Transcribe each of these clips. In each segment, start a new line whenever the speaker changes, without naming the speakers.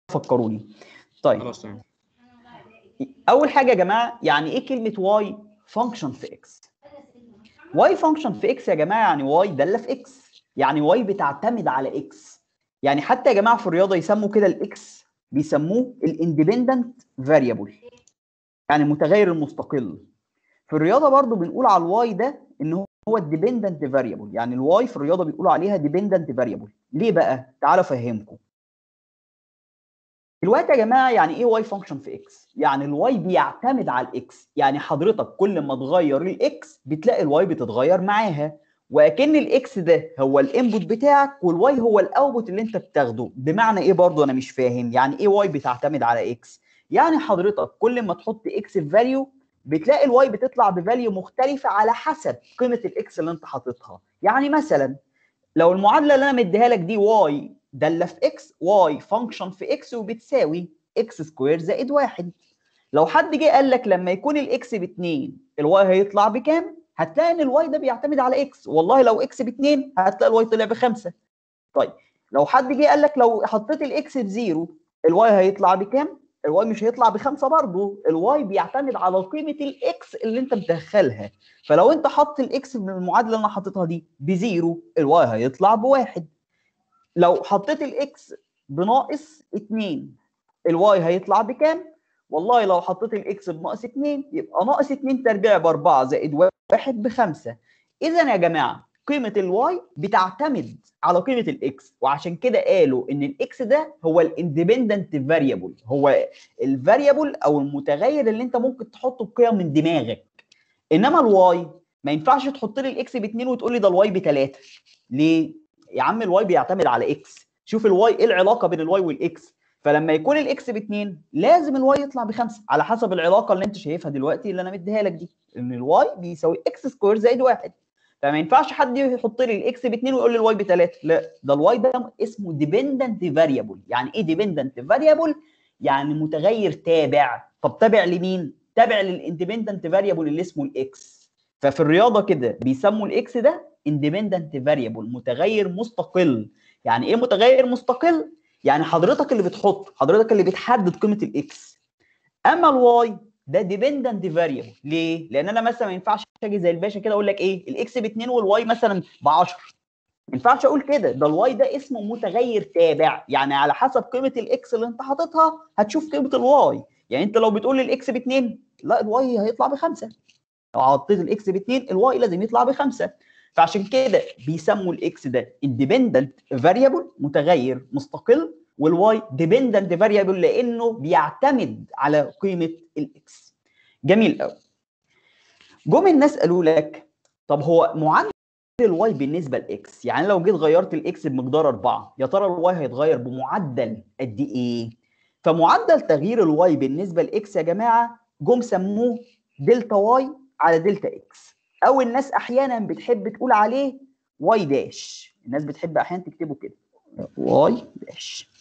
فكروني طيب
خلاص تمام
اول حاجه يا جماعه يعني ايه كلمه واي فانكشن في اكس واي فانكشن في اكس يا جماعه يعني واي داله في اكس يعني واي بتعتمد على اكس يعني حتى يا جماعه في الرياضه يسموا كده الاكس بيسموه الاندبندنت فاريبل يعني المتغير المستقل في الرياضه برضو بنقول على الواي ده ان هو الديبندنت فاريبل يعني الواي في الرياضه بيقولوا عليها ديبندنت فاريبل ليه بقى تعالوا افهمكم دلوقتي يا جماعه يعني ايه واي فانكشن في اكس يعني الواي بيعتمد على الاكس يعني حضرتك كل ما تغير الاكس بتلاقي الواي بتتغير معاها واكن الاكس ده هو الانبوت بتاعك والواي هو الاوتبوت اللي انت بتاخده بمعنى ايه برضو انا مش فاهم يعني ايه واي بتعتمد على اكس يعني حضرتك كل ما تحط اكس في فاليو بتلاقي الواي بتطلع بفاليو مختلفه على حسب قيمه الاكس اللي انت حاططها يعني مثلا لو المعادله اللي انا مديها لك دي واي داله في اكس واي فانكشن في اكس وبتساوي اكس سكوير زائد واحد لو حد جه قال لك لما يكون الاكس ب 2 الواي هيطلع بكام؟ هتلاقي ان الواي ده بيعتمد على اكس والله لو اكس ب 2 هتلاقي الواي طلع بخمسه طيب لو حد جه قال لك لو حطيت الاكس بزيرو الواي هيطلع بكام؟ الواي مش هيطلع بخمسه برضه الواي بيعتمد على قيمه الاكس اللي انت مدخلها فلو انت حط الاكس من المعادله اللي انا حاططها دي بزيرو الواي هيطلع بواحد لو حطيت الاكس بناقص 2 الواي هيطلع بكام؟ والله لو حطيت الاكس بناقص 2 يبقى ناقص 2 تربيع ب 4 زائد 1 بخمسه. اذا يا جماعه قيمه الواي بتعتمد على قيمه الاكس وعشان كده قالوا ان الاكس ده هو الاندبندنت فاريبل هو الفاريبل او المتغير اللي انت ممكن تحطه بقيم من دماغك. انما الواي ما ينفعش تحط لي الاكس ب 2 وتقول لي ده الواي ب 3 ليه؟ يا عم الواي بيعتمد على اكس شوف الواي ايه العلاقه بين الواي والاكس فلما يكون الاكس باثنين لازم الواي يطلع بخمسه على حسب العلاقه اللي انت شايفها دلوقتي اللي انا مديها لك دي ان الواي بيساوي اكس سكوير زائد واحد فما ينفعش حد يحط لي الاكس باثنين ويقول لي الواي بثلاثه لا ده الواي ده اسمه ديبندنت فاريبل يعني ايه ديبندنت فاريبل يعني متغير تابع طب تابع لمين تابع للاندبندنت فاريبل اللي اسمه الاكس ففي الرياضه كده بيسموا الاكس ده اندبندنت فاريبل متغير مستقل يعني ايه متغير مستقل يعني حضرتك اللي بتحط حضرتك اللي بتحدد قيمه الاكس اما الواي ده ديبندنت فاريبل ليه لان انا مثلا ما ينفعش اجي زي الباشا كده اقول لك ايه الاكس ب 2 والواي مثلا ب 10 ما ينفعش اقول كده ده الواي ده اسمه متغير تابع يعني على حسب قيمه الاكس اللي انت حاططها هتشوف قيمه الواي يعني انت لو بتقول لي الاكس ب 2 لا الواي هيطلع بخمسه لو حطيت الاكس ب 2 الواي لازم يطلع بخمسه فعشان كده بيسموا الاكس ده اندبندنت فاريبل متغير مستقل والواي ديبندنت فاريبل لانه بيعتمد على قيمه الاكس جميل قوي جم الناس قالوا لك طب هو معدل الواي بالنسبه لاكس يعني لو جيت غيرت الاكس بمقدار 4 يا ترى الواي هيتغير بمعدل قد ايه فمعدل تغيير الواي بالنسبه لاكس يا جماعه جم سموه دلتا واي على دلتا اكس او الناس احيانا بتحب تقول عليه واي داش الناس بتحب احيانا تكتبه كده واي داش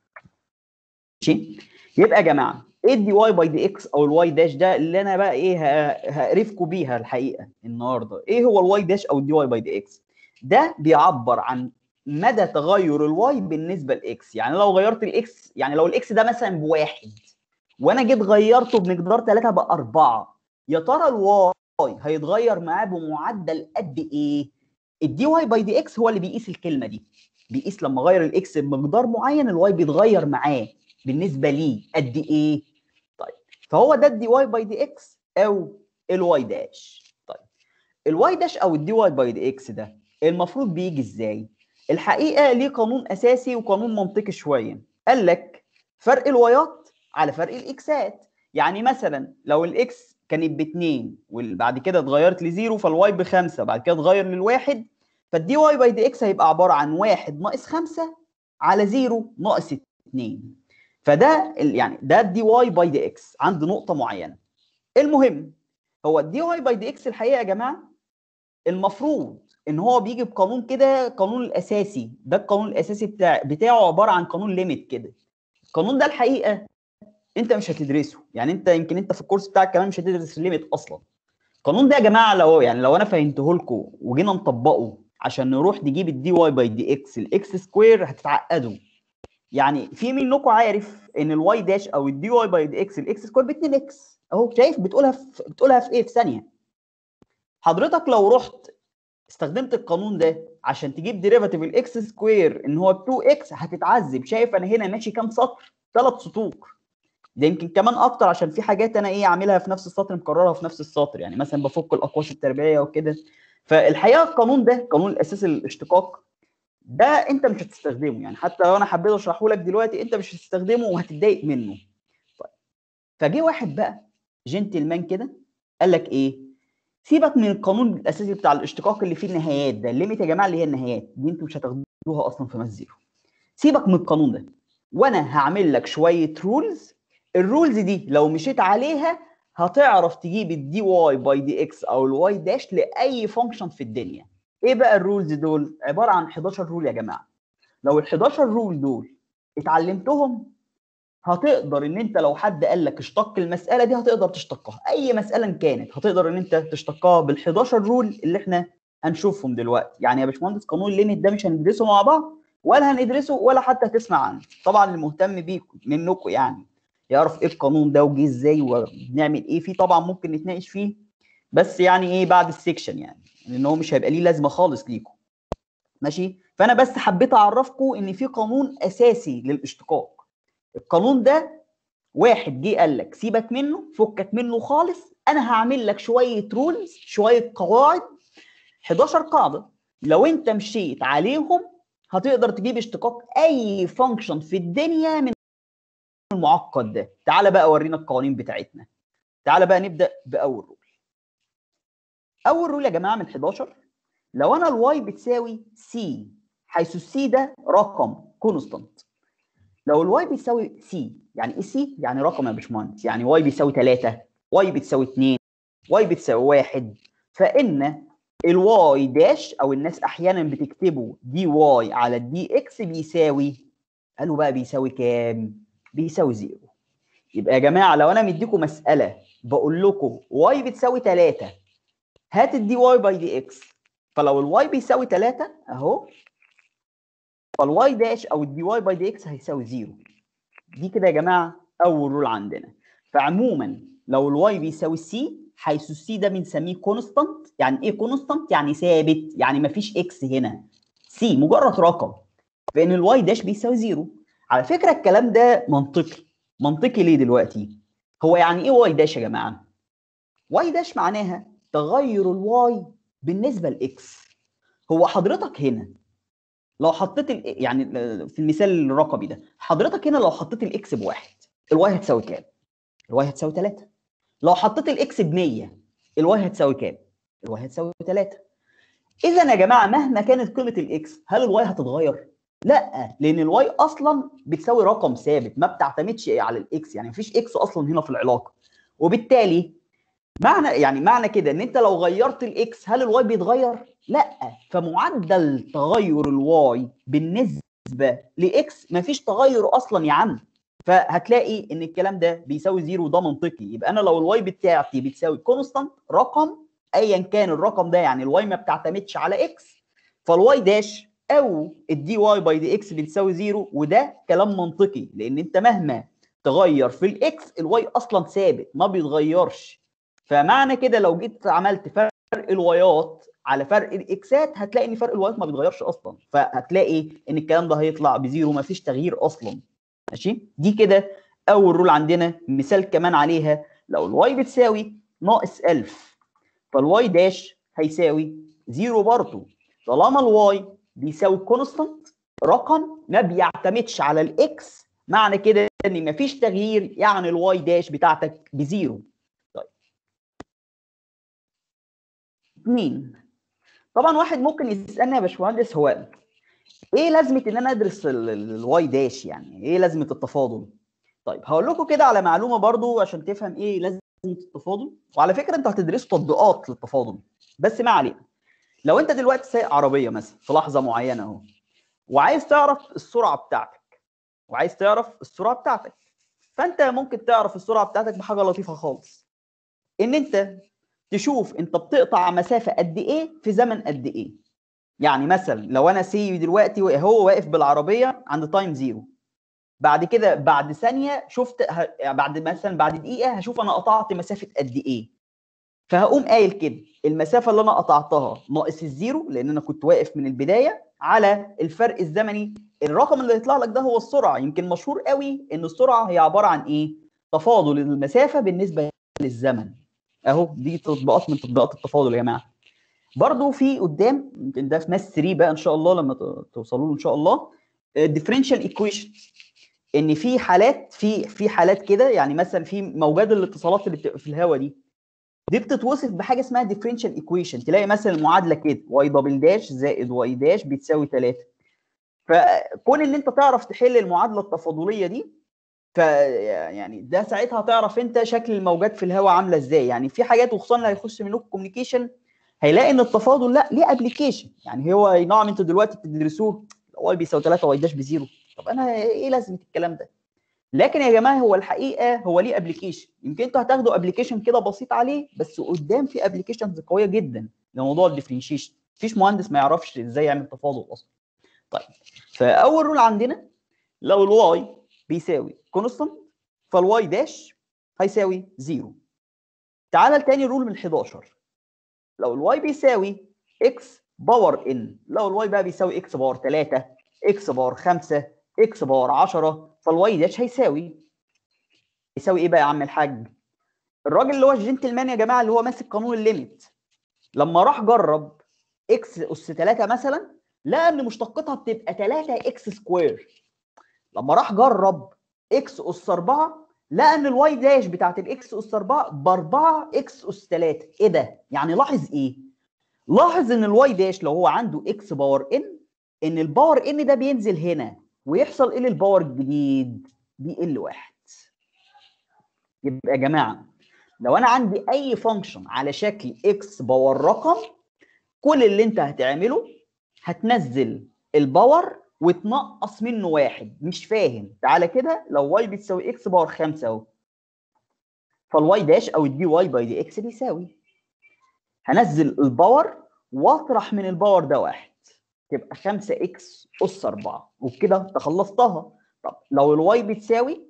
ماشي يبقى يا جماعه ايه الدي واي باي دي اكس او الواي داش ده اللي انا بقى ايه هقرفكم بيها الحقيقه النهارده ايه هو الواي داش او الدي واي باي دي اكس ده بيعبر عن مدى تغير الواي بالنسبه لاكس يعني لو غيرت الاكس يعني لو الاكس ده مثلا بواحد وانا جيت غيرته بمقدار 3 باربعه يا ترى الواي هيتغير معاه بمعدل قد ايه؟ الدي واي باي دي اكس هو اللي بيقيس الكلمه دي بيقيس لما اغير الاكس بمقدار معين الواي بيتغير معاه بالنسبه ليه قد ايه؟ طيب فهو ده الدي واي باي دي اكس او الواي داش طيب الواي داش او الدي واي باي دي اكس ده المفروض بيجي ازاي؟ الحقيقه ليه قانون اساسي وقانون منطقي شويه قال لك فرق الوايات على فرق الاكسات يعني مثلا لو الاكس كانت باثنين وبعد كده اتغيرت لزيرو فالواي بخمسه بعد كده اتغير للواحد فالدي واي باي دي اكس هيبقى عباره عن واحد ناقص خمسه على زيرو ناقص اتنين فده يعني ده الدي واي باي دي اكس عند نقطه معينه المهم هو الدي واي باي دي اكس الحقيقه يا جماعه المفروض ان هو بيجي بقانون كده القانون الاساسي ده القانون الاساسي بتاع بتاعه عباره عن قانون ليميت كده القانون ده الحقيقه انت مش هتدرسه يعني انت يمكن انت في الكورس بتاعك كمان مش هتدرس الليميت اصلا القانون ده يا جماعه لو يعني لو انا فهمته لكم وجينا نطبقه عشان نروح نجيب الدي واي باي دي اكس الاكس سكوير هتتعقدوا يعني في منكم عارف ان الواي داش او الدي واي باي دي اكس الاكس سكوير ب 2 اكس اهو شايف بتقولها في بتقولها في ايه في ثانيه حضرتك لو رحت استخدمت القانون ده عشان تجيب ديريفاتيف الاكس سكوير ان هو 2 اكس هتتعذب شايف انا هنا ماشي كام سطر ثلاث سطور ده يمكن كمان اكتر عشان في حاجات انا ايه عاملها في نفس السطر مكررها في نفس السطر يعني مثلا بفك الاقواس التربيعيه وكده فالحقيقه القانون ده قانون الاساسي للاشتقاق ده انت مش هتستخدمه يعني حتى لو انا حبيت اشرحه لك دلوقتي انت مش هتستخدمه وهتتضايق منه طيب فجه واحد بقى جنتلمان كده قال لك ايه سيبك من القانون الاساسي بتاع الاشتقاق اللي فيه النهايات ده الليميت يا جماعه اللي هي النهايات دي انتوا مش هتاخدوها اصلا في ماس زيرو سيبك من القانون ده وانا هعمل لك شويه رولز الرولز دي لو مشيت عليها هتعرف تجيب الدي واي باي دي اكس او الواي داش لاي فانكشن في الدنيا ايه بقى الرولز دول عباره عن 11 رول يا جماعه لو ال 11 رول دول اتعلمتهم هتقدر ان انت لو حد قال لك اشتق المساله دي هتقدر تشتقها اي مساله كانت هتقدر ان انت تشتقها بال 11 رول اللي احنا هنشوفهم دلوقتي يعني يا باشمهندس قانون الليميت ده مش هندرسه مع بعض ولا هندرسه ولا حتى هتسمع عنه طبعا المهتم بيكم منكم يعني يعرف ايه القانون ده وجه ازاي وبنعمل ايه فيه طبعا ممكن نتناقش فيه بس يعني ايه بعد السكشن يعني لان هو مش هيبقى ليه لازمه خالص ليكم ماشي فانا بس حبيت اعرفكم ان في قانون اساسي للاشتقاق القانون ده واحد جه قال لك سيبك منه فكك منه خالص انا هعمل لك شويه رولز شويه قواعد 11 قاعده لو انت مشيت عليهم هتقدر تجيب اشتقاق اي فانكشن في الدنيا من المعقد ده تعال بقى اورينا القوانين بتاعتنا تعال بقى نبدا باول رول اول رول يا جماعه من 11 لو انا الواي بتساوي سي حيث السي ده رقم كونستانت لو الواي بيساوي سي يعني ايه سي يعني رقم يا باشمهندس يعني واي بيساوي 3 واي بتساوي 2 واي بتساوي 1 فان الواي داش او الناس احيانا بتكتبه دي واي على الدي اكس بيساوي قالوا بقى بيساوي كام بيساوي زيرو يبقى يا جماعه لو انا مديكم مساله بقول لكم واي بتساوي 3 هات الدي واي باي دي اكس فلو الواي بيساوي 3 اهو فالواي داش او الدي واي باي دي اكس هيساوي زيرو دي كده يا جماعه اول رول عندنا فعموما لو الواي بيساوي سي حيث السي ده بنسميه كونستانت يعني ايه كونستانت يعني ثابت يعني مفيش اكس هنا سي مجرد رقم فان الواي داش بيساوي زيرو على فكره الكلام ده منطقي منطقي ليه دلوقتي هو يعني ايه واي داش يا جماعه واي داش معناها تغير الواي بالنسبه لاكس هو حضرتك هنا لو حطيت ال يعني في المثال الرقمي ده حضرتك هنا لو حطيت الاكس بواحد الواي هتساوي كام؟ الواي هتساوي 3 لو حطيت الاكس ب 100 الواي هتساوي كام؟ الواي هتساوي 3 اذا يا جماعه مهما كانت قيمه الاكس هل الواي هتتغير؟ لا لان الواي اصلا بتساوي رقم ثابت ما بتعتمدش على الاكس يعني مفيش اكس اصلا هنا في العلاقه وبالتالي معنى يعني معنى كده ان انت لو غيرت الاكس هل الواي بيتغير؟ لا فمعدل تغير الواي بالنسبه لاكس مفيش تغير اصلا يا عم فهتلاقي ان الكلام ده بيساوي زيرو ده منطقي يبقى انا لو الواي بتاعتي بتساوي كونستانت رقم ايا كان الرقم ده يعني الواي ما بتعتمدش على اكس فالواي داش او الدي واي باي دي اكس بتساوي زيرو وده كلام منطقي لان انت مهما تغير في الاكس الواي اصلا ثابت ما بيتغيرش فمعنى كده لو جيت عملت فرق الوايات على فرق الاكسات هتلاقي ان فرق الوايات ما بيتغيرش اصلا فهتلاقي ان الكلام ده هيطلع بزيرو ما فيش تغيير اصلا ماشي دي كده اول رول عندنا مثال كمان عليها لو الواي بتساوي ناقص 1000 فالواي داش هيساوي زيرو برضه طالما الواي بيساوي كونستانت رقم ما بيعتمدش على الاكس معنى كده ان مفيش تغيير يعني الواي داش بتاعتك بزيرو طيب اثنين طبعا واحد ممكن يسالني يا باشمهندس هو ايه لازمه ان انا ادرس الواي داش يعني ايه لازمه التفاضل طيب هقول لكم كده على معلومه برضو عشان تفهم ايه لازمه التفاضل وعلى فكره انتوا هتدرسوا تطبيقات للتفاضل بس ما علينا لو انت دلوقتي سايق عربيه مثلا في لحظه معينه اهو وعايز تعرف السرعه بتاعتك وعايز تعرف السرعه بتاعتك فانت ممكن تعرف السرعه بتاعتك بحاجه لطيفه خالص ان انت تشوف انت بتقطع مسافه قد ايه في زمن قد ايه يعني مثلا لو انا سي دلوقتي هو واقف بالعربيه عند تايم زيرو بعد كده بعد ثانيه شفت ه... يعني بعد مثلا بعد دقيقه هشوف انا قطعت مسافه قد ايه فهقوم قايل كده المسافه اللي انا قطعتها ناقص الزيرو لان انا كنت واقف من البدايه على الفرق الزمني الرقم اللي هيطلع لك ده هو السرعه يمكن مشهور قوي ان السرعه هي عباره عن ايه تفاضل المسافه بالنسبه للزمن اهو دي تطبيقات من تطبيقات التفاضل يا جماعه برضو في قدام يمكن ده في ماس 3 بقى ان شاء الله لما توصلوا له ان شاء الله الديفرنشال ايكويشن ان في حالات في في حالات كده يعني مثلا في موجات الاتصالات اللي بتبقى في الهواء دي دي بتتوصف بحاجه اسمها ديفرنشال ايكويشن تلاقي مثلا المعادله كده واي دبل داش زائد واي داش بتساوي 3 فكون ان انت تعرف تحل المعادله التفاضليه دي ف يعني ده ساعتها هتعرف انت شكل الموجات في الهواء عامله ازاي يعني في حاجات وخصوصا اللي هيخش منكم كوميونيكيشن هيلاقي ان التفاضل لا ليه ابلكيشن يعني هو نعم انتوا دلوقتي بتدرسوه واي بيساوي 3 واي داش بزيرو طب انا ايه لازمه الكلام ده لكن يا جماعه هو الحقيقه هو ليه ابلكيشن يمكن انتوا هتاخدوا ابلكيشن كده بسيط عليه بس قدام في ابلكيشنز قويه جدا لموضوع الديفرنشيشن مفيش مهندس ما يعرفش ازاي يعمل تفاضل اصلا طيب فاول رول عندنا لو الواي بيساوي كونستانت فالواي داش هيساوي زيرو تعالى لتاني رول من 11 لو الواي بيساوي اكس باور ان لو الواي بقى بيساوي اكس باور 3 اكس باور 5 اكس باور 10 فالواي داش هيساوي يساوي ايه بقى يا عم الحاج الراجل اللي هو الجنتلمان يا جماعه اللي هو ماسك قانون الليميت لما راح جرب اكس اس 3 مثلا لقى ان مشتقتها بتبقى 3 اكس سكوير لما راح جرب اكس اس 4 لقى ان الواي داش بتاعت الاكس اس 4 ب 4 اكس اس 3 ايه ده يعني لاحظ ايه لاحظ ان الواي داش لو هو عنده اكس باور ان ان الباور ان ده بينزل هنا ويحصل ايه للباور الجديد بيقل واحد يبقى يا جماعه لو انا عندي اي فانكشن على شكل اكس باور رقم كل اللي انت هتعمله هتنزل الباور وتنقص منه واحد مش فاهم تعالى كده لو واي بتساوي اكس باور 5 اهو فالواي داش او الدي واي باي دي اكس بيساوي هنزل الباور واطرح من الباور ده واحد تبقى 5 اكس اس 4 وبكده تخلصتها طب لو الواي بتساوي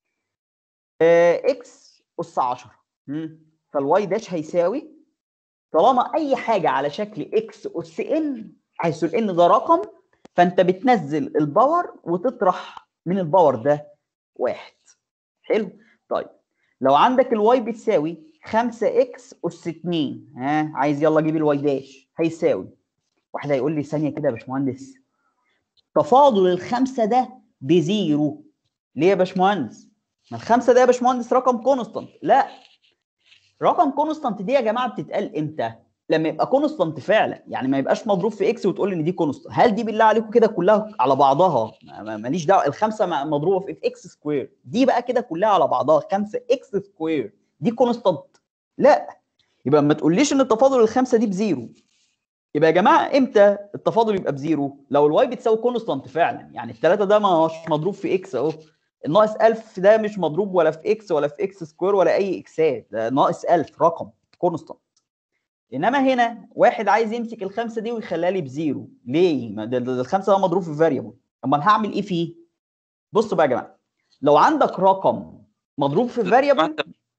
اكس اس 10 فالواي داش هيساوي طالما اي حاجه على شكل اكس اس ان حيث الان ده رقم فانت بتنزل الباور وتطرح من الباور ده واحد حلو طيب لو عندك الواي بتساوي 5 اكس اس 2 ها عايز يلا جيب الواي داش هيساوي واحد هيقول لي ثانيه كده يا باشمهندس تفاضل الخمسه ده بزيرو ليه يا باشمهندس؟ ما الخمسه ده يا باشمهندس رقم كونستانت لا رقم كونستانت دي يا جماعه بتتقال امتى؟ لما يبقى كونستانت فعلا يعني ما يبقاش مضروب في اكس وتقول ان دي كونستانت هل دي بالله عليكم كده كلها على بعضها ماليش دعوه الخمسه مضروبه في اكس سكوير دي بقى كده كلها على بعضها 5 اكس سكوير دي كونستانت لا يبقى ما تقوليش ان التفاضل الخمسه دي بزيرو يبقى يا جماعه امتى التفاضل يبقى بزيرو لو الواي بتساوي كونستانت فعلا يعني الثلاثه ده مش مضروب في اكس اهو الناقص 1000 ده مش مضروب ولا في اكس ولا في اكس سكوير ولا اي اكسات ده ناقص 1000 رقم كونستانت انما هنا واحد عايز يمسك الخمسه دي ويخليها لي بزيرو ليه؟ ما ده ده الخمسه ده مضروب في فاريبل امال هعمل ايه فيه؟ بصوا بقى يا جماعه لو عندك رقم مضروب في فاريبل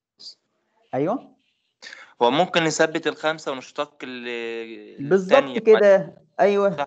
ايوه
هو ممكن نثبت الخمسة ونشتق ال
بالظبط كده ايوه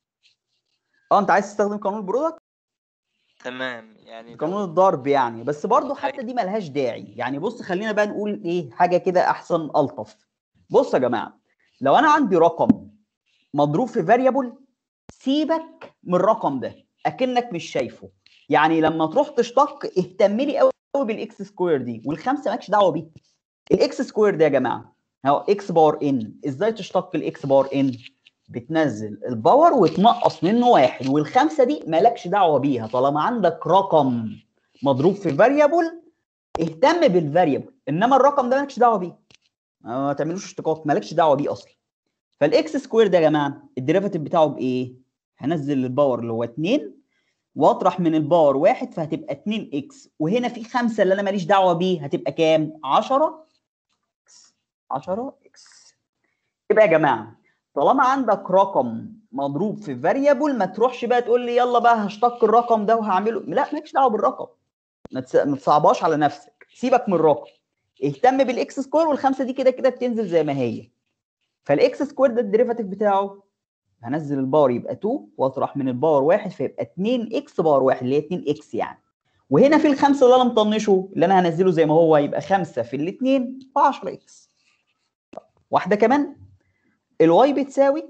اه انت عايز تستخدم قانون البرودكت
تمام يعني
قانون الضرب يعني بس برضه حتى دي ملهاش داعي يعني بص خلينا بقى نقول ايه حاجه كده احسن الطف بص يا جماعه لو انا عندي رقم مضروب في فاريبل سيبك من الرقم ده اكنك مش شايفه يعني لما تروح تشتق اهتم لي قوي بالاكس سكوير دي والخمسه مالكش دعوه بيه الاكس سكوير ده يا جماعه اهو اكس باور ان ازاي تشتق الاكس باور ان بتنزل الباور وتنقص منه واحد والخمسه دي مالكش دعوه بيها طالما عندك رقم مضروب في فاريبل اهتم بالفاريبل انما الرقم ده مالكش دعوه بيه ما تعملوش اشتقاق مالكش دعوه بيه اصلا فالاكس سكوير ده يا جماعه الديريفاتيف بتاعه بايه؟ هنزل الباور اللي هو 2 واطرح من الباور واحد فهتبقى 2 اكس وهنا في خمسه اللي انا ماليش دعوه بيه هتبقى كام؟ 10 10 اكس يبقى يا جماعه طالما عندك رقم مضروب في فاريبل ما تروحش بقى تقول لي يلا بقى هشتق الرقم ده وهعمله لا مالكش دعوه بالرقم ما تس- ما تصعبهاش على نفسك سيبك من الرقم اهتم بالاكس سكوير والخمسه دي كده كده بتنزل زي ما هي فالاكس سكوير ده الديريفاتيف بتاعه هنزل الباور يبقى 2 واطرح من الباور 1 فيبقى 2 اكس باور 1 اللي هي 2 اكس يعني وهنا في الخمسه اللي انا مطنشه اللي انا هنزله زي ما هو يبقى 5 في الاثنين ب 10 اكس واحده كمان الواي بتساوي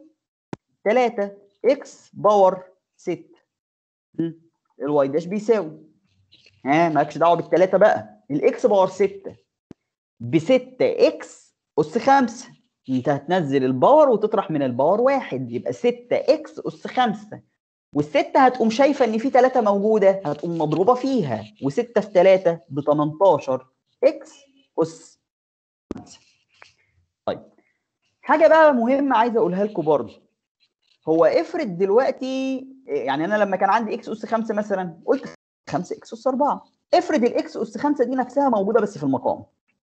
3 اكس باور 6 الواي داش بيساوي ها مالكش دعوه بالثلاثه بقى الاكس باور 6 ب 6 اكس اس 5 انت هتنزل الباور وتطرح من الباور واحد يبقى 6 اكس اس 5 والستة هتقوم شايفة إن في 3 موجودة هتقوم مضروبة فيها و6 في 3 ب 18 اكس أس 5 طيب حاجة بقى مهمة عايز أقولها لكم برضه هو افرض دلوقتي يعني أنا لما كان عندي اكس أس 5 مثلا قلت 5 اكس أس 4 افرض الاكس أس 5 دي نفسها موجودة بس في المقام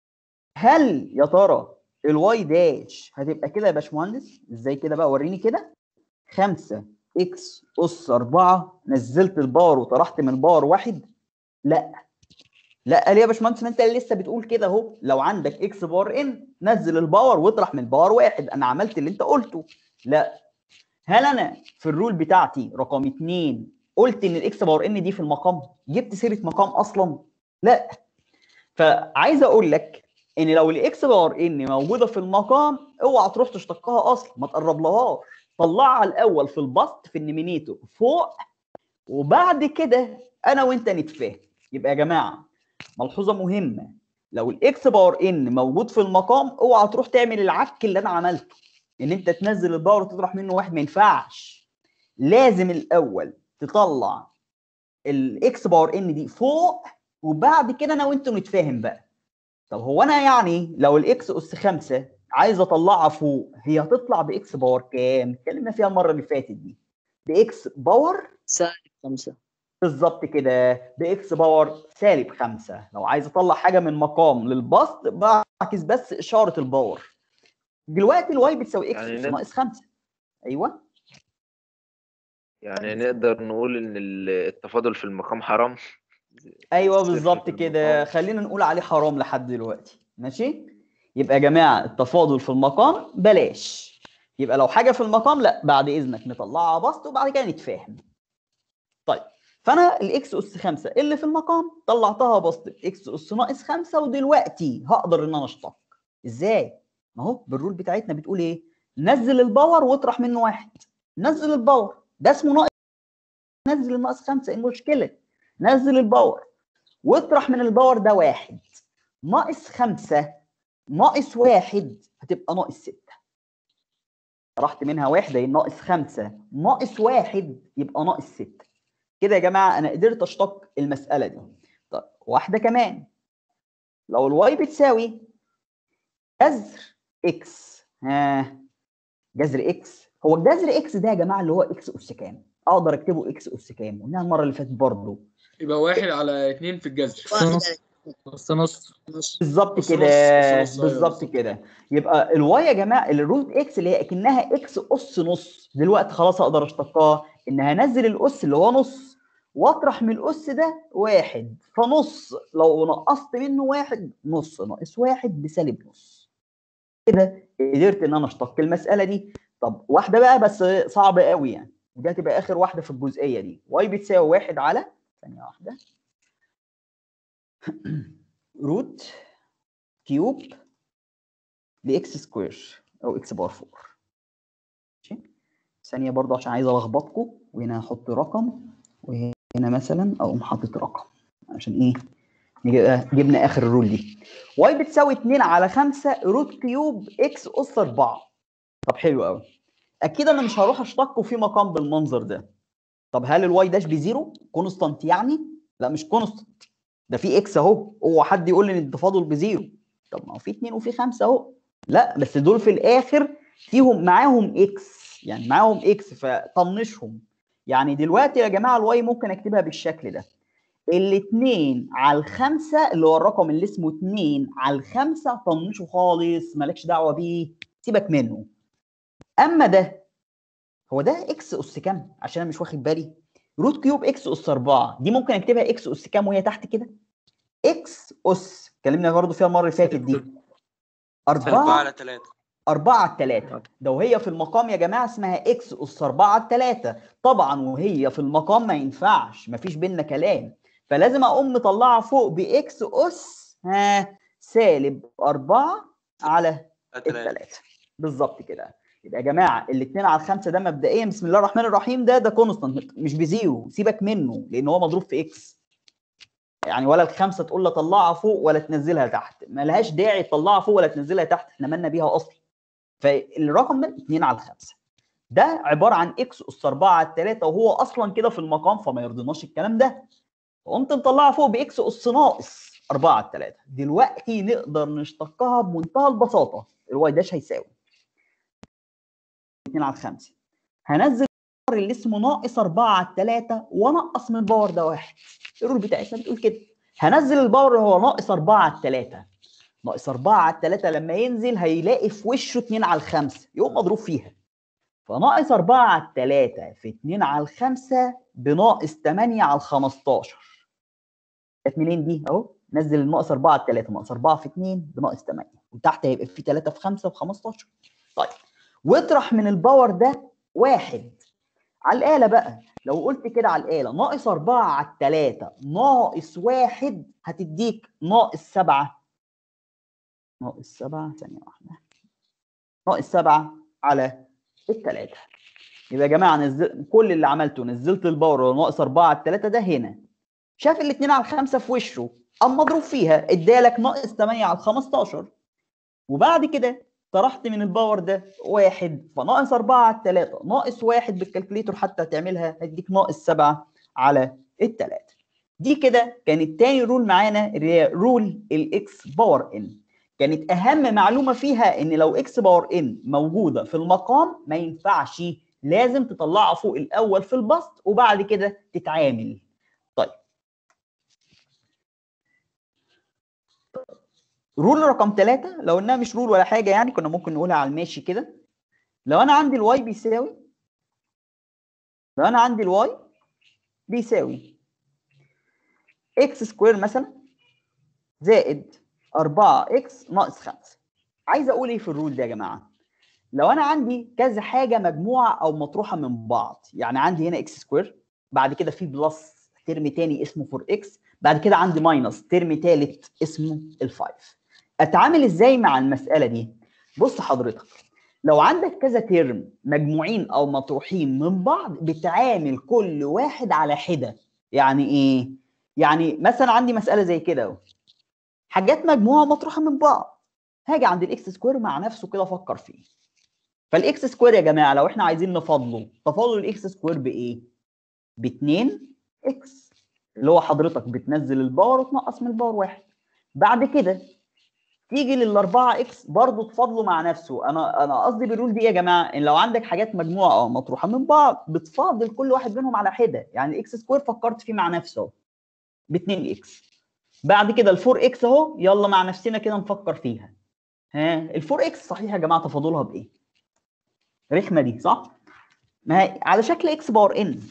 هل يا ترى الواي داش هتبقى كده يا باشمهندس ازاي كده بقى وريني كده 5 اكس اس 4 نزلت الباور وطرحت من الباور واحد لا لا ليه يا باشمهندس ما انت اللي لسه بتقول كده اهو لو عندك اكس باور ان نزل الباور واطرح من الباور واحد انا عملت اللي انت قلته لا هل انا في الرول بتاعتي رقم 2 قلت ان الاكس باور ان دي في المقام جبت سيره مقام اصلا لا فعايز اقول لك ان لو الاكس باور ان موجوده في المقام اوعى تروح تشتقها اصلا ما تقربلهاش طلعها الاول في البسط في النيمينيتور فوق وبعد كده انا وانت نتفاهم يبقى يا جماعه ملحوظه مهمه لو الاكس باور ان موجود في المقام اوعى تروح تعمل العك اللي انا عملته ان انت تنزل الباور وتطرح منه واحد ما ينفعش لازم الاول تطلع الاكس باور ان دي فوق وبعد كده انا وانت نتفاهم بقى طب هو انا يعني لو الاكس اس 5 عايز اطلعها فوق هي هتطلع باكس باور كام؟ اتكلمنا فيها المره اللي فاتت دي باكس باور
سالب خمسة
بالظبط كده باكس باور سالب 5 لو عايز اطلع حاجه من مقام للبسط بعكس بس اشاره الباور دلوقتي الواي بتساوي اكس
يعني
اس
نب-
ناقص 5 ايوه
يعني نقدر نقول ان ال- التفاضل في المقام حرام
ايوه
الصفر
بالظبط
في
كده
المقام.
خلينا نقول عليه حرام لحد دلوقتي ماشي يبقى يا جماعه التفاضل في المقام بلاش يبقى لو حاجه في المقام لا بعد اذنك نطلعها بسط وبعد كده نتفاهم طيب فانا الاكس اس 5 اللي في المقام طلعتها بسط اكس اس ناقص 5 ودلوقتي هقدر ان انا اشتق ازاي ما هو بالرول بتاعتنا بتقول ايه نزل الباور واطرح منه واحد نزل الباور ده اسمه ناقص نزل الناقص 5 ايه المشكله نزل الباور واطرح من الباور ده واحد ناقص خمسة ناقص واحد هتبقى ناقص ستة طرحت منها واحدة يبقى ناقص خمسة ناقص واحد يبقى ناقص ستة كده يا جماعة أنا قدرت أشتق المسألة دي طيب واحدة كمان لو الواي بتساوي جذر اكس ها جذر اكس هو الجذر اكس ده يا جماعة اللي هو اكس أس كام؟ أقدر أكتبه اكس أس كام؟ قلناها المرة اللي فاتت برضه
يبقى واحد على اتنين في الجذر
نص نص نص نص
بالظبط
نص
كده
نص، نص، أيوة
بالظبط
بالظبط.
كده يبقى الواي يا جماعه الروت اكس اللي هي اكنها اكس اس نص دلوقتي خلاص اقدر اشتقها ان هنزل الاس اللي هو نص واطرح من الاس ده واحد فنص لو نقصت منه واحد نص ناقص واحد بسالب نص كده قدرت ان انا اشتق المساله دي طب واحده بقى بس صعبه قوي يعني ودي هتبقى اخر واحده في الجزئيه دي واي بتساوي واحد على ثانيه واحده روت كيوب لاكس سكوير او اكس بار 4 ماشي ثانيه برضو عشان عايز الخبطكم وهنا هحط رقم وهنا مثلا اقوم حاطط رقم عشان ايه نجي- جبنا اخر الرول دي واي بتساوي 2 على 5 روت كيوب اكس اس 4 طب حلو قوي اكيد انا مش هروح اشتقه في مقام بالمنظر ده طب هل الواي داش بزيرو كونستانت يعني لا مش كونستانت ده في اكس اهو هو حد يقول لي ان التفاضل بزيرو طب ما هو في 2 وفي 5 اهو لا بس دول في الاخر فيهم معاهم اكس يعني معاهم اكس فطنشهم يعني دلوقتي يا جماعه الواي ممكن اكتبها بالشكل ده الاثنين على الخمسه اللي هو الرقم اللي اسمه 2 على الخمسه طنشه خالص مالكش دعوه بيه سيبك منه اما ده هو ده اكس اس كام عشان انا مش واخد بالي روت كيوب اكس اس 4 دي ممكن اكتبها اكس اس كام وهي تحت كده اكس اس اتكلمنا برضو فيها المره اللي فاتت دي
4
4
على 3
4 على 3 ده وهي في المقام يا جماعه اسمها اكس اس 4 على 3 طبعا وهي في المقام ما ينفعش ما فيش بينا كلام فلازم اقوم مطلعها فوق باكس اس ها سالب 4 على
3
الثلاثه بالظبط كده يبقى يا جماعه الاثنين على الخمسه ده مبدئيا بسم الله الرحمن الرحيم ده ده كونستانت مش بزيرو سيبك منه لان هو مضروب في اكس يعني ولا الخمسه تقول له طلعها فوق ولا تنزلها تحت ملهاش داعي تطلعها فوق ولا تنزلها تحت احنا مالنا بيها اصلا فالرقم ده 2 على الخمسه ده عباره عن اكس اس 4 على 3 وهو اصلا كده في المقام فما يرضيناش الكلام ده فقمت مطلعها فوق باكس اس ناقص 4 على 3 دلوقتي نقدر نشتقها بمنتهى البساطه الواي داش هيساوي 2 على 5 هنزل الباور اللي اسمه ناقص 4 على 3 وانقص من الباور ده واحد الرول بتاعتنا بتقول كده هنزل الباور اللي هو ناقص 4 على 3 ناقص 4 على 3 لما ينزل هيلاقي في وشه 2 على 5 يقوم مضروب فيها فناقص 4 على 3 في 2 على 5 بناقص 8 على 15 جت منين دي اهو نزل الناقص 4 على 3 ناقص 4 في 2 بناقص 8 وتحت هيبقى في 3 في 5 ب 15 طيب واطرح من الباور ده واحد على الآلة بقى لو قلت كده على الآلة ناقص 4 على 3 ناقص واحد هتديك ناقص 7 ناقص 7 ثانية واحدة ناقص 7 على الثلاثة يبقى يا جماعة نزل كل اللي عملته نزلت الباور ناقص 4 على 3 ده هنا شاف الاثنين على الخمسة في وشه قام مضروب فيها ادالك ناقص 8 على 15 وبعد كده طرحت من الباور ده واحد فناقص 4 على 3 ناقص واحد بالكالكوليتور حتى تعملها هيديك ناقص 7 على الثلاثة دي كده كانت تاني رول معانا اللي هي رول الاكس باور ان كانت اهم معلومه فيها ان لو اكس باور ان موجوده في المقام ما ينفعش لازم تطلعها فوق الاول في البسط وبعد كده تتعامل طيب رول رقم ثلاثة لو انها مش رول ولا حاجه يعني كنا ممكن نقولها على الماشي كده لو انا عندي الواي بيساوي لو انا عندي الواي بيساوي اكس سكوير مثلا زائد 4 اكس ناقص 5 عايز اقول ايه في الرول ده يا جماعه لو انا عندي كذا حاجه مجموعه او مطروحه من بعض يعني عندي هنا اكس سكوير بعد كده في بلس ترم تاني اسمه 4 اكس بعد كده عندي ماينس ترم تالت اسمه ال5 اتعامل ازاي مع المساله دي بص حضرتك لو عندك كذا ترم مجموعين او مطروحين من بعض بتعامل كل واحد على حده يعني ايه يعني مثلا عندي مساله زي كده اهو حاجات مجموعه مطروحه من بعض هاجي عند الاكس سكوير مع نفسه كده افكر فيه فالاكس سكوير يا جماعه لو احنا عايزين نفضله تفاضل الاكس سكوير بايه ب 2 اكس اللي هو حضرتك بتنزل الباور وتنقص من الباور واحد بعد كده تيجي للاربعه اكس برضه تفاضله مع نفسه انا انا قصدي بالرول دي يا جماعه ان لو عندك حاجات مجموعه او مطروحه من بعض بتفاضل كل واحد منهم على حده يعني الاكس سكوير فكرت فيه مع نفسه ب 2 اكس بعد كده ال 4 اكس اهو يلا مع نفسنا كده نفكر فيها ها ال 4 اكس صحيح يا جماعه تفاضلها بايه؟ رخمه دي صح؟ ما هي على شكل اكس باور ان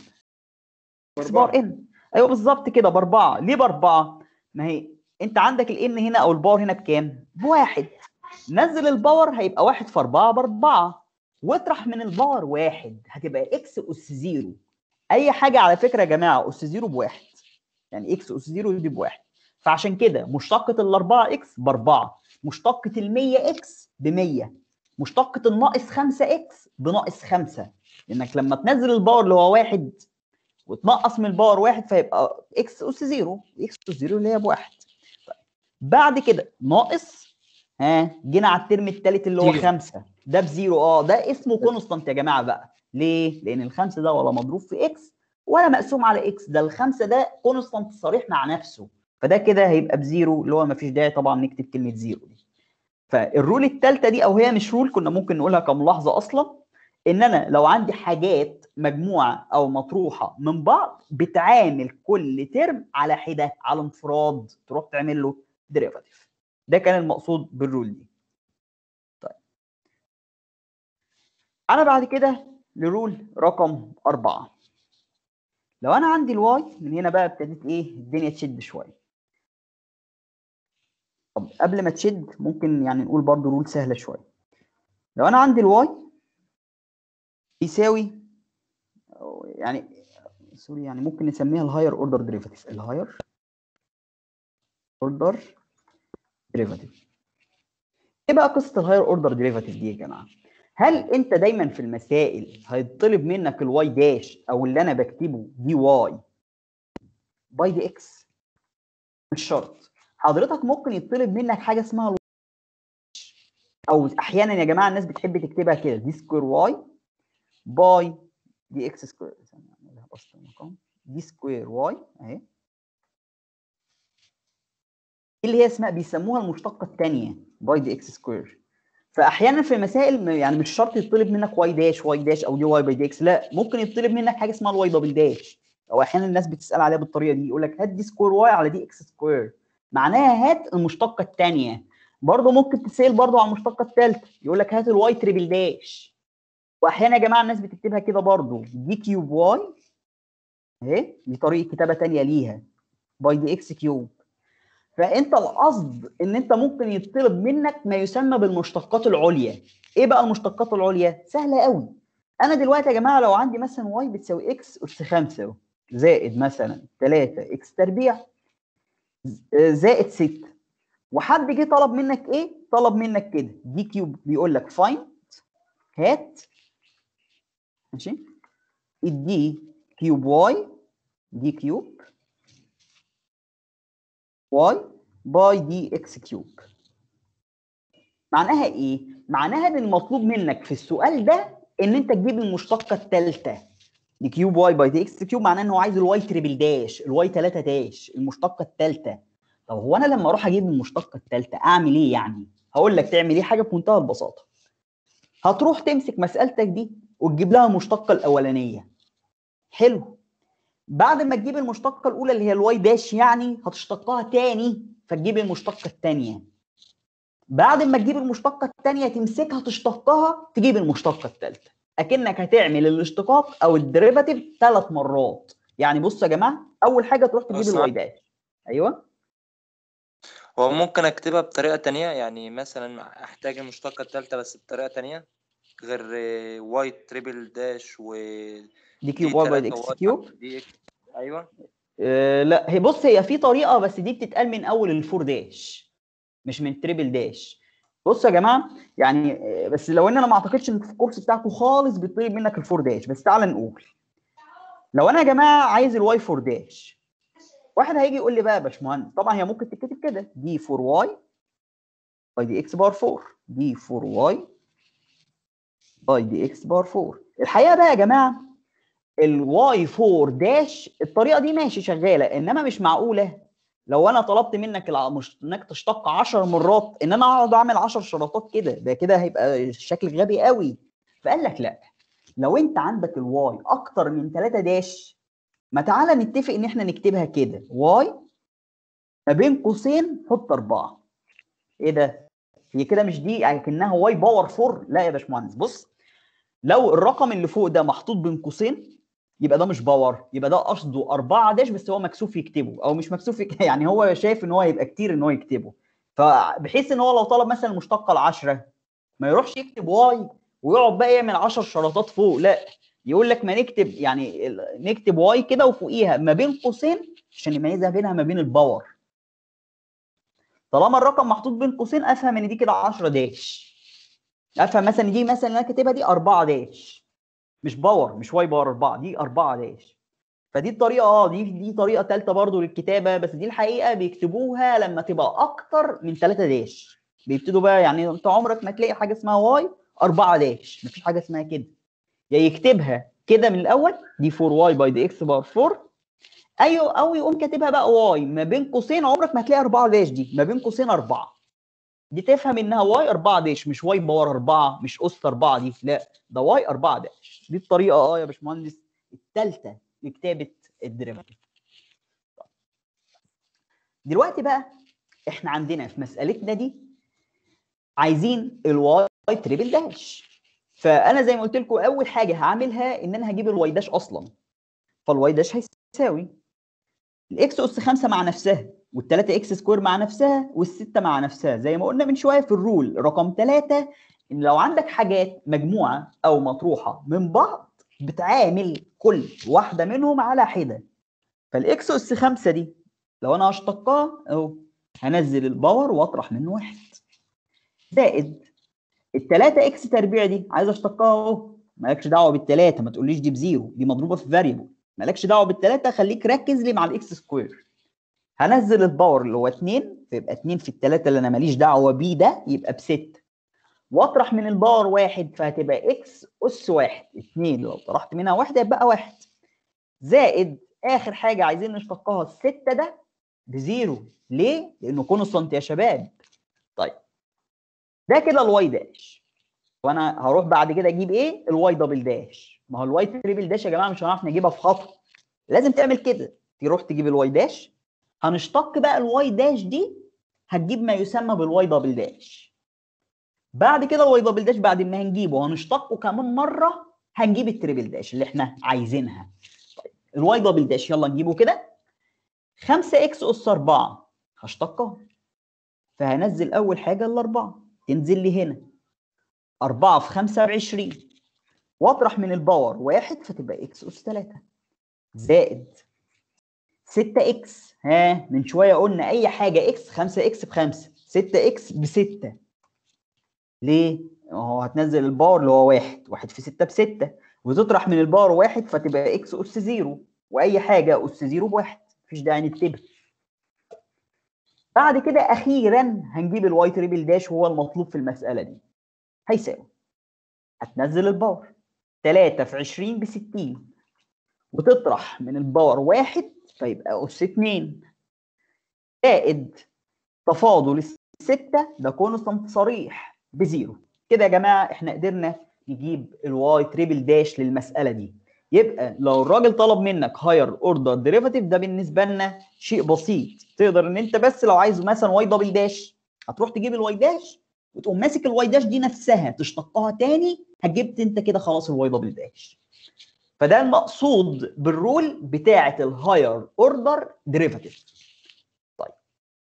اكس باور ان ايوه بالظبط كده باربعه ليه باربعه؟ ما هي انت عندك الان هنا او الباور هنا بكام؟ بواحد نزل الباور هيبقى واحد في اربعه باربعه واطرح من الباور واحد هتبقى اكس اس زيرو اي حاجه على فكره يا جماعه اس زيرو بواحد يعني اكس اس زيرو دي بواحد فعشان كده مشتقة الأربعة إكس بأربعة مشتقة المية إكس بمية مشتقة الناقص خمسة إكس بناقص خمسة لأنك لما تنزل الباور اللي هو واحد وتنقص من الباور واحد فيبقى إكس أس زيرو إكس أس زيرو اللي هي بواحد طيب. بعد كده ناقص ها جينا على الترم الثالث اللي هو
زيرو.
خمسة ده بزيرو اه ده اسمه كونستانت يا جماعة بقى ليه؟ لأن الخمسة ده ولا مضروب في إكس ولا مقسوم على إكس ده الخمسة ده كونستانت صريح مع نفسه فده كده هيبقى بزيرو اللي هو ما فيش داعي طبعا نكتب كلمه زيرو دي فالرول الثالثه دي او هي مش رول كنا ممكن نقولها كملاحظه اصلا ان انا لو عندي حاجات مجموعه او مطروحه من بعض بتعامل كل ترم على حده على انفراد تروح تعمل له ديريفاتيف ده كان المقصود بالرول دي طيب انا بعد كده لرول رقم أربعة لو انا عندي الواي من هنا بقى ابتدت ايه الدنيا تشد شويه طب قبل ما تشد ممكن يعني نقول برضو رول سهله شويه لو انا عندي الواي يساوي أو يعني سوري يعني ممكن نسميها الهاير اوردر ديريفاتيف الهاير اوردر ديريفاتيف ايه بقى قصه الهاير اوردر ديريفاتيف دي يا جماعه هل انت دايما في المسائل هيطلب منك الواي داش او اللي انا بكتبه دي واي باي دي اكس مش شرط حضرتك ممكن يطلب منك حاجه اسمها الواي او احيانا يا جماعه الناس بتحب تكتبها كده دي سكوير واي باي دي اكس سكوير بسط المقام دي سكوير واي اهي اللي هي اسمها بيسموها المشتقه الثانيه باي دي اكس سكوير فاحيانا في المسائل م- يعني مش شرط يطلب منك واي داش واي داش او دي واي باي دي اكس لا ممكن يطلب منك حاجه اسمها الواي دبل داش او احيانا الناس بتسال عليها بالطريقه دي يقول لك هات دي سكوير واي على دي اكس سكوير معناها هات المشتقه الثانيه برضه ممكن تسال برضه على المشتقه الثالثه يقول لك هات الواي تريبل داش واحيانا يا جماعه الناس بتكتبها كده برضه دي كيوب واي اهي دي طريقه كتابه ثانيه ليها باي دي اكس كيوب فانت القصد ان انت ممكن يطلب منك ما يسمى بالمشتقات العليا ايه بقى المشتقات العليا سهله قوي انا دلوقتي يا جماعه لو عندي مثلا واي بتساوي اكس اس 5 زائد مثلا 3 اكس تربيع زائد 6 وحد جه طلب منك ايه طلب منك كده دي كيوب بيقول لك فايند هات ماشي الدي كيوب واي دي كيوب واي باي دي اكس كيوب معناها ايه معناها ان المطلوب منك في السؤال ده ان انت تجيب المشتقه الثالثه دي كيوب واي باي دي اكس كيوب معناه ان هو عايز الواي تريبل داش الواي 3 داش المشتقه الثالثه طب هو انا لما اروح اجيب المشتقه الثالثه اعمل ايه يعني هقول لك تعمل ايه حاجه بمنتهى البساطه هتروح تمسك مسالتك دي وتجيب لها المشتقه الاولانيه حلو بعد ما تجيب المشتقه الاولى اللي هي الواي داش يعني هتشتقها تاني فتجيب المشتقه الثانيه بعد ما تجيب المشتقه الثانيه تمسكها تشتقها تجيب المشتقه الثالثه اكنك هتعمل الاشتقاق او الديريفاتيف ثلاث مرات يعني بصوا يا جماعه اول حاجه تروح تجيب
أصلاً.
الواي داش ايوه
هو ممكن اكتبها بطريقة تانية يعني مثلا احتاج المشتقة التالتة بس بطريقة تانية غير واي تريبل داش و
دي كيوب واي باي دي اكس كيوب
دي ايوه
آه لا هي بص هي في طريقه بس دي بتتقال من اول الفور داش مش من تريبل داش بص يا جماعه يعني آه، بس لو ان انا ما اعتقدش ان في الكورس بتاعكم خالص بيطلب منك الفور داش بس تعال نقول لو انا يا جماعه عايز الواي فور داش واحد هيجي يقول لي بقى يا باشمهندس طبعا هي ممكن تتكتب كده دي فور واي باي دي اكس بار 4 دي فور واي باي دي اكس بار 4 الحقيقه بقى يا جماعه الواي 4 داش الطريقه دي ماشي شغاله انما مش معقوله لو انا طلبت منك الع- مش انك تشتق 10 مرات ان انا اقعد اعمل 10 شرطات كده ده كده هيبقى شكل غبي قوي فقال لك لا لو انت عندك الواي اكتر من 3 داش ما تعالى نتفق ان احنا نكتبها كده واي ما بين قوسين حط 4 ايه ده هي كده مش دي يعني كانها واي باور 4 لا يا باشمهندس بص لو الرقم اللي فوق ده محطوط بين قوسين يبقى ده مش باور يبقى ده قصده 4 داش بس هو مكسوف يكتبه او مش مكسوف يك... يعني هو شايف ان هو هيبقى كتير ان هو يكتبه فبحيث ان هو لو طلب مثلا المشتقه العشرة ما يروحش يكتب واي ويقعد بقى يعمل 10 شرطات فوق لا يقول لك ما نكتب يعني ال- نكتب واي كده وفوقيها ما بين قوسين عشان يميزها بينها ما بين الباور طالما الرقم محطوط بين قوسين افهم ان دي كده 10 داش افهم مثلا إن دي مثلا اللي انا كاتبها دي 4 داش مش باور مش واي باور 4 دي 4 داش فدي الطريقه اه دي دي طريقه ثالثه برضو للكتابه بس دي الحقيقه بيكتبوها لما تبقى اكتر من 3 داش بيبتدوا بقى يعني انت عمرك ما تلاقي حاجه اسمها واي 4 داش مفيش حاجه اسمها كده يا يكتبها كده من الاول دي 4 واي باي دي اكس بار 4 ايوه او يقوم كاتبها بقى واي ما بين قوسين عمرك ما هتلاقي 4 داش دي ما بين قوسين 4 دي تفهم انها واي 4 داش مش واي باور 4 مش اس 4 دي لا ده واي 4 داش دي الطريقه اه يا باشمهندس الثالثه لكتابه الديريفاتيف دلوقتي بقى احنا عندنا في مسالتنا دي عايزين الواي تريبل داش فانا زي ما قلت لكم اول حاجه هعملها ان انا هجيب الواي داش اصلا فالواي داش هيساوي الاكس اس 5 مع نفسها والثلاثه اكس سكوير مع نفسها والسته مع نفسها زي ما قلنا من شويه في الرول رقم ثلاثه ان لو عندك حاجات مجموعه او مطروحه من بعض بتعامل كل واحده منهم على حده فالاكس اس 5 دي لو انا هشتقها اهو هنزل الباور واطرح منه واحد زائد التلاتة اكس تربيع دي عايز اشتقها اهو مالكش دعوه بالتلاته ما تقوليش دي بزيرو دي مضروبه في فاريبل مالكش دعوه بالتلاته خليك ركز لي مع الاكس سكوير هنزل الباور اللي هو 2 فيبقى 2 في التلاته اللي انا ماليش دعوه بيه ده يبقى ب 6 واطرح من الباور واحد فهتبقى اكس اس واحد 2 لو طرحت منها واحده يبقى واحد زائد اخر حاجه عايزين نشتقها السته ده بزيرو ليه؟ لانه كونستانت يا شباب طيب ده كده الواي داش وانا هروح بعد كده اجيب ايه؟ الواي دبل داش ما هو الواي تريبل داش يا جماعه مش هنعرف نجيبها في خطوه لازم تعمل كده تروح تجيب الواي داش هنشتق بقى الواي داش دي هتجيب ما يسمى بالواي دبل داش بعد كده الواي دبل داش بعد ما هنجيبه هنشتقه كمان مره هنجيب التريبل داش اللي احنا عايزينها طيب الواي دبل داش يلا نجيبه كده 5 اكس اس 4 هشتقها فهنزل اول حاجه الاربعه تنزل لي هنا 4 في 5 ب 20 واطرح من الباور واحد فتبقى اكس اس 3 زائد 6 اكس ها من شويه قلنا اي حاجه اكس 5 اكس ب 5 6 اكس ب 6 ليه؟ هو هتنزل الباور اللي هو واحد واحد في 6 ب 6 وتطرح من الباور واحد فتبقى اكس اس 0 واي حاجه اس 0 بواحد مفيش داعي نكتبها بعد كده اخيرا هنجيب الواي تريبل داش وهو المطلوب في المساله دي هيساوي هتنزل الباور 3 في 20 ب 60 وتطرح من الباور واحد فيبقى اس 2 زائد تفاضل الستة ده كونستانت صريح بزيرو كده يا جماعه احنا قدرنا نجيب الواي تريبل داش للمساله دي يبقى لو الراجل طلب منك هاير اوردر ديريفاتيف ده بالنسبه لنا شيء بسيط تقدر ان انت بس لو عايز مثلا واي دبل داش هتروح تجيب الواي داش وتقوم ماسك الواي داش دي نفسها تشتقها تاني هتجبت انت كده خلاص الواي دبل داش فده المقصود بالرول بتاعه الهاير اوردر ديريفاتيف طيب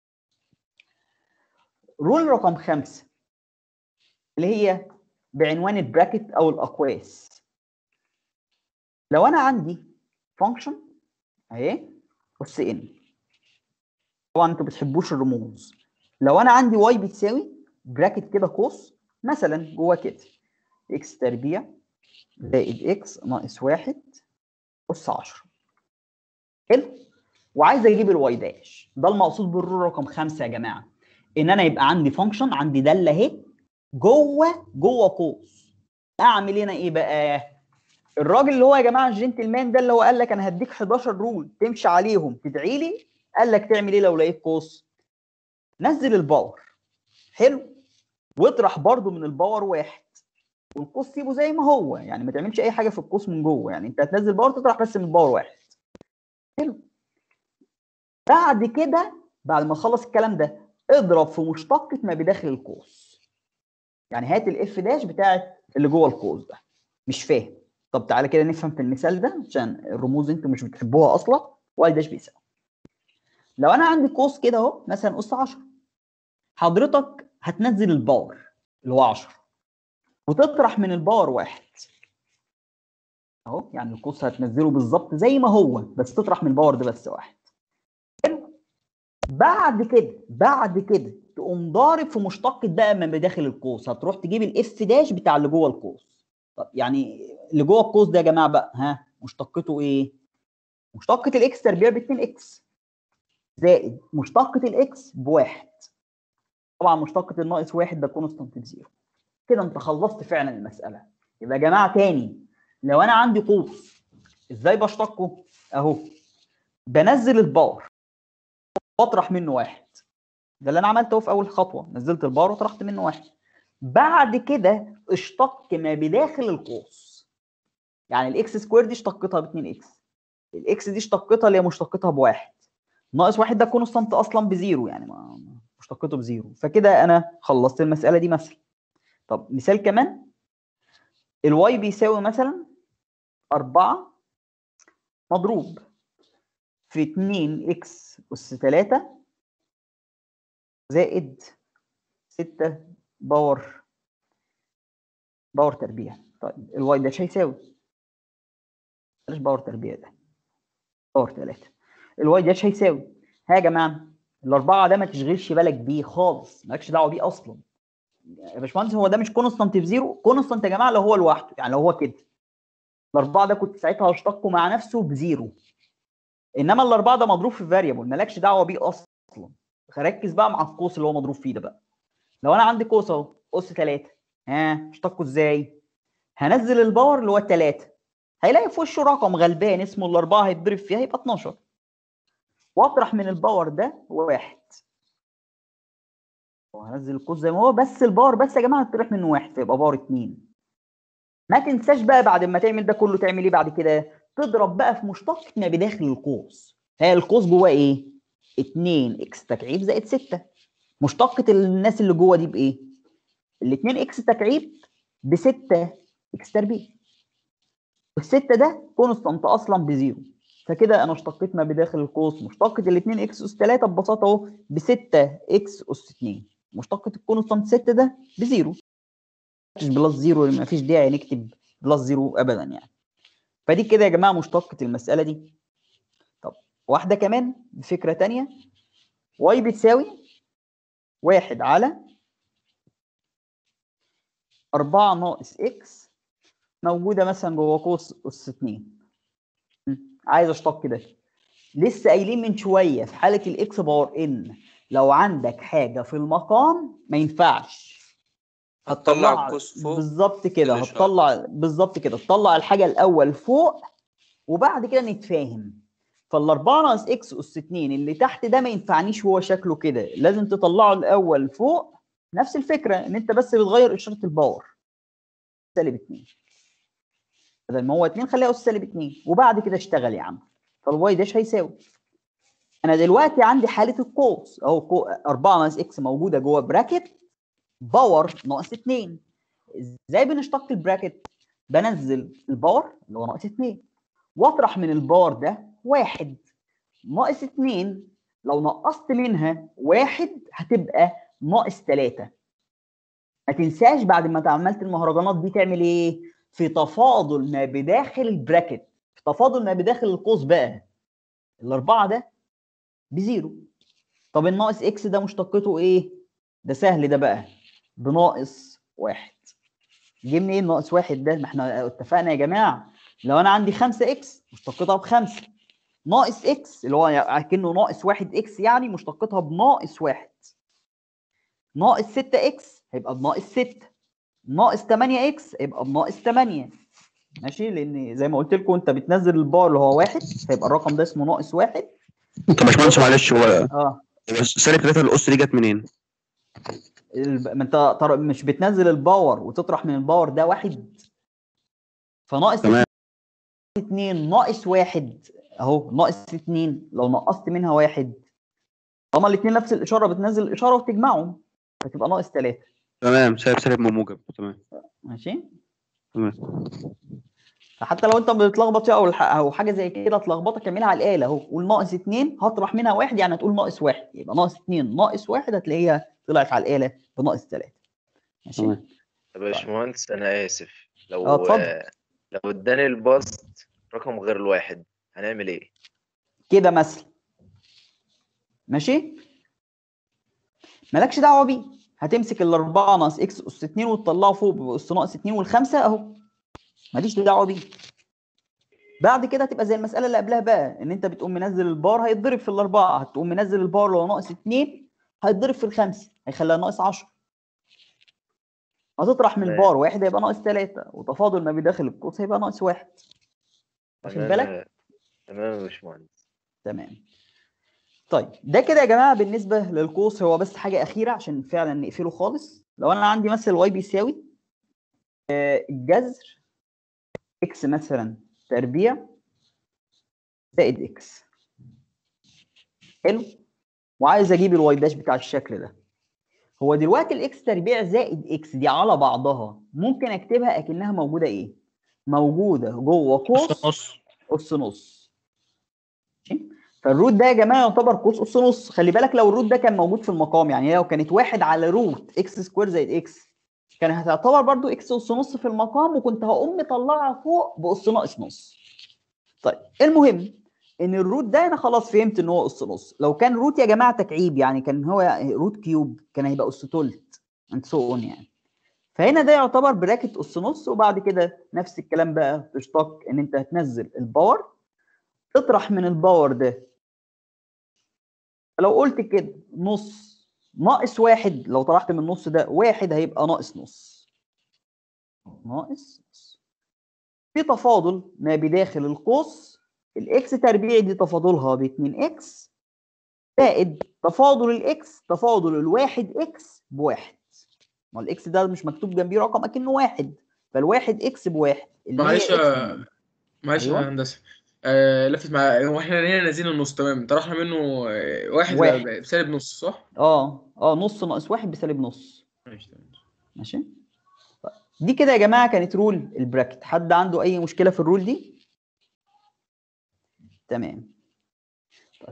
رول رقم خمسة اللي هي بعنوان البراكت او الاقواس لو انا عندي فانكشن اهي اس ان طبعا انتوا بتحبوش الرموز لو انا عندي واي بتساوي براكت كده قوس مثلا جوه كده اكس تربيع زائد اكس ناقص واحد اس 10 حلو وعايز اجيب الواي داش ده المقصود بالرول رقم خمسه يا جماعه ان انا يبقى عندي فانكشن عندي داله اهي جوه جوه قوس اعمل هنا ايه بقى الراجل اللي هو يا جماعه الجنتلمان ده اللي هو قال لك انا هديك 11 رول تمشي عليهم تدعي لي قال لك تعمل ايه لو لقيت قوس نزل الباور حلو واطرح برضو من الباور واحد والقوس سيبه زي ما هو يعني ما تعملش اي حاجه في القوس من جوه يعني انت هتنزل باور تطرح بس من الباور واحد حلو بعد كده بعد ما تخلص الكلام ده اضرب في مشتقة ما بداخل القوس يعني هات الاف داش بتاعت اللي جوه القوس ده مش فاهم طب تعالى كده نفهم في المثال ده عشان الرموز انتوا مش بتحبوها اصلا واي داش بيساوي لو انا عندي قوس كده اهو مثلا اس 10 حضرتك هتنزل الباور اللي هو 10 وتطرح من الباور واحد اهو يعني القوس هتنزله بالظبط زي ما هو بس تطرح من الباور ده بس واحد حلو بعد كده بعد كده تقوم ضارب في مشتقة بقى ما بداخل القوس هتروح تجيب الاف داش بتاع اللي جوه القوس طب يعني اللي جوه القوس ده يا جماعه بقى ها مشتقته ايه؟ مشتقة الاكس تربيع ب 2 اكس زائد مشتقة الاكس بواحد طبعا مشتقة الناقص واحد ده كونستانت بزيرو كده انت خلصت فعلا المسألة يبقى يا جماعة تاني لو انا عندي قوس ازاي بشتقه؟ اهو بنزل الباور واطرح منه واحد ده اللي انا عملته في اول خطوه نزلت الباور وطرحت منه واحد بعد كده اشتق ما بداخل القوس يعني الاكس سكوير دي اشتقتها ب 2 اكس الاكس دي اشتقتها اللي هي مشتقتها بواحد ناقص واحد ده كونستانت اصلا بزيرو يعني ما مشتقته بزيرو فكده انا خلصت المساله دي مثلا طب مثال كمان الواي بيساوي مثلا 4 مضروب في 2 اكس اس 3 زائد 6 باور باور تربيع طيب الواي ده هيساوي بلاش باور تربيع ده باور 3 الواي ده هيساوي ها يا جماعه الاربعه ده ما تشغلش بالك بيه خالص مالكش دعوه بيه اصلا يا باشمهندس هو ده مش كونستانت في زيرو كونستانت يا جماعه لو هو لوحده يعني لو هو كده الاربعه ده كنت ساعتها هشتقه مع نفسه بزيرو انما الاربعه ده مضروب في فاريبل مالكش دعوه بيه اصلا ركز بقى مع القوس اللي هو مضروب فيه ده بقى لو انا عندي قوس اهو قوس 3 ها اشتقه ازاي هنزل الباور اللي هو الثلاثة هيلاقي في وشه رقم غلبان اسمه الأربعة هيتضرب فيها يبقى 12 واطرح من الباور ده واحد وهنزل القوس زي ما هو بس الباور بس يا جماعة هتطرح منه واحد فيبقى باور اتنين ما تنساش بقى بعد ما تعمل ده كله تعمل ايه بعد كده تضرب بقى في مشتقة ما بداخل القوس هي القوس جواه ايه 2 اكس تكعيب زائد 6 مشتقة الناس اللي جوه دي بايه ال 2 اكس تكعيب ب 6 اكس تربيع والستة ده كونستانت اصلا بزيرو فكده انا اشتقيت ما بداخل القوس مشتقة ال 2 اكس اس 3 ببساطة اهو ب 6 اكس اس 2 مشتقة الكونستانت 6 ده بزيرو مش بلس زيرو ما فيش داعي نكتب بلس زيرو ابدا يعني فدي كده يا جماعة مشتقة المسألة دي طب واحدة كمان بفكرة تانية واي بتساوي واحد على أربعة ناقص إكس موجودة مثلا جوه قوس أس اتنين م. عايز أشتق كده لسه قايلين من شوية في حالة الإكس باور إن لو عندك حاجة في المقام ما ينفعش
هتطلع
هتطلع-
القوس فوق
بالظبط كده
الإشارة.
هتطلع بالظبط كده تطلع الحاجة الأول فوق وبعد كده نتفاهم فالأربعة ناقص إكس أس اتنين اللي تحت ده ما ينفعنيش هو شكله كده لازم تطلعه الأول فوق نفس الفكرة إن أنت بس بتغير إشارة الباور سالب اتنين بدل ما هو اتنين خليها أس سالب اتنين وبعد كده اشتغل يا عم فالواي داش هيساوي أنا دلوقتي عندي حالة القوس أهو قو- أربعة ناقص إكس موجودة جوه براكت باور ناقص اتنين ازاي بنشتق البراكت بنزل الباور اللي هو ناقص اتنين واطرح من الباور ده واحد ناقص اتنين لو نقصت منها واحد هتبقى ناقص تلاتة ما تنساش بعد ما عملت المهرجانات دي تعمل ايه في تفاضل ما بداخل البراكت في تفاضل ما بداخل القوس بقى الاربعة ده بزيرو طب الناقص اكس ده مشتقته ايه ده سهل ده بقى بناقص واحد جه منين ناقص واحد ده؟ ما احنا اتفقنا يا جماعه لو انا عندي 5 اكس مشتقتها بخمسه ناقص اكس اللي هو اكنه ناقص واحد اكس يعني مشتقتها بناقص واحد ناقص 6 اكس هيبقى بناقص 6 ناقص 8 اكس هيبقى بناقص 8 ماشي لان زي ما قلت لكم انت بتنزل البار اللي هو واحد هيبقى الرقم ده اسمه ناقص واحد
طب يا باشمهندس معلش هو
اه
سالب 3 الأس دي جت منين؟
الب- ما انت ترى مش بتنزل الباور وتطرح من الباور ده واحد فناقص
تمام.
اتنين ناقص واحد اهو ناقص اتنين لو نقصت منها واحد هما الاتنين نفس الاشاره بتنزل الاشاره وتجمعهم فتبقى ناقص تلاته
تمام سالب سالب موجب تمام
ماشي
تمام
فحتى لو انت بتلخبط فيها او الح- او حاجه زي كده تلخبطك اعملها على الاله اهو قول ناقص اتنين هطرح منها واحد يعني هتقول ناقص واحد يبقى ناقص اتنين ناقص واحد هتلاقيها طلعت على الاله بناقص تلاته ماشي
تمام.
طب يا باشمهندس انا اسف لو
اه، اتفضل.
آه، لو اداني البسط رقم غير الواحد هنعمل ايه؟
كده مثلا ماشي مالكش دعوه بيه هتمسك الاربعه ناقص اكس اس 2 وتطلعه فوق باس ناقص 2 والخمسه اهو ماليش دعوه بيه بعد كده هتبقى زي المساله اللي قبلها بقى ان انت بتقوم منزل البار هيتضرب في الاربعه هتقوم منزل البار اللي هو ناقص 2 هيتضرب في الخمسه هيخليها ناقص 10 هتطرح من
تمام.
البار واحد هيبقى ناقص 3 وتفاضل ما بداخل القوس هيبقى ناقص واحد واخد
تمام
بالك؟
يا- تمام يا باشمهندس
تمام طيب ده كده يا جماعه بالنسبه للقوس هو بس حاجه اخيره عشان فعلا نقفله خالص لو انا عندي مثلا الواي بيساوي آه، الجذر اكس مثلا تربيع زائد اكس حلو وعايز اجيب الواي داش بتاع الشكل ده هو دلوقتي الاكس تربيع زائد اكس دي على بعضها ممكن اكتبها اكنها موجوده ايه موجوده جوه قوس
نص
اس نص ماشي؟ فالروت ده يا جماعه يعتبر قوس اس نص خلي بالك لو الروت ده كان موجود في المقام يعني لو كانت واحد على روت اكس سكوير زائد اكس كان هتعتبر برضو اكس اس نص في المقام وكنت هقوم مطلعها فوق باس ناقص نص طيب المهم ان الروت ده انا خلاص فهمت ان هو اس نص لو كان روت يا جماعه تكعيب يعني كان هو روت كيوب كان هيبقى اس تلت اند سو اون يعني فهنا ده يعتبر براكت اس نص وبعد كده نفس الكلام بقى تشتق ان انت هتنزل الباور تطرح من الباور ده لو قلت كده نص ناقص واحد لو طرحت من النص ده واحد هيبقى ناقص نص ناقص نص في تفاضل ما بداخل القوس الاكس تربيع دي تفاضلها ب 2 اكس زائد تفاضل الاكس تفاضل الواحد اكس بواحد ما الاكس ده مش مكتوب جنبيه رقم اكنه واحد فالواحد اكس بواحد اللي هي
معلش
إكس
يا-
من-
معلش
أيوة.
يا هندسه آه لفت مع هو احنا هنا نازلين النص تمام طرحنا منه آه، واحد,
واحد.
بسالب نص صح؟
اه اه نص ناقص واحد بسالب نص
ماشي تمام
ماشي طيب. دي كده يا جماعه كانت رول البراكت حد عنده اي مشكله في الرول دي تمام طيب.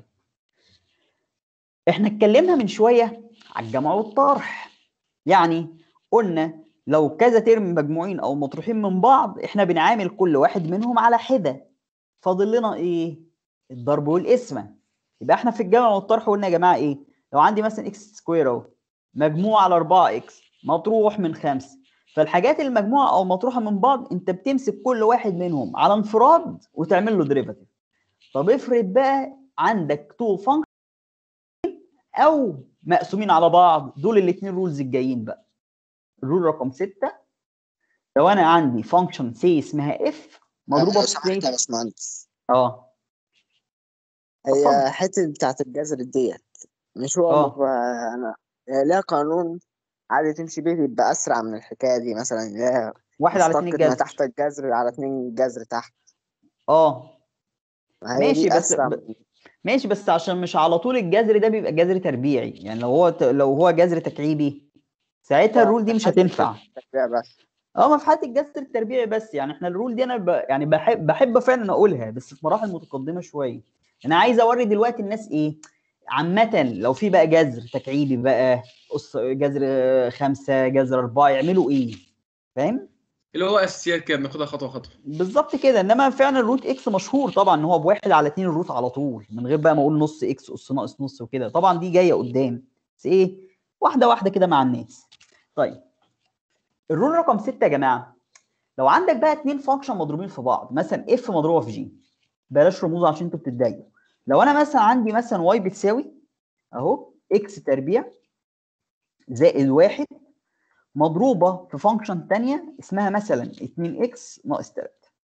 احنا اتكلمنا من شويه على الجمع والطرح يعني قلنا لو كذا ترم مجموعين او مطروحين من بعض احنا بنعامل كل واحد منهم على حده فاضل لنا ايه الضرب والقسمه يبقى احنا في الجمع والطرح قلنا يا جماعه ايه لو عندي مثلا اكس سكوير اهو مجموع على 4 اكس مطروح من 5 فالحاجات المجموعه او مطروحه من بعض انت بتمسك كل واحد منهم على انفراد وتعمل له ديريفاتيف طب افرض بقى عندك تو فانكشن او مقسومين على بعض دول الاثنين رولز الجايين بقى الرول رقم 6 لو انا عندي فانكشن سي اسمها اف مضروبه
لو
في
سمحت يا
سي
باشمهندس
اه اتفضل.
هي حتة بتاعت الجذر ديت مش هو
آه.
مف- أنا ليها قانون عادي تمشي بيه يبقى أسرع من الحكاية دي مثلا اللي هي
واحد على اتنين
مشتقة ما
الجذر
تحت الجذر على اتنين جذر تحت
اه
ما هي
ماشي
دي
بس
أسرع
ب-
من
ماشي بس عشان مش على طول الجذر ده بيبقى جذر تربيعي يعني لو هو ت... لو هو جذر تكعيبي ساعتها
آه،
الرول دي مش
حتة
هتنفع
التربيع بس
اه ما في حاله الجذر التربيعي بس يعني احنا الرول دي انا ب... يعني بحب بحب فعلا اقولها بس في مراحل متقدمه شويه انا عايز اوري دلوقتي الناس ايه عامة لو في بقى جذر تكعيبي بقى قص جذر خمسة جذر أربعة يعملوا إيه؟ فاهم؟
اللي هو اساسيات كده بناخدها خطوه خطوه
بالظبط كده انما فعلا الروت اكس مشهور طبعا ان هو بواحد على اتنين الروت على طول من غير بقى ما اقول نص اكس اس ناقص نص وكده طبعا دي جايه قدام بس ايه واحده واحده كده مع الناس طيب الرول رقم ستة يا جماعه لو عندك بقى اتنين فانكشن مضروبين في بعض مثلا اف مضروبه في جي بلاش رموز عشان انتوا بتتضايقوا لو انا مثلا عندي مثلا واي بتساوي اهو اكس تربيع زائد واحد مضروبه في فانكشن تانية اسمها مثلا 2 اكس ناقص 3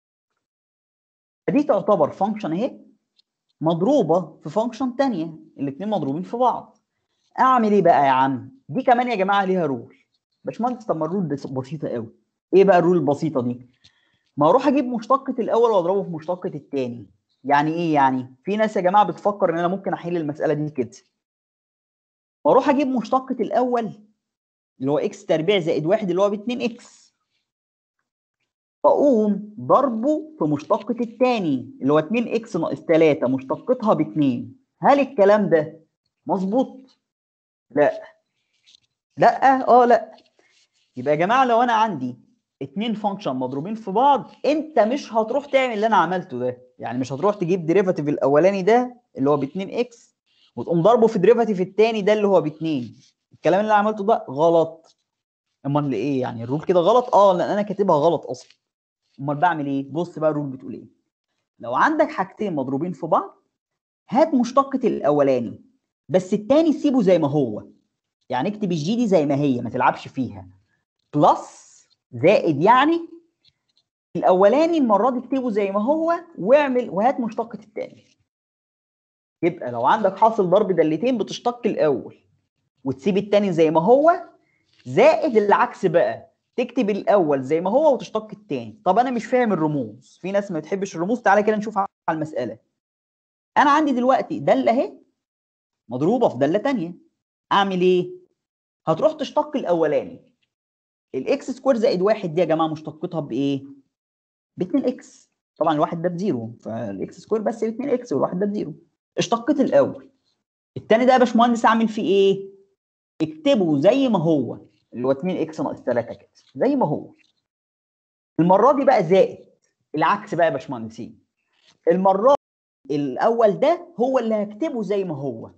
دي تعتبر فانكشن اهي مضروبه في فانكشن تانية الاثنين مضروبين في بعض اعمل ايه بقى يا عم دي كمان يا جماعه ليها رول باشمهندس طب ما الرول دي بسيطه قوي ايه بقى الرول البسيطه دي ما اروح اجيب مشتقه الاول واضربه في مشتقه الثاني يعني ايه يعني في ناس يا جماعه بتفكر ان انا ممكن احل المساله دي كده واروح اجيب مشتقه الاول اللي هو اكس تربيع زائد واحد اللي هو ب 2 اكس فاقوم ضربه في مشتقة الثاني اللي هو 2 اكس ناقص 3 مشتقتها ب 2 هل الكلام ده مظبوط؟ لا لا اه لا يبقى يا جماعه لو انا عندي اتنين فانكشن مضروبين في بعض انت مش هتروح تعمل اللي انا عملته ده يعني مش هتروح تجيب ديريفاتيف الاولاني ده اللي هو ب 2 اكس وتقوم ضربه في ديريفاتيف الثاني ده اللي هو ب 2 الكلام اللي انا عملته ده غلط امال ايه يعني الرول كده غلط اه لان انا كاتبها غلط اصلا امال بعمل ايه بص بقى الرول بتقول ايه لو عندك حاجتين مضروبين في بعض هات مشتقة الاولاني بس التاني سيبه زي ما هو يعني اكتب الجي دي زي ما هي ما تلعبش فيها بلس زائد يعني الاولاني المره دي اكتبه زي ما هو واعمل وهات مشتقة التاني يبقى لو عندك حاصل ضرب دالتين بتشتق الاول وتسيب التاني زي ما هو زائد العكس بقى تكتب الاول زي ما هو وتشتق التاني طب انا مش فاهم الرموز في ناس ما بتحبش الرموز تعالى كده نشوف على المساله انا عندي دلوقتي داله اهي مضروبه في داله تانية اعمل ايه هتروح تشتق الاولاني الاكس سكوير زائد واحد دي يا جماعه مشتقتها بايه؟ ب 2 اكس طبعا الواحد ده بزيرو فالاكس سكوير بس ب 2 اكس والواحد ده بزيرو اشتقيت الاول التاني ده يا باشمهندس اعمل فيه ايه؟ اكتبه زي ما هو اللي هو 2 اكس ناقص 3 كده زي ما هو المره دي بقى زائد العكس بقى يا باشمهندسين المره دي الاول ده هو اللي هكتبه زي ما هو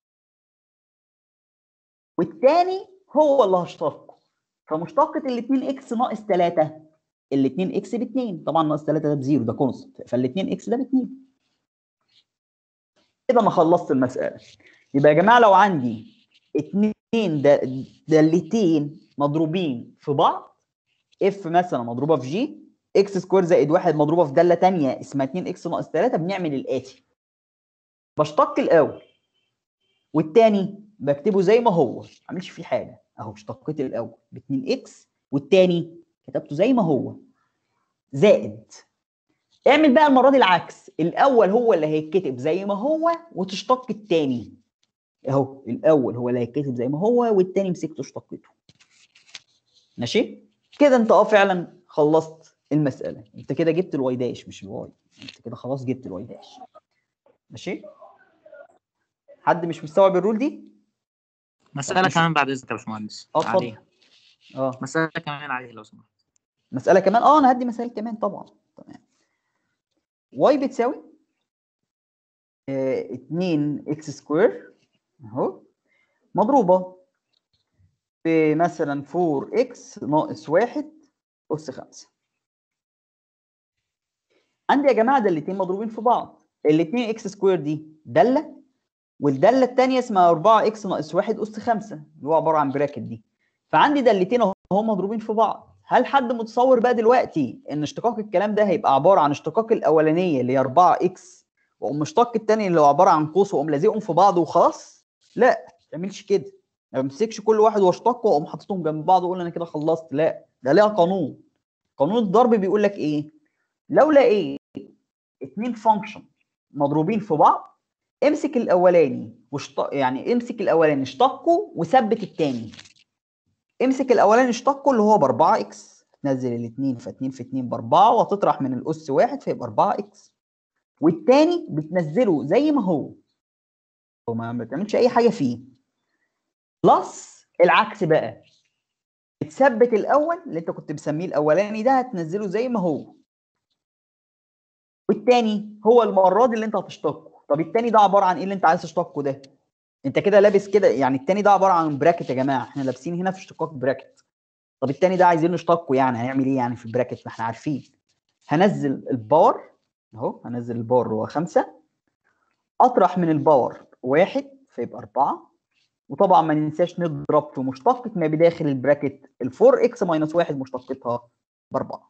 والتاني هو اللي هشتقه فمشتقة ال 2 اكس ناقص 3 ال 2 اكس ب 2 طبعا ناقص 3 ده بزيرو ده كونست فال 2 اكس ده ب 2 كده انا خلصت المسألة يبقى يا جماعة لو عندي اتنين د- دالتين مضروبين في بعض اف مثلا مضروبة في جي اكس سكوير زائد واحد مضروبة في دالة تانية اسمها 2 اكس ناقص 3 بنعمل الآتي بشتق الأول والتاني بكتبه زي ما هو ما عملش فيه حاجة اهو اشتقيت الأول ب 2 اكس والتاني كتبته زي ما هو زائد اعمل بقى المرة دي العكس الأول هو اللي هيتكتب زي ما هو وتشتق التاني اهو الأول هو اللي هيتكتب زي ما هو والتاني مسكته اشتقيته ماشي كده انت اه فعلا خلصت المسألة انت كده جبت الواي داش مش الواي انت كده خلاص جبت الواي داش ماشي حد مش مستوعب الرول دي
مسألة
ماشي.
كمان بعد إذنك يا باشمهندس
اه اتفضل
عليها
اه
مسألة كمان عليها لو سمحت
مسألة كمان اه انا هدي مسائل كمان طبعا تمام واي بتساوي آه 2 اكس سكوير اهو مضروبة في مثلا 4 اكس ناقص 1 أس 5 عندي يا جماعة دالتين مضروبين في بعض الاتنين اكس سكوير دي دالة والدالة التانية اسمها 4 اكس ناقص 1 أس 5 اللي هو عبارة عن براكت دي فعندي دالتين اهو هم مضروبين في بعض هل حد متصور بقى دلوقتي ان اشتقاق الكلام ده هيبقى عباره عن اشتقاق الاولانيه اللي هي 4 اكس واقوم مشتق الثاني اللي هو عباره عن قوس واقوم لازقهم في بعض وخلاص لا ما تعملش كده ما بمسكش كل واحد واشتقه واقوم حاططهم جنب بعض واقول انا كده خلصت لا ده ليها قانون قانون الضرب بيقول لك ايه لو لقيت اتنين فانكشن مضروبين في بعض امسك الاولاني واشت... يعني امسك الاولاني اشتقه وثبت الثاني امسك الاولاني اشتقه اللي هو ب 4 اكس تنزل الاثنين ف 2 في 2 ب 4 وتطرح من الاس واحد فيبقى 4 اكس والتاني بتنزله زي ما هو وما ما بتعملش اي حاجه فيه بلس العكس بقى بتثبت الاول اللي انت كنت مسميه الاولاني ده هتنزله زي ما هو والتاني هو المره دي اللي انت هتشتقه طب التاني ده عباره عن ايه اللي انت عايز تشتقه ده انت كده لابس كده يعني التاني ده عباره عن براكت يا جماعه احنا لابسين هنا في اشتقاق براكت طب التاني ده عايزين نشتقه يعني هنعمل ايه يعني في البراكت ما احنا عارفين هنزل الباور اهو هنزل الباور اللي هو خمسة اطرح من الباور واحد فيبقى أربعة وطبعا ما ننساش نضرب في مشتقة ما بداخل البراكت ال 4 اكس ماينس واحد مشتقتها بأربعة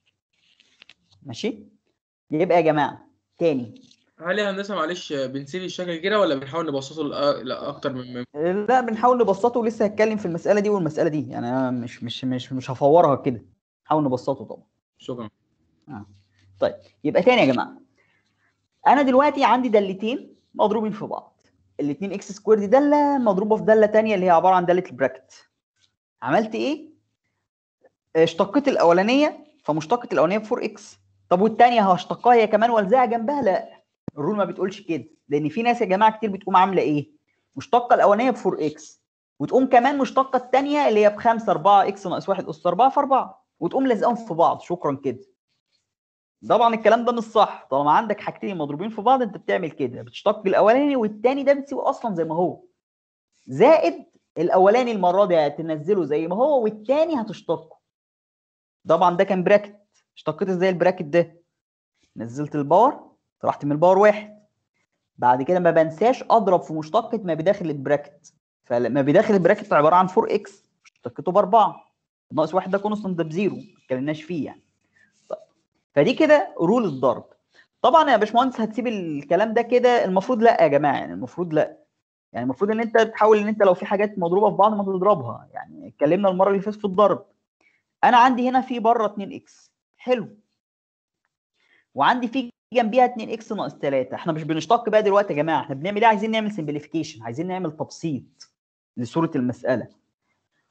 ماشي يبقى يا جماعة تاني
هل يا هندسه معلش بنسيب الشكل كده ولا بنحاول نبسطه لأ- لاكتر من من-
لا بنحاول نبسطه ولسه هتكلم في المسألة دي والمسألة دي يعني انا مش مش مش مش هفورها كده نحاول نبسطه طبعا
شكرا
طيب يبقى تاني يا جماعه انا دلوقتي عندي دالتين مضروبين في بعض الاثنين اكس سكوير دي داله مضروبه في داله تانية اللي هي عباره عن داله البراكت عملت ايه اشتقيت الاولانيه فمشتقه الاولانيه ب 4 اكس طب والثانيه هشتقها هي كمان والزقها جنبها لا الرول ما بتقولش كده لان في ناس يا جماعه كتير بتقوم عامله ايه مشتقه الاولانيه ب 4 اكس وتقوم كمان مشتقه الثانيه اللي هي ب 5 4 اكس ناقص 1 اس 4 في 4 وتقوم لازقهم في بعض شكرا كده طبعا الكلام ده مش صح طالما عندك حاجتين مضروبين في بعض انت بتعمل كده بتشتق الاولاني والتاني ده بتسيبه اصلا زي ما هو زائد الاولاني المره دي هتنزله زي ما هو والتاني هتشتقه طبعا ده كان براكت اشتقيت ازاي البراكت ده نزلت الباور طرحت من الباور واحد بعد كده ما بنساش اضرب في مشتقه ما بداخل البراكت فما بداخل البراكت عباره عن 4 اكس اشتقته باربعه ناقص واحد ده كونستنت ده بزيرو ما اتكلمناش فيه يعني فدي كده رول الضرب طبعا يا باشمهندس هتسيب الكلام ده كده المفروض لا يا جماعه يعني المفروض لا يعني المفروض ان انت تحاول ان انت لو في حاجات مضروبه في بعض ما تضربها يعني اتكلمنا المره اللي فاتت في الضرب انا عندي هنا في بره 2 اكس حلو وعندي في جنبيها 2 اكس ناقص 3 احنا مش بنشتق بقى دلوقتي يا جماعه احنا بنعمل ايه عايزين نعمل سمبليفيكيشن عايزين نعمل تبسيط لصوره المساله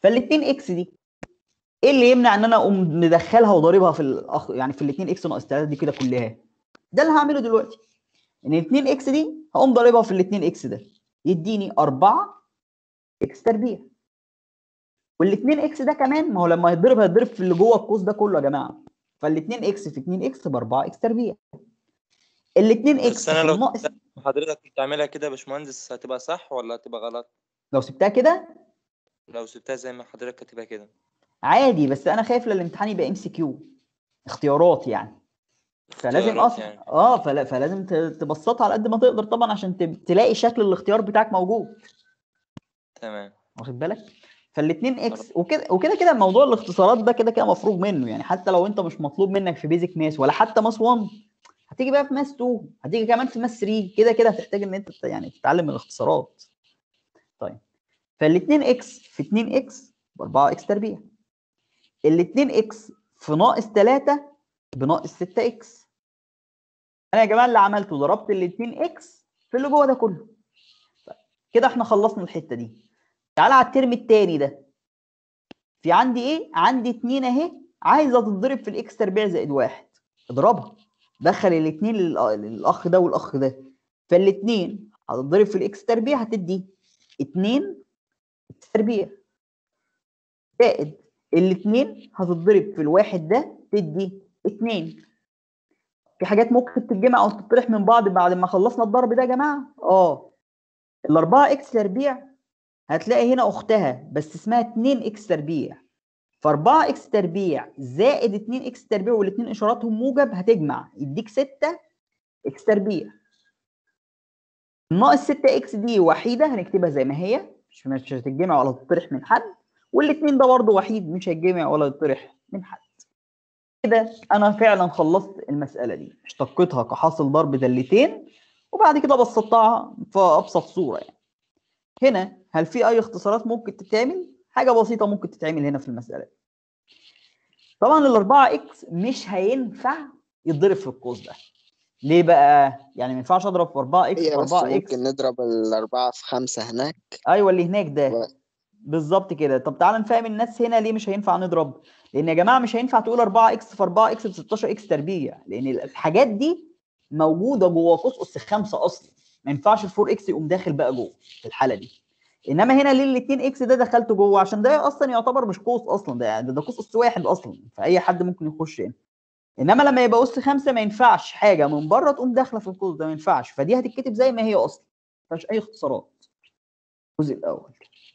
فال2 اكس دي ايه اللي يمنع ان انا اقوم مدخلها وضاربها في الأخ... يعني في ال2 اكس ناقص 3 دي كده كلها ده اللي هعمله دلوقتي ان ال 2 اكس دي هقوم ضاربها في ال 2 اكس ده يديني 4 اكس تربيع وال 2 اكس ده كمان ما هو لما هيتضرب هيتضرب في اللي جوه القوس ده كله يا جماعه فال 2 اكس في 2 اكس ب 4 اكس تربيع ال 2 اكس
بس انا
في
لو
الناقص
حضرتك بتعملها كده يا باشمهندس هتبقى صح ولا هتبقى غلط
لو سبتها كده
لو سبتها زي ما حضرتك كاتبها كده
عادي بس انا خايف الامتحان يبقى ام سي كيو اختيارات يعني فلازم
اختيارات
اصلا
يعني.
اه فلا فلازم ت- تبسطها على قد ما تقدر طبعا عشان ت- تلاقي شكل الاختيار بتاعك موجود
تمام
واخد بالك فالاثنين اكس وكده وكده كده موضوع الاختصارات ده كده كده مفروغ منه يعني حتى لو انت مش مطلوب منك في بيزك ماس ولا حتى ماس 1 هتيجي بقى في ماس 2 هتيجي كمان في ماس 3 كده كده هتحتاج ان انت ت- يعني تتعلم الاختصارات طيب فالاثنين اكس في 2 اكس ب 4 اكس تربيع الاثنين اكس في ناقص 3 بناقص 6 اكس انا يا جماعه اللي عملته ضربت الاثنين اكس في اللي جوه ده كله طيب كده احنا خلصنا الحته دي تعالى على الترم الثاني ده في عندي ايه عندي 2 اهي عايزه تتضرب في الاكس تربيع زائد واحد اضربها دخل الاثنين للاخ ده والاخ ده فالاثنين هتتضرب في الاكس تربيع هتدي 2 اكس تربيع زائد الاثنين هتتضرب في الواحد ده تدي 2 في حاجات ممكن تتجمع او تطرح من بعض بعد ما خلصنا الضرب ده يا جماعه اه الأربعة اكس تربيع هتلاقي هنا اختها بس اسمها 2 اكس تربيع ف 4 اكس تربيع زائد 2 اكس تربيع والاثنين اشاراتهم موجب هتجمع يديك 6 اكس تربيع ناقص 6 اكس دي وحيده هنكتبها زي ما هي مش مش هتتجمع ولا تطرح من حد والاثنين ده برضه وحيد مش هيتجمع ولا يطرح من حد كده انا فعلا خلصت المساله دي اشتقتها كحاصل ضرب دالتين وبعد كده بسطتها في ابسط صوره يعني هنا هل في اي اختصارات ممكن تتعمل حاجه بسيطه ممكن تتعمل هنا في المساله دي طبعا الأربعة اكس مش هينفع يتضرب في القوس ده ليه بقى يعني ما ينفعش اضرب في 4 اكس في
هي بس
4 اكس
ممكن نضرب الأربعة في خمسة هناك
ايوه اللي هناك ده
و-
بالظبط كده طب تعال نفهم الناس هنا ليه مش هينفع نضرب لان يا جماعه مش هينفع تقول 4 اكس في 4 اكس ب 16 اكس تربيع لان الحاجات دي موجوده جوه قوس اس 5 اصلا ما ينفعش ال 4 اكس يقوم داخل بقى جوه في الحاله دي انما هنا ليه ال 2 اكس ده دخلته جوه عشان ده اصلا يعتبر مش قوس اصلا ده ده, ده قوس اس واحد اصلا فاي حد ممكن يخش هنا انما لما يبقى اس 5 ما ينفعش حاجه من بره تقوم داخله في القوس ده ما ينفعش فدي هتتكتب زي ما هي اصلا ما فيهاش اي اختصارات الجزء الاول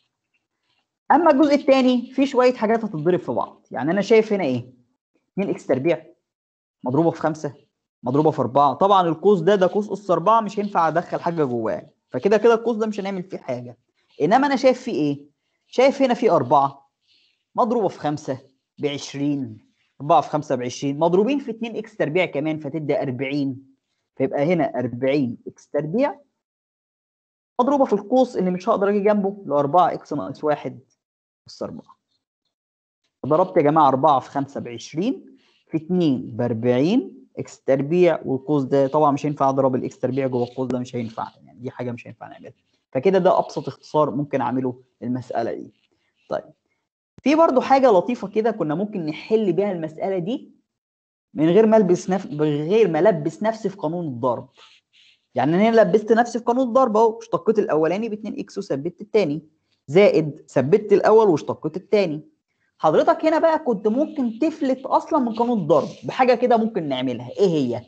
اما الجزء الثاني فيه شويه حاجات هتتضرب في بعض يعني انا شايف هنا ايه 2 اكس تربيع مضروبه في 5 مضروبه في 4 طبعا القوس ده ده قوس اس 4 مش هينفع ادخل حاجه جواه فكده كده القوس ده مش هنعمل فيه حاجه انما انا شايف فيه ايه شايف هنا فيه 4 مضروبه في 5 ب 20 4 في 5 ب 20 مضروبين في 2 اكس تربيع كمان فتدي 40 فيبقى هنا 40 اكس تربيع مضروبه في القوس اللي مش هقدر اجي جنبه اللي هو 4 اكس ناقص 1 اس 4 ضربت يا جماعه 4 في 5 ب 20 في 2 ب 40 اكس تربيع والقوس ده طبعا مش هينفع اضرب الاكس تربيع جوه القوس ده مش هينفع يعني دي حاجه مش هينفع نعملها فكده ده ابسط اختصار ممكن اعمله للمساله دي طيب في برضو حاجه لطيفه كده كنا ممكن نحل بيها المساله دي من غير ما البس نف... من غير ما البس نفسي في قانون الضرب يعني انا لبست نفسي في قانون الضرب اهو اشتقيت الاولاني ب 2 اكس وثبت الثاني زائد ثبت الاول واشتقيت الثاني حضرتك هنا بقى كنت ممكن تفلت اصلا من قانون الضرب بحاجه كده ممكن نعملها ايه هي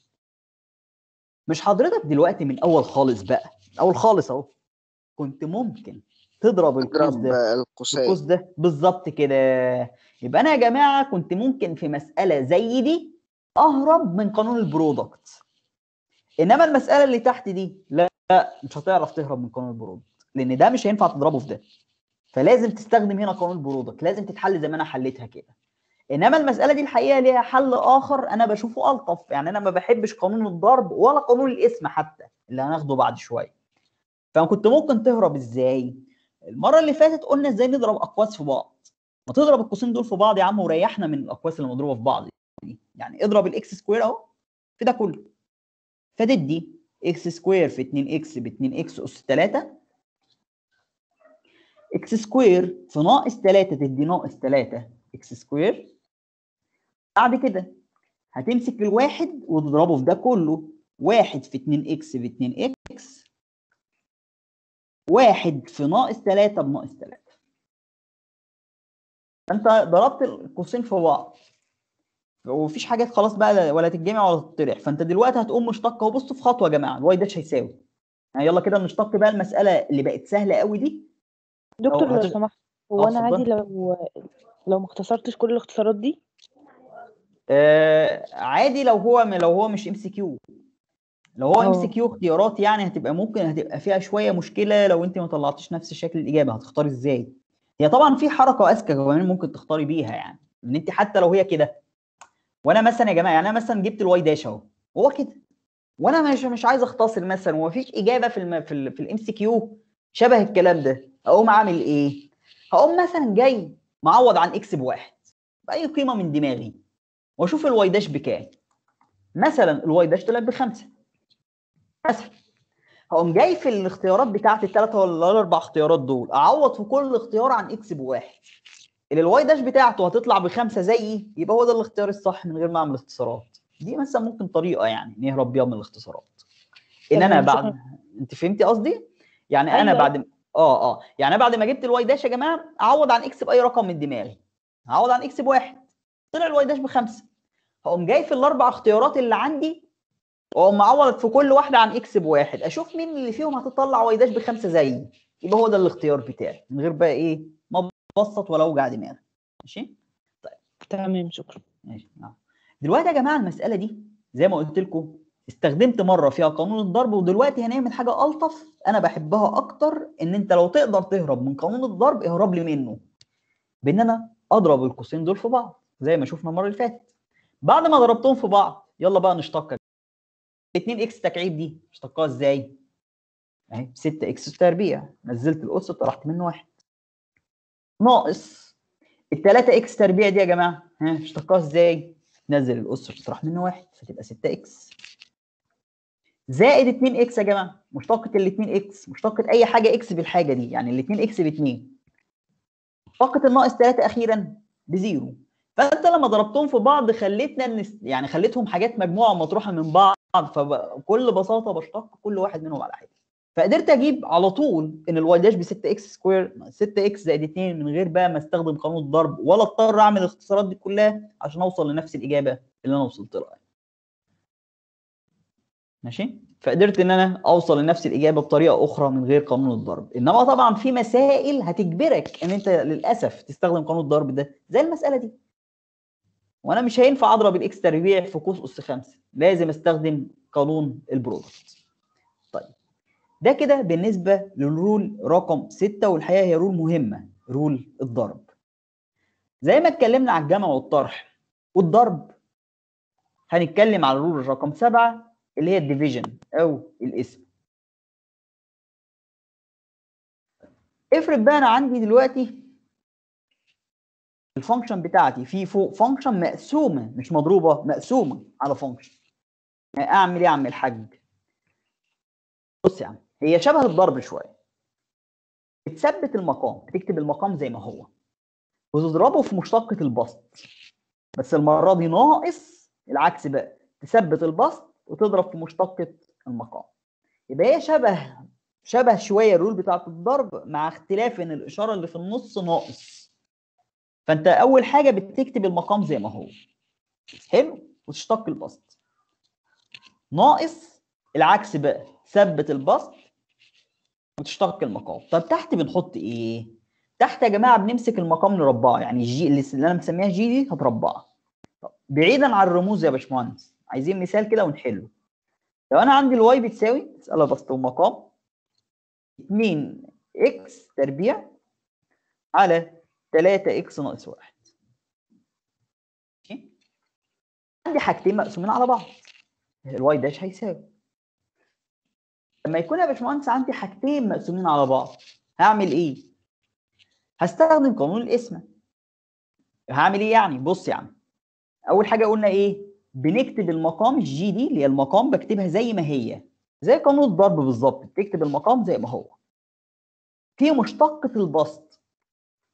مش حضرتك دلوقتي من اول خالص بقى من اول خالص اهو كنت ممكن تضرب القوس
نضرب
ده
القوسين
القوس ده بالظبط كده يبقى انا يا جماعه كنت ممكن في مساله زي دي اهرب من قانون البرودكت انما المساله اللي تحت دي لا لا مش هتعرف تهرب من قانون البرودكت لان ده مش هينفع تضربه في ده فلازم تستخدم هنا قانون البرودكت لازم تتحل زي ما انا حليتها كده انما المساله دي الحقيقه ليها حل اخر انا بشوفه الطف يعني انا ما بحبش قانون الضرب ولا قانون الاسم حتى اللي هناخده بعد شويه فكنت ممكن تهرب ازاي المره اللي فاتت قلنا ازاي نضرب اقواس في بعض ما تضرب القوسين دول في بعض يا عم وريحنا من الاقواس اللي مضروبه في بعض دي يعني اضرب الاكس سكوير اهو في ده كله فتدي اكس سكوير في 2 اكس ب 2 اكس اس 3 اكس سكوير في ناقص 3 تدي ناقص 3 اكس سكوير بعد كده هتمسك الواحد وتضربه في ده كله واحد في 2 اكس ب 2 اكس واحد في ناقص 3 بناقص 3 فانت ضربت القوسين في بعض ومفيش حاجات خلاص بقى ولا تتجمع ولا تطرح فانت دلوقتي هتقوم مشتق اهو بصوا في خطوه يا جماعه الواي داش هيساوي يعني يلا كده نشتق بقى المساله اللي بقت سهله قوي دي
دكتور لو
هت-
سمحت هو
اه
انا عادي
اتفضل.
لو لو ما اختصرتش كل الاختصارات دي
آه عادي لو هو لو هو مش ام سي كيو لو هو ام
اه.
سي كيو اختيارات يعني هتبقى ممكن هتبقى فيها شويه مشكله لو انت ما طلعتيش نفس شكل الاجابه هتختاري ازاي هي طبعا في حركه اذكى كمان ممكن تختاري بيها يعني ان انت حتى لو هي كده وانا مثلا يا جماعه يعني انا مثلا جبت الواي داش اهو هو كده وانا مش مش عايز اختصر مثلا ومفيش اجابه في الم... في ال... في الام سي كيو شبه الكلام ده اقوم عامل ايه هقوم مثلا جاي معوض عن اكس بواحد باي قيمه من دماغي واشوف الواي داش بكام مثلا الواي داش طلع بخمسه مثلا هقوم جاي في الاختيارات بتاعت الثلاثه ولا الاربع اختيارات دول اعوض في كل اختيار عن اكس بواحد اللي الواي داش بتاعته هتطلع بخمسه زيي يبقى هو ده الاختيار الصح من غير ما اعمل اختصارات دي مثلا ممكن طريقه يعني نهرب بيها من الاختصارات ان انا
تمام،
بعد
شكراً.
انت فهمتي قصدي يعني انا
أيوة.
بعد اه اه يعني انا بعد ما جبت الواي داش يا جماعه اعوض عن اكس باي رقم من دماغي هعوض عن اكس بواحد طلع الواي داش بخمسه هقوم جاي في الاربع اختيارات اللي عندي واقوم معوض في كل واحده عن اكس بواحد اشوف مين اللي فيهم هتطلع واي داش بخمسه زيي يبقى هو ده الاختيار بتاعي من غير بقى ايه ما ابسط ولا اوجع دماغي ماشي
تمام شكرا
ماشي نعم دلوقتي يا جماعه المساله دي زي ما قلت لكم استخدمت مره فيها قانون الضرب ودلوقتي هنعمل حاجه الطف انا بحبها اكتر ان انت لو تقدر تهرب من قانون الضرب اهرب لي منه بان انا اضرب القوسين دول في بعض زي ما شفنا المره اللي فاتت بعد ما ضربتهم في بعض يلا بقى نشتق 2 اكس تكعيب دي اشتقها ازاي اهي 6 اكس تربيع نزلت الاس طرحت منه واحد ناقص ال 3 اكس تربيع دي يا جماعه ها اشتقها ازاي نزل الاس وتطرح منه واحد فتبقى 6 اكس زائد 2 اكس يا جماعه مشتقه ال 2 اكس مشتقه اي حاجه اكس بالحاجه دي يعني ال 2 اكس ب 2 مشتقه الناقص 3 اخيرا بزيرو فانت لما ضربتهم في بعض خليتنا نس... يعني خليتهم حاجات مجموعه مطروحه من بعض فبكل بساطه بشتق كل واحد منهم على حاجه فقدرت اجيب على طول ان الواي داش ب 6 اكس سكوير 6 اكس زائد 2 من غير بقى ما استخدم قانون الضرب ولا اضطر اعمل الاختصارات دي كلها عشان اوصل لنفس الاجابه اللي انا وصلت لها ماشي فقدرت ان انا اوصل لنفس الاجابه بطريقه اخرى من غير قانون الضرب انما طبعا في مسائل هتجبرك ان انت للاسف تستخدم قانون الضرب ده زي المساله دي وانا مش هينفع اضرب الاكس تربيع في قوس اس 5 لازم استخدم قانون البرودكت طيب ده كده بالنسبه للرول رقم 6 والحقيقه هي رول مهمه رول الضرب زي ما اتكلمنا على الجمع والطرح والضرب هنتكلم على الرول رقم 7 اللي هي الديفيجن او الاسم افرض بقى انا عندي دلوقتي الفانكشن بتاعتي في فوق فانكشن مقسومه مش مضروبه مقسومه على فانكشن اعمل ايه يا عم الحاج بص يا عم هي شبه الضرب شويه بتثبت المقام بتكتب المقام زي ما هو وتضربه في مشتقة البسط بس المرة دي ناقص العكس بقى تثبت البسط وتضرب في مشتقة المقام يبقى هي شبه شبه شوية الرول بتاعت الضرب مع اختلاف ان الإشارة اللي في النص ناقص فأنت أول حاجة بتكتب المقام زي ما هو حلو وتشتق البسط ناقص العكس بقى ثبت البسط وتشتق المقام طب تحت بنحط ايه تحت يا جماعه بنمسك المقام نربعه يعني الجي اللي انا مسميها جي دي هتربعها طب بعيدا عن الرموز يا باشمهندس عايزين مثال كده ونحله لو انا عندي الواي بتساوي مساله بسط ومقام 2 اكس تربيع على 3 اكس ناقص 1 ماشي عندي حاجتين مقسومين على بعض الواي داش هيساوي لما يكون يا باشمهندس عندي حاجتين مقسومين على بعض هعمل ايه؟ هستخدم قانون القسمة هعمل ايه يعني؟ بص يا عم اول حاجه قلنا ايه؟ بنكتب المقام الجي دي اللي هي المقام بكتبها زي ما هي زي قانون الضرب بالظبط بتكتب المقام زي ما هو في مشتقة البسط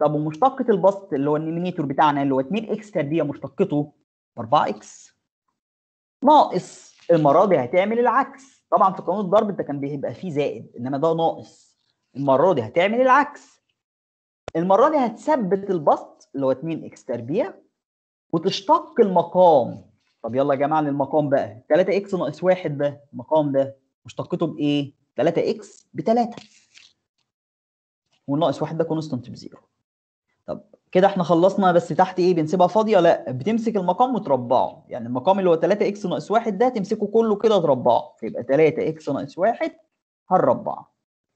طب ومشتقة البسط اللي هو النيمينيتور بتاعنا اللي هو 2 اكس تربيع مشتقته 4 اكس ناقص المرة دي هتعمل العكس طبعا في قانون الضرب ده كان بيبقى فيه زائد انما ده ناقص المرة دي هتعمل العكس المرة دي هتثبت البسط اللي هو 2 اكس تربيع وتشتق المقام طب يلا يا جماعة للمقام بقى 3 اكس ناقص 1 ده المقام ده مشتقته بايه؟ 3 اكس ب 3 والناقص 1 ده كونستانت بزيرو طب كده احنا خلصنا بس تحت ايه بنسيبها فاضيه لا بتمسك المقام وتربعه يعني المقام اللي هو 3 اكس ناقص 1 ده تمسكه كله كده تربعه فيبقى 3 اكس ناقص 1 هنربعه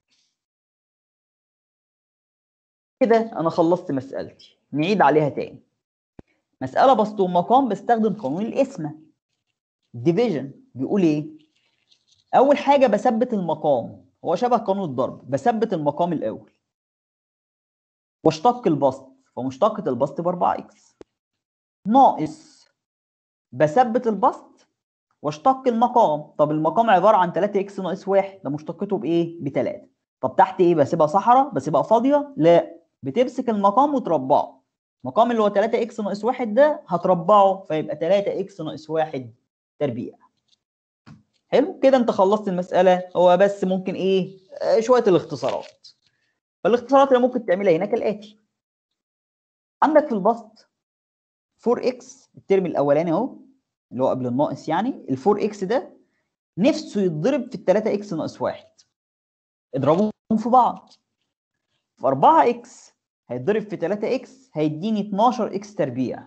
كده انا خلصت مسألتي نعيد عليها تاني مسألة بسط ومقام بستخدم قانون القسمة ديفيجن بيقول ايه اول حاجة بثبت المقام هو شبه قانون الضرب بثبت المقام الاول واشتق البسط فمشتقة البسط ب 4 اكس ناقص بثبت البسط واشتق المقام طب المقام عبارة عن 3 اكس ناقص 1 ده مشتقته بايه؟ ب 3 طب تحت ايه بسيبها صحراء بسيبها فاضية؟ لا بتمسك المقام وتربعه المقام اللي هو 3 اكس ناقص 1 ده هتربعه فيبقى 3 اكس ناقص 1 تربيع حلو كده انت خلصت المسألة هو بس ممكن ايه آه، شوية الاختصارات فالاختصارات اللي ممكن تعملها هنا كالآتي عندك في البسط 4x الترم الاولاني اهو اللي هو قبل الناقص يعني ال 4x ده نفسه يتضرب في ال 3x ناقص 1 اضربهم في بعض في 4x هيتضرب في 3x هيديني 12x تربيع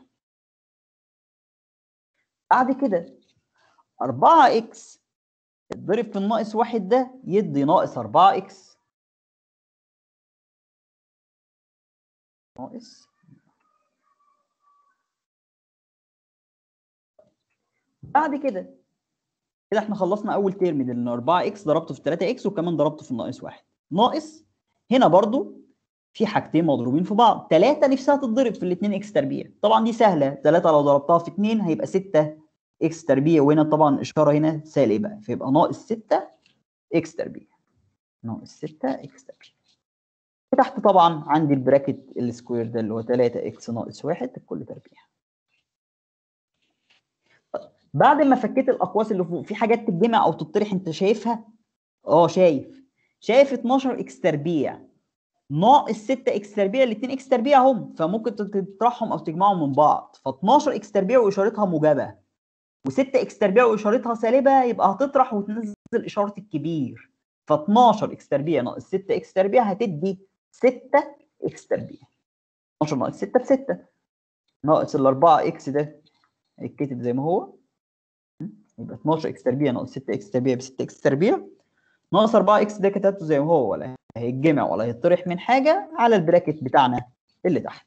بعد كده 4x يتضرب في الناقص 1 ده يدي ناقص 4x ناقص بعد كده كده احنا خلصنا اول ترم ده لان 4 اكس ضربته في 3 اكس وكمان ضربته في الناقص واحد ناقص هنا برضو في حاجتين مضروبين في بعض 3 نفسها تتضرب في الاثنين اكس تربيع طبعا دي سهله 3 لو ضربتها في 2 هيبقى 6 اكس تربيع وهنا طبعا اشاره هنا سالبه فيبقى ناقص 6 اكس تربيع ناقص 6 اكس تربيع وتحت طبعا عندي البراكت السكوير ده اللي هو 3 اكس ناقص 1 الكل تربيع بعد ما فكيت الاقواس اللي فوق في حاجات تتجمع او تطرح انت شايفها اه شايف شايف 12 اكس تربيع ناقص 6 اكس تربيع الاثنين اكس تربيع هم فممكن تطرحهم او تجمعهم من بعض ف 12 اكس تربيع واشارتها موجبه و6 اكس تربيع واشارتها سالبه يبقى هتطرح وتنزل اشاره الكبير ف 12 اكس تربيع ناقص 6 اكس تربيع هتدي 6 اكس تربيع 12 ناقص 6 ب 6 ناقص ال 4 اكس ده هيتكتب زي ما هو يبقى 12 اكس تربيع ناقص 6 اكس تربيع ب 6 اكس تربيع ناقص 4 اكس ده كتبته زي ما هو ولا هيتجمع ولا هيطرح من حاجه على البراكت بتاعنا اللي تحت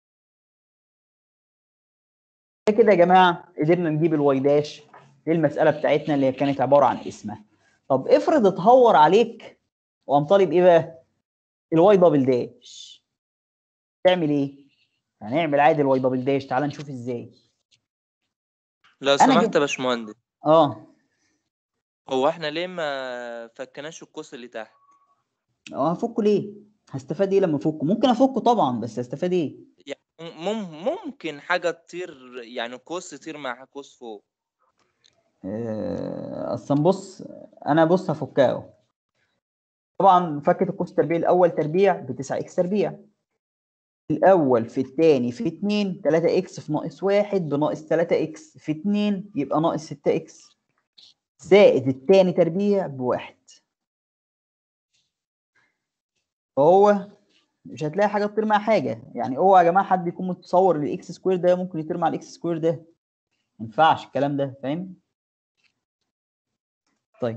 كده يا جماعه قدرنا نجيب الواي داش للمساله بتاعتنا اللي هي كانت عباره عن اسمها طب افرض اتهور عليك وقام طالب ايه بقى الواي دبل داش تعمل ايه هنعمل عادي الواي دبل داش تعال نشوف ازاي
لو
أنا
سمحت
جبت-
يا باشمهندس
اه
هو احنا ليه ما فكناش القوس اللي تحت
اه هفكه ليه هستفاد ايه لما افكه ممكن افكه طبعا بس هستفاد ايه
مم ممكن حاجة تطير يعني قوس تطير مع قوس فوق
آه، اصلا بص انا بص هفكها اهو طبعا فكت القوس التربيع الاول تربيع ب 9 اكس تربيع الاول في الثاني في 2 3 اكس في ناقص 1 بناقص 3 اكس في 2 يبقى ناقص 6 اكس زائد الثاني تربيع بواحد فهو مش هتلاقي حاجه تطير مع حاجه يعني اوعى يا جماعه حد يكون متصور ان الاكس سكوير ده ممكن يطير مع الاكس سكوير ده ما ينفعش الكلام ده فاهم طيب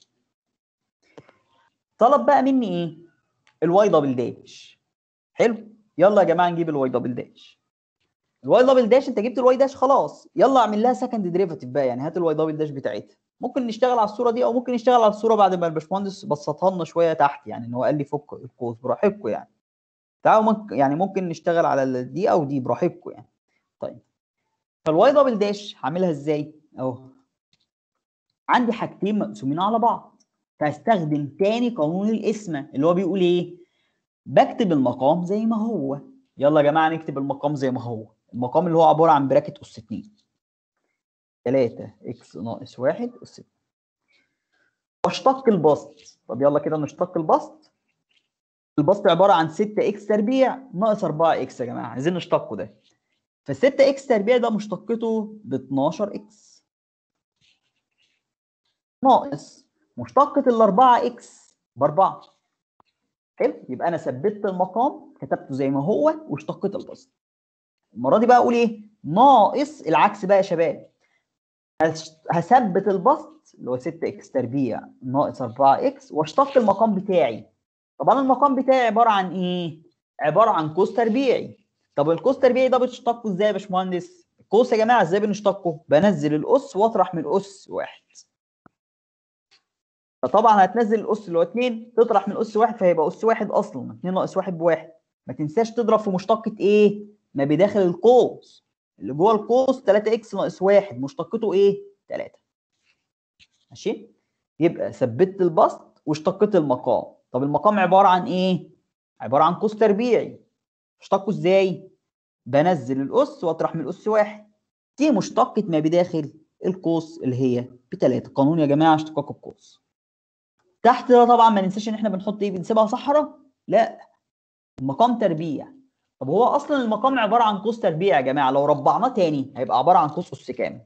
طلب بقى مني ايه الواي دبل داش حلو يلا يا جماعه نجيب الواي دبل داش الواي دبل داش انت جبت الواي داش خلاص يلا اعمل لها سكند ديريفاتيف بقى يعني هات الواي دبل داش بتاعتها ممكن نشتغل على الصوره دي او ممكن نشتغل على الصوره بعد ما الباشمهندس بسطها لنا شويه تحت يعني ان هو قال لي فك القوس براحتكم يعني تعالوا ممكن يعني ممكن نشتغل على ال- دي او دي براحتكم يعني طيب فالواي دبل داش هعملها ازاي اهو عندي حاجتين مقسومين على بعض فهستخدم تاني قانون القسمه اللي هو بيقول ايه بكتب المقام زي ما هو يلا يا جماعه نكتب المقام زي ما هو المقام اللي هو عباره عن براكت اس 2 3 اكس ناقص 1 اس 2 واشتق البسط طب يلا كده نشتق البسط البسط عباره عن 6 اكس تربيع ناقص 4 اكس يا جماعه عايزين نشتقه ده فال 6 اكس تربيع ده مشتقته ب 12 اكس ناقص مشتقة ال 4 اكس ب 4 حلو يبقى انا ثبتت المقام كتبته زي ما هو واشتقيت البسط المره دي بقى اقول ايه ناقص العكس بقى يا شباب هش- هثبت البسط اللي هو 6 اكس تربيع ناقص 4 اكس واشتق المقام بتاعي طبعا المقام بتاعي عباره عن ايه عباره عن قوس تربيعي طب القوس التربيعي ده بتشتقه ازاي يا باشمهندس القوس يا جماعه ازاي بنشتقه بنزل الاس واطرح من الاس واحد فطبعا هتنزل الاس اللي هو 2 تطرح من اس واحد فهيبقى اس واحد اصلا 2 ناقص واحد بواحد ما تنساش تضرب في مشتقة ايه؟ ما بداخل القوس اللي جوه القوس 3 اكس ناقص واحد مشتقته ايه؟ 3 ماشي؟ يبقى ثبتت البسط واشتقيت المقام طب المقام عبارة عن ايه؟ عبارة عن قوس تربيعي اشتقه ازاي؟ بنزل الاس واطرح من الاس واحد دي مشتقة ما بداخل القوس اللي هي بتلاتة قانون يا جماعة اشتقاق القوس تحت ده طبعا ما ننساش ان احنا بنحط ايه بنسيبها صحراء لا المقام تربيع طب هو اصلا المقام عباره عن قوس تربيع يا جماعه لو ربعناه تاني هيبقى عباره عن قوس اس كام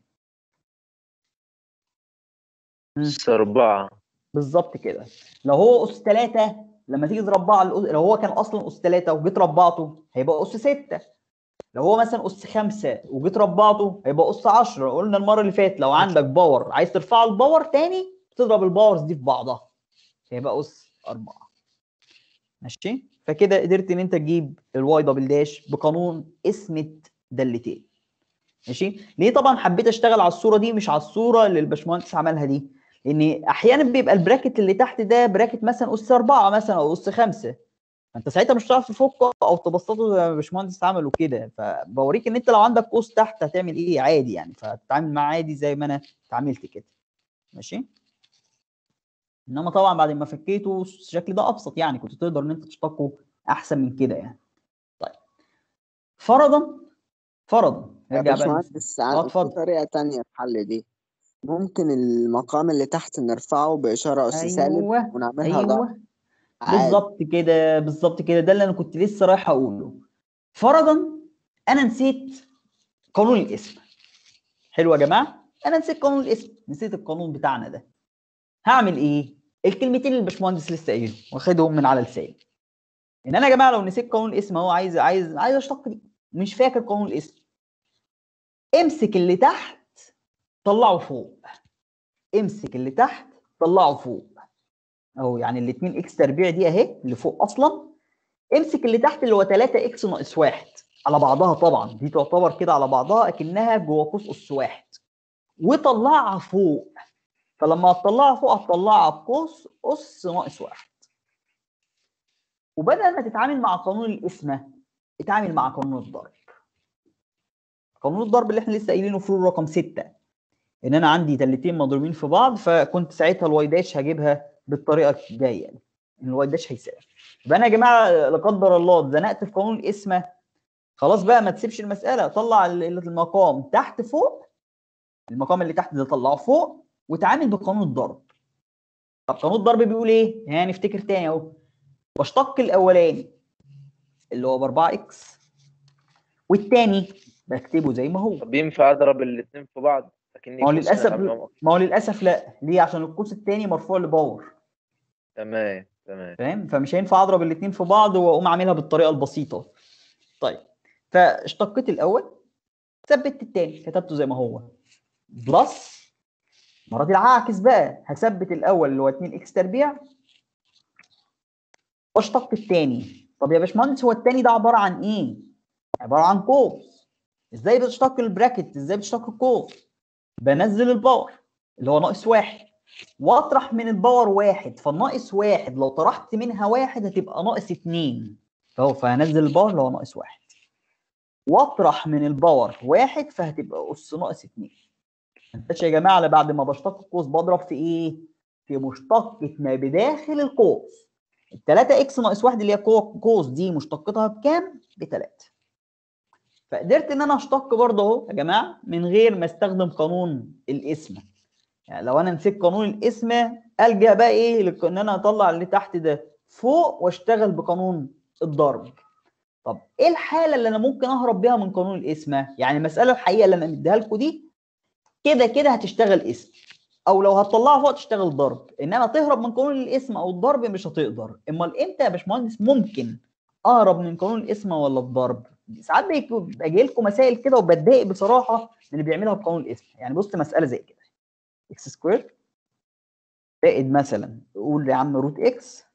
مم.
اس أربعة
بالظبط كده لو هو اس 3 لما تيجي تربع على الأس- لو هو كان اصلا اس 3 وجيت ربعته هيبقى اس 6 لو هو مثلا اس 5 وجيت ربعته هيبقى اس 10 قلنا المره اللي فاتت لو عندك باور عايز ترفعه الباور تاني تضرب الباورز دي في بعضها هيبقى اس 4 ماشي فكده قدرت ان انت تجيب الواي دبل داش بقانون اسمة دالتين ماشي ليه طبعا حبيت اشتغل على الصوره دي مش على الصوره اللي الباشمهندس عملها دي لان احيانا بيبقى البراكت اللي تحت ده براكت مثلا اس 4 مثلا او اس 5 فانت ساعتها مش هتعرف تفكه او تبسطه زي ما الباشمهندس عمله كده فبوريك ان انت لو عندك قوس تحت هتعمل ايه عادي يعني فتتعامل معاه عادي زي ما انا اتعاملت كده ماشي انما طبعا بعد ما فكيته الشكل ده ابسط يعني كنت تقدر ان انت تشتقه احسن من كده يعني طيب فرضا فرضا
يا
نرجع بقى
باشمهندس
اه
عن- في
اتفضل
طريقة تانية في الحل دي ممكن المقام اللي تحت نرفعه بإشارة أس سالب
ايوه
ونعملها ضرب
ايوه
عادي
بالظبط كده بالظبط كده ده اللي انا كنت لسه رايح اقوله فرضا انا نسيت قانون الاسم حلو يا جماعه انا نسيت قانون الاسم نسيت القانون بتاعنا ده هعمل ايه الكلمتين اللي الباشمهندس لسه قايلهم واخدهم من على لساني ان انا يا جماعه لو نسيت قانون الاسم اهو عايز عايز عايز اشتق دي مش فاكر قانون الاسم امسك اللي تحت طلعه فوق امسك اللي تحت طلعه فوق اهو يعني الاثنين اكس تربيع دي اهي اللي فوق اصلا امسك اللي تحت اللي هو 3 اكس ناقص 1 على بعضها طبعا دي تعتبر كده على بعضها اكنها جوه قوس اس واحد وطلعها فوق فلما هتطلعها فوق هتطلعها بقوس اس ناقص واحد وبدل ما تتعامل مع قانون القسمه اتعامل مع قانون الضرب قانون الضرب اللي احنا لسه قايلينه في رول رقم 6 ان انا عندي تلتين مضروبين في بعض فكنت ساعتها الواي داش هجيبها بالطريقه الجايه دي ان الواي داش هيساوي يبقى انا يا جماعه لا قدر الله اتزنقت في قانون القسمه خلاص بقى ما تسيبش المساله طلع ال- المقام تحت فوق المقام اللي تحت ده طلعه فوق وتعامل بقانون الضرب طب قانون الضرب بيقول ايه؟ يعني نفتكر تاني اهو بشتق الاولاني اللي هو ب 4 اكس والتاني بكتبه زي ما هو
طب ينفع اضرب الاثنين في بعض لكني
ما هو
قوس
للاسف
عاملهم-
ما هو للاسف لا ليه عشان القوس التاني مرفوع لباور
تمام تمام
فاهم فمش هينفع اضرب الاثنين في بعض واقوم عاملها بالطريقه البسيطه طيب فاشتقيت الاول ثبت الثاني كتبته زي ما هو بلس المره دي العكس بقى هثبت الاول اللي هو 2 اكس تربيع واشتق الثاني طب يا باشمهندس هو الثاني ده عباره عن ايه عباره عن قوس ازاي بتشتق البراكت ازاي بتشتق القوس بنزل الباور اللي هو ناقص واحد واطرح من الباور واحد فالناقص واحد لو طرحت منها واحد هتبقى ناقص اتنين فهو فهنزل الباور اللي هو ناقص واحد واطرح من الباور واحد فهتبقى اس ناقص اتنين انتش يا جماعه على بعد ما بشتق القوس بضرب في ايه؟ في مشتقة ما بداخل القوس ال 3 اكس ناقص 1 اللي هي قوه قوس دي مشتقتها بكام؟ ب 3 فقدرت ان انا اشتق برضه اهو يا جماعه من غير ما استخدم قانون القسمه يعني لو انا نسيت قانون القسمه الجا بقى ايه لك- ان انا اطلع اللي تحت ده فوق واشتغل بقانون الضرب طب ايه الحاله اللي انا ممكن اهرب بيها من قانون القسمه يعني المساله الحقيقه اللي انا مديها لكم دي كده كده هتشتغل اسم او لو هتطلعها فوق تشتغل ضرب انما تهرب من قانون الاسم او الضرب مش هتقدر امال امتى يا باشمهندس ممكن اهرب من قانون الاسم ولا الضرب ساعات بيك- باجي لكم مسائل كده وبتضايق بصراحه من اللي بيعملها بقانون الاسم يعني بص مساله زي كده اكس سكوير زائد مثلا قول يا عم روت اكس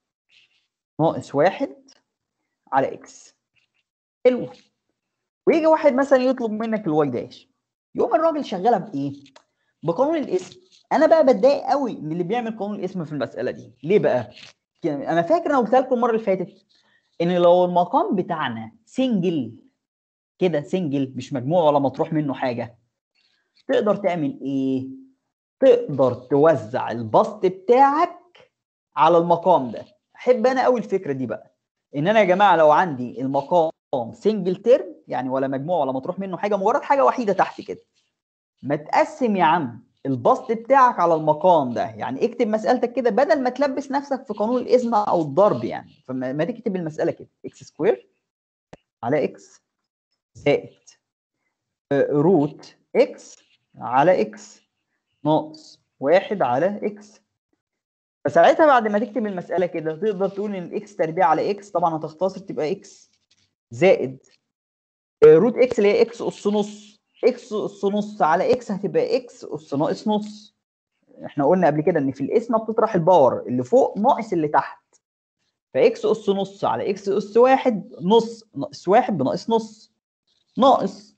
ناقص واحد على اكس حلو ويجي واحد مثلا يطلب منك الواي داش يقوم الراجل شغالها بايه؟ بقانون الاسم انا بقى بتضايق قوي من اللي بيعمل قانون الاسم في المساله دي ليه بقى؟ يعني انا فاكر انا قلتها لكم المره اللي فاتت ان لو المقام بتاعنا سنجل كده سنجل مش مجموع ولا مطروح منه حاجه تقدر تعمل ايه؟ تقدر توزع البسط بتاعك على المقام ده احب انا قوي الفكره دي بقى ان انا يا جماعه لو عندي المقام سنجل ترم يعني ولا مجموع ولا مطروح منه حاجه مجرد حاجه وحيده تحت كده ما تقسم يا عم البسط بتاعك على المقام ده يعني اكتب مسألتك كده بدل ما تلبس نفسك في قانون الاسم او الضرب يعني فما ما تكتب المسألة كده اكس سكوير على اكس زائد آه، روت اكس على اكس ناقص واحد على اكس فساعتها بعد ما تكتب المسألة كده تقدر تقول ان الاكس تربيع على اكس طبعا هتختصر تبقى اكس زائد آه، روت اكس اللي هي اكس اس نص اكس اس نص على اكس هتبقى اكس اس ناقص نص احنا قلنا قبل كده ان في القسمه بتطرح الباور اللي فوق ناقص اللي تحت فاكس اس نص على اكس اس واحد نص ناقص واحد بناقص نص ناقص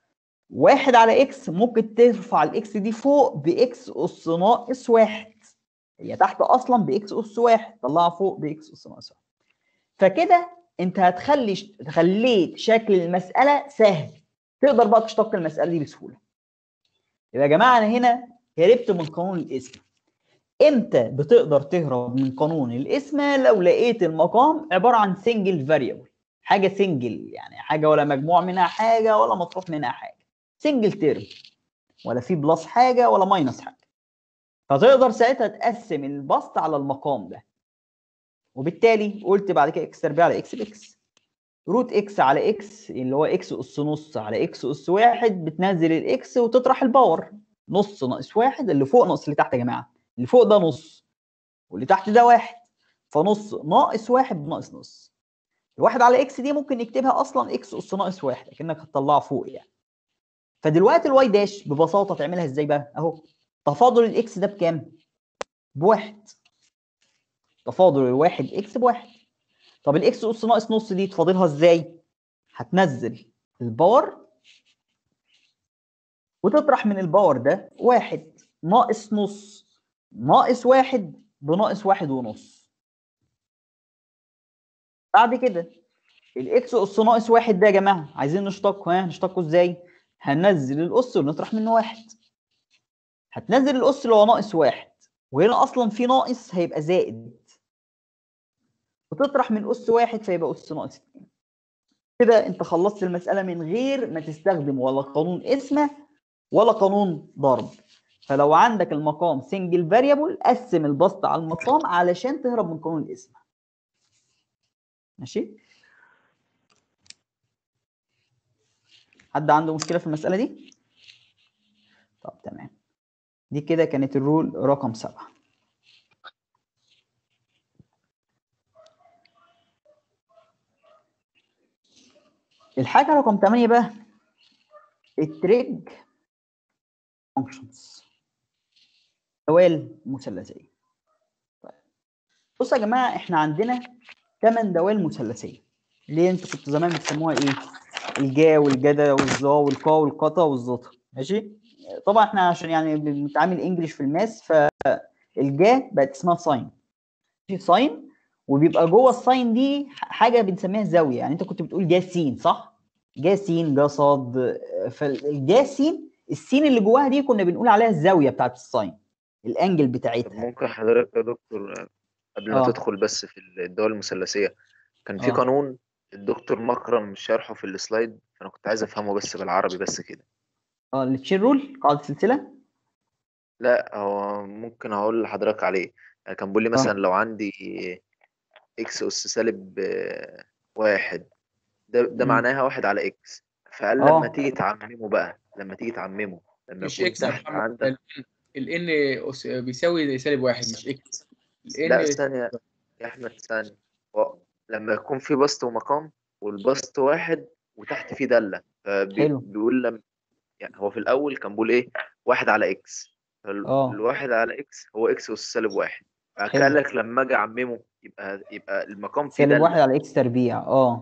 واحد على اكس ممكن ترفع الاكس دي فوق باكس اس ناقص واحد هي تحت اصلا باكس اس واحد طلعها فوق باكس اس ناقص واحد فكده انت هتخلي خليت شكل المساله سهل تقدر بقى تشتق المساله دي بسهوله يبقى يا جماعه انا هنا هربت من قانون الاسم امتى بتقدر تهرب من قانون الاسم لو لقيت المقام عباره عن سنجل فاريبل حاجه سنجل يعني حاجه ولا مجموع منها حاجه ولا مطروح منها حاجه سنجل تيرم ولا في بلس حاجه ولا ماينس حاجه فتقدر ساعتها تقسم البسط على المقام ده وبالتالي قلت بعد كده اكس تربيع على اكس باكس روت اكس على اكس اللي هو اكس اس نص على اكس اس واحد بتنزل الاكس وتطرح الباور نص ناقص واحد اللي فوق ناقص اللي تحت يا جماعه اللي فوق ده نص واللي تحت ده واحد فنص ناقص واحد بناقص نص الواحد على اكس دي ممكن نكتبها اصلا اكس اس ناقص واحد لكنك هتطلعها فوق يعني فدلوقتي الواي داش ببساطه تعملها ازاي بقى اهو تفاضل الاكس ده بكام بواحد تفاضل الواحد اكس بواحد طب الاكس اس ناقص نص دي تفاضلها ازاي هتنزل الباور وتطرح من الباور ده واحد ناقص نص ناقص واحد بناقص واحد ونص بعد كده الاكس اس ناقص واحد ده يا جماعه عايزين نشتقه ها نشتقه ازاي؟ هننزل الاس ونطرح منه واحد هتنزل الاس اللي هو ناقص واحد وهنا اصلا في ناقص هيبقى زائد وتطرح من اس واحد فيبقى اس ناقص اتنين كده انت خلصت المساله من غير ما تستخدم ولا قانون اسمه ولا قانون ضرب فلو عندك المقام سنجل فاريبل قسم البسط على المقام علشان تهرب من قانون الاسم ماشي حد عنده مشكله في المساله دي طب تمام دي كده كانت الرول رقم سبعة الحاجة رقم 8 بقى التريج فانكشنز دوال مثلثية طيب بصوا يا جماعة احنا عندنا 8 دوال مثلثية ليه انتوا كنتوا زمان بتسموها ايه؟ الجا والجدا والظا والقا والقطا والزطا ماشي؟ طبعا احنا عشان يعني بنتعامل انجلش في الماس فالجا بقت اسمها ساين ساين وبيبقى جوه الساين دي حاجه بنسميها زاويه يعني انت كنت بتقول جا سين صح؟ جا سين جا صاد فالجا سين السين اللي جواها دي كنا بنقول عليها الزاويه بتاعت الساين الانجل
طب
بتاعتها
ممكن حضرتك يا دكتور قبل ما
اه
تدخل بس في الدول المثلثيه كان في
اه
قانون الدكتور مكرم شرحه في السلايد فانا كنت عايز افهمه بس بالعربي بس كده
اه التشين رول قاعده السلسله
لا هو ممكن اقول لحضرتك عليه يعني كان بيقول لي
اه
مثلا لو عندي اكس اس سالب آه، واحد ده ده
امم
معناها واحد على اكس فقال لما
اه
تيجي تعممه بقى لما تيجي تعممه لما
مش
يكون
اكس يا
تحت
محمد
عندك
ال ان بيساوي سالب واحد مش اكس ال
لا
ان
ثانية يا أحمد ثانية هو لما يكون في بسط ومقام والبسط واحد وتحت فيه دالة
حلو
فبيقول لم يعني هو في الأول كان بيقول إيه واحد على إكس
اه
فالواحد على إكس هو إكس أس سالب واحد بعد كده قال
حلو
لك لما أجي أعممه يبقى يبقى المقام فيه
سالب واحد
دالة
على اكس تربيع اه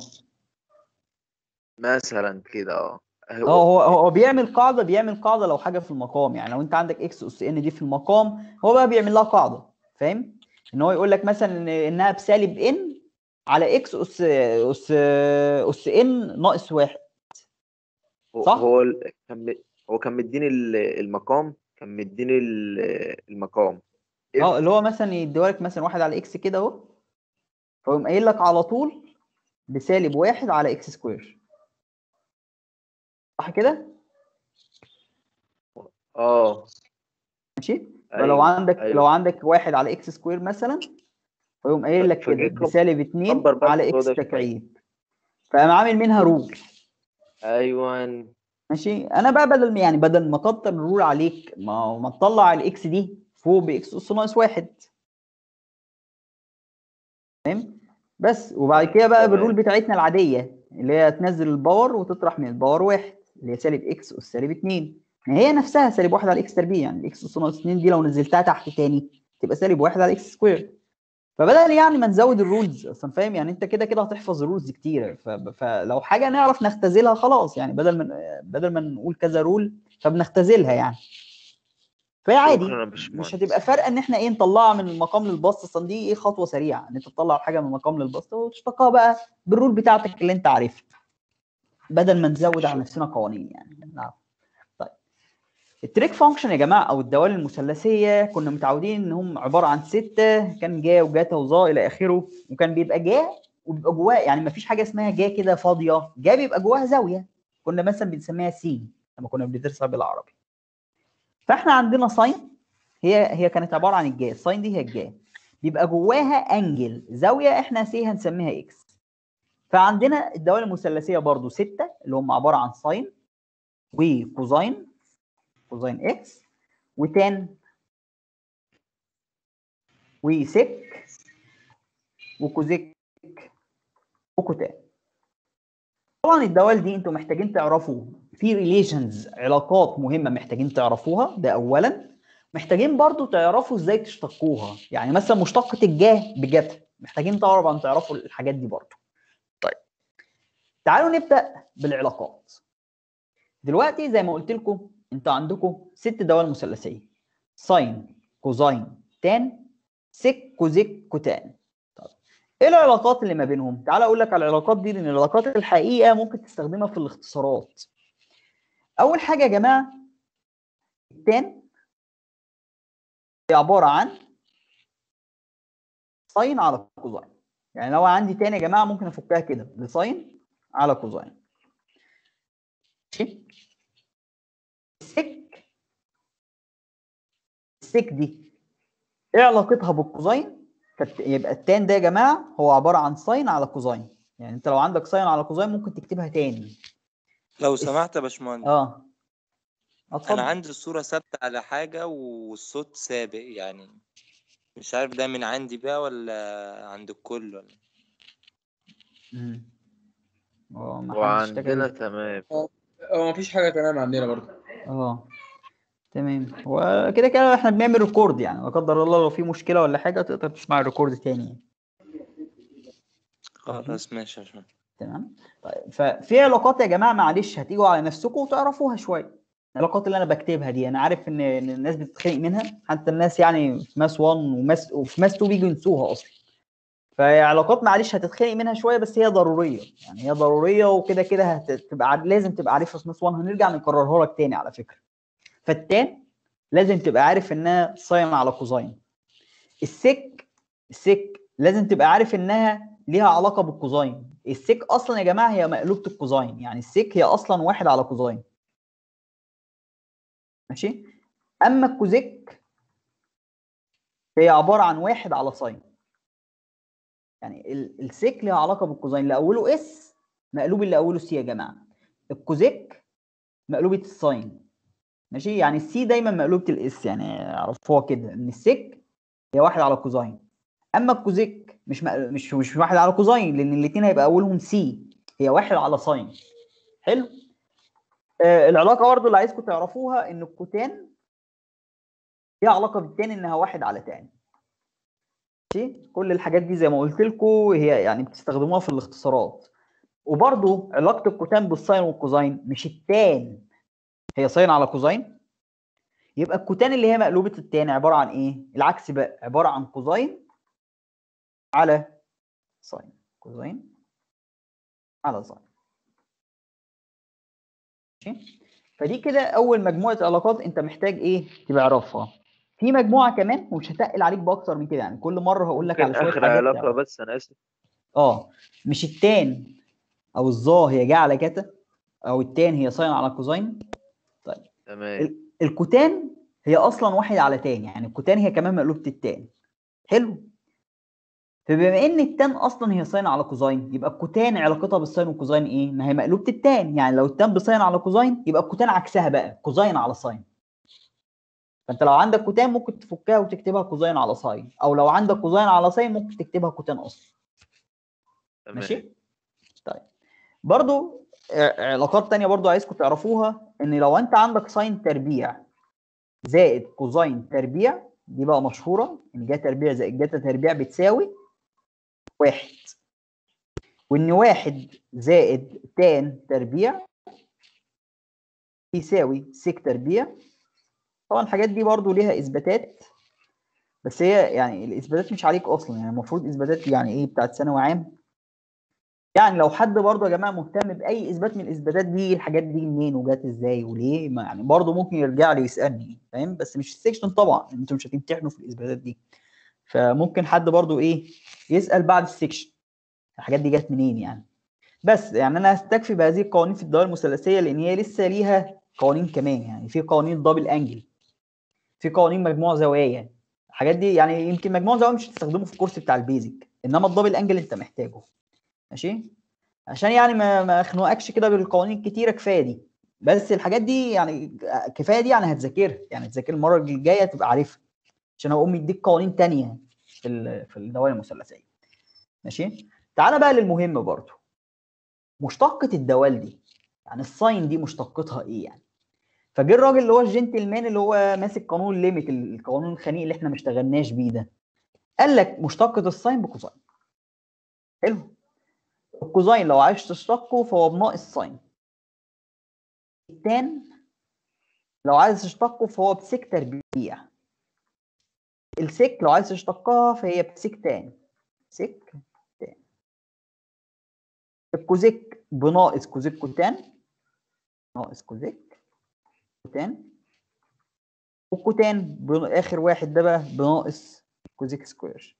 مثلا كده أه
اه
هو
هو هو بيعمل قاعده بيعمل قاعده لو حاجه في المقام يعني لو انت عندك اكس اس ان دي في المقام هو بقى بيعمل لها قاعده فاهم ان هو يقول لك مثلا إن انها بسالب ان على اكس اس اس اس ان ناقص واحد
هو
صح؟
هو ال- كان م- هو كان مديني ال- المقام كان مديني ال- المقام
اه اللي
اف
هو مثلا يديهولك مثلا واحد على اكس كده اهو فيقوم قايل لك على طول بسالب واحد على اكس سكوير صح كده؟
اه
ماشي؟ فلو
ايوه
عندك
ايوه
لو عندك واحد على اكس سكوير مثلا فيقوم قايل لك كده
فجه كب-
بسالب 2
كبر بقى
على
الموضوع
اكس
ده شويه
تكعيب فقام عامل منها رول
ايوه
ماشي انا بقى بدل ما يعني بدل ما اكتر الرول عليك ما ما تطلع الاكس دي فوق باكس اس ناقص واحد فاهم بس وبعد كده بقى بالرول
تمام
بتاعتنا العاديه اللي هي تنزل الباور وتطرح من الباور واحد اللي هي سالب اكس اس سالب 2 ما هي نفسها سالب واحد على اكس تربيع يعني الاكس اس ناقص 2 دي لو نزلتها تحت تاني تبقى سالب واحد على اكس سكوير فبدل يعني ما نزود الرولز اصلا فاهم يعني انت كده كده هتحفظ رولز كتير ف- فلو حاجه نعرف نختزلها خلاص يعني بدل ما بدل ما نقول كذا رول فبنختزلها يعني فهي عادي
شكرا يا
مش
باشمهندس
هتبقى فارقه ان احنا ايه نطلعها من المقام للبسط اصلا دي ايه خطوه سريعه ان انت تطلع حاجه من المقام للبسط وتشتقها بقى بالرول بتاعتك اللي انت عارفها بدل ما نزود على
شكرا
نفسنا قوانين يعني نعم طيب التريك فانكشن يا جماعه او الدوال المثلثيه كنا متعودين ان هم عباره عن سته كان جا وجاتا وظا الى اخره وكان بيبقى جا وبيبقى جواه يعني ما فيش حاجه اسمها جا كده فاضيه جا بيبقى جواها زاويه كنا مثلا بنسميها سين لما كنا بندرسها بالعربي فاحنا عندنا ساين هي هي كانت عباره عن الجا الساين دي هي الجا بيبقى جواها انجل زاويه احنا سي هنسميها اكس فعندنا الدوال المثلثيه برضو سته اللي هم عباره عن ساين وكوزاين كوزاين اكس وتان وسك وكوزيك وكوتان طبعا الدوال دي انتوا محتاجين تعرفوا في ريليشنز علاقات مهمه محتاجين تعرفوها ده اولا محتاجين برضو تعرفوا ازاي تشتقوها يعني مثلا مشتقة الجاه بجتا محتاجين طبعا تعرفوا الحاجات دي برضو طيب تعالوا نبدأ بالعلاقات دلوقتي زي ما قلت لكم انتوا عندكم ست دوال مثلثية ساين كوزاين تان سك كوزيك كوتان طيب ايه العلاقات اللي ما بينهم تعال اقول لك على العلاقات دي لان العلاقات الحقيقة ممكن تستخدمها في الاختصارات اول حاجة يا جماعة التان هي عباره عن ساين على كوزاين يعني لو عندي تاني يا جماعه ممكن افكها كده لساين على كوزاين ماشي السك السك دي ايه علاقتها بالكوزاين فالت- يبقى التان ده يا جماعه هو عباره عن ساين على كوزاين يعني انت لو عندك ساين على كوزاين ممكن تكتبها تاني
لو
الس-
سمحت يا باشمهندس
اه
انا
اتفضل
عندي الصورة ثابتة على حاجة والصوت سابق يعني مش عارف ده من عندي بقى ولا عند الكل ولا
مم. اه ما حدش اشتكى
وعندنا
بيه
تمام
هو مفيش حاجه تمام عندنا برضه
اه تمام وكده كده احنا بنعمل ريكورد يعني لا قدر الله لو في مشكله ولا حاجه تقدر تسمع الريكورد تاني يعني. ماشي
خلاص ماشي يا باشمهندس
تمام طيب ففي علاقات يا جماعه معلش هتيجوا على نفسكم وتعرفوها شويه العلاقات اللي انا بكتبها دي انا عارف ان إن الناس بتتخانق منها حتى الناس يعني في ماس 1 وماس وفي ماس 2 بيجوا ينسوها اصلا فهي علاقات معلش هتتخانق منها شويه بس هي ضروريه يعني هي ضروريه وكده كده هتبقى عار- لازم تبقى عارفها في ماس 1 هنرجع نكررها لك تاني على فكره فالتان لازم تبقى عارف انها ساين على كوزاين السك السك لازم تبقى عارف انها ليها علاقه بالكوزاين السك اصلا يا جماعه هي مقلوبه الكوزاين يعني السك هي اصلا واحد على كوزاين ماشي اما الكوزيك هي عباره عن واحد على ساين يعني ال- السيك ليها علاقه بالكوزاين اللي اوله اس مقلوب اللي اوله سي يا جماعه الكوزيك مقلوبه الساين ماشي يعني السي دايما مقلوبه الاس يعني عرفوها كده ان السيك هي واحد على كوزاين اما الكوزيك مش مق... مش مش واحد على كوزاين لان الاثنين هيبقى اولهم سي هي واحد على ساين حلو آه العلاقه برضه اللي عايزكم تعرفوها ان الكوتان ليها علاقه بالتان انها واحد على تان ماشي كل الحاجات دي زي ما قلت لكم هي يعني بتستخدموها في الاختصارات وبرضه علاقه الكوتان بالساين والكوزاين مش التان هي ساين على كوزاين يبقى الكوتان اللي هي مقلوبه التان عباره عن ايه العكس بقى عباره عن كوزاين على ساين كوزاين على ساين ماشي فدي كده اول مجموعه علاقات انت محتاج ايه تعرفها في مجموعه كمان ومش هتقل عليك باكتر من كده يعني كل مره هقول لك
ممكن
على شويه
اخر
حاجات
علاقه
تعرفها.
بس انا اسف
اه مش التان او الظا هي جايه على كتا او التان هي ساين على كوزاين
تمام
ال- الكوتان هي اصلا واحد على تان يعني الكوتان هي كمان مقلوبه التان حلو فبما ان التان اصلا هي ساين على كوزاين يبقى الكوتان علاقتها بالساين والكوزاين ايه ما هي مقلوبه التان يعني لو التان بساين على كوزاين يبقى الكوتان عكسها بقى كوزاين على ساين فانت لو عندك كوتان ممكن تفكها وتكتبها كوزاين على ساين او لو عندك كوزاين على ساين ممكن تكتبها كوتان اصلا
تمام
ماشي طيب برضو ع- علاقات تانية برضو عايزكم تعرفوها ان لو انت عندك ساين تربيع زائد كوزاين تربيع دي بقى مشهورة ان جاتا تربيع زائد جاتا تربيع بتساوي واحد وان واحد زائد تان تربيع يساوي سيك تربيع طبعا الحاجات دي برضو ليها اثباتات بس هي يعني الاثباتات مش عليك اصلا يعني المفروض اثباتات يعني ايه بتاعت ثانوي عام يعني لو حد برضه يا جماعه مهتم باي اثبات من الاثباتات دي الحاجات دي منين وجات ازاي وليه ما يعني برضه ممكن يرجع لي يسالني فاهم بس مش السكشن طبعا انتوا مش هتمتحنوا في الاثباتات دي فممكن حد برضه ايه يسال بعد السكشن الحاجات دي جت منين يعني بس يعني انا هستكفي بهذه القوانين في الدوائر المثلثيه لان هي لسه ليها قوانين كمان يعني في قوانين دبل انجل في قوانين مجموع زوايا الحاجات دي يعني يمكن مجموع زوايا مش هتستخدمه في الكورس بتاع البيزك انما الدبل انجل انت محتاجه ماشي عشان يعني ما ما اخنقكش كده بالقوانين الكتيره كفايه دي بس الحاجات دي يعني كفايه دي يعني هتذاكرها يعني هتذاكر المره الجايه تبقى عارفها عشان اقوم يديك قوانين تانية في ال- في الدوائر المثلثيه ماشي تعالى بقى للمهم برضو مشتقة الدوال دي يعني الساين دي مشتقتها ايه يعني فجه الراجل اللي هو الجنتلمان اللي هو ماسك قانون الليميت القانون الخنيق اللي احنا ما اشتغلناش بيه ده قال لك مشتقة الساين بكوساين حلو الكوزاين لو عايز تشتقه فهو بناقص ساين التان لو عايز تشتقه فهو بسك تربيع السك لو عايز تشتقها فهي بسك تان سك تان الكوزيك بناقص كوزيك كوتان ناقص كوزيك كوتان والكوتان بن- اخر واحد ده بقى بناقص كوزيك سكوير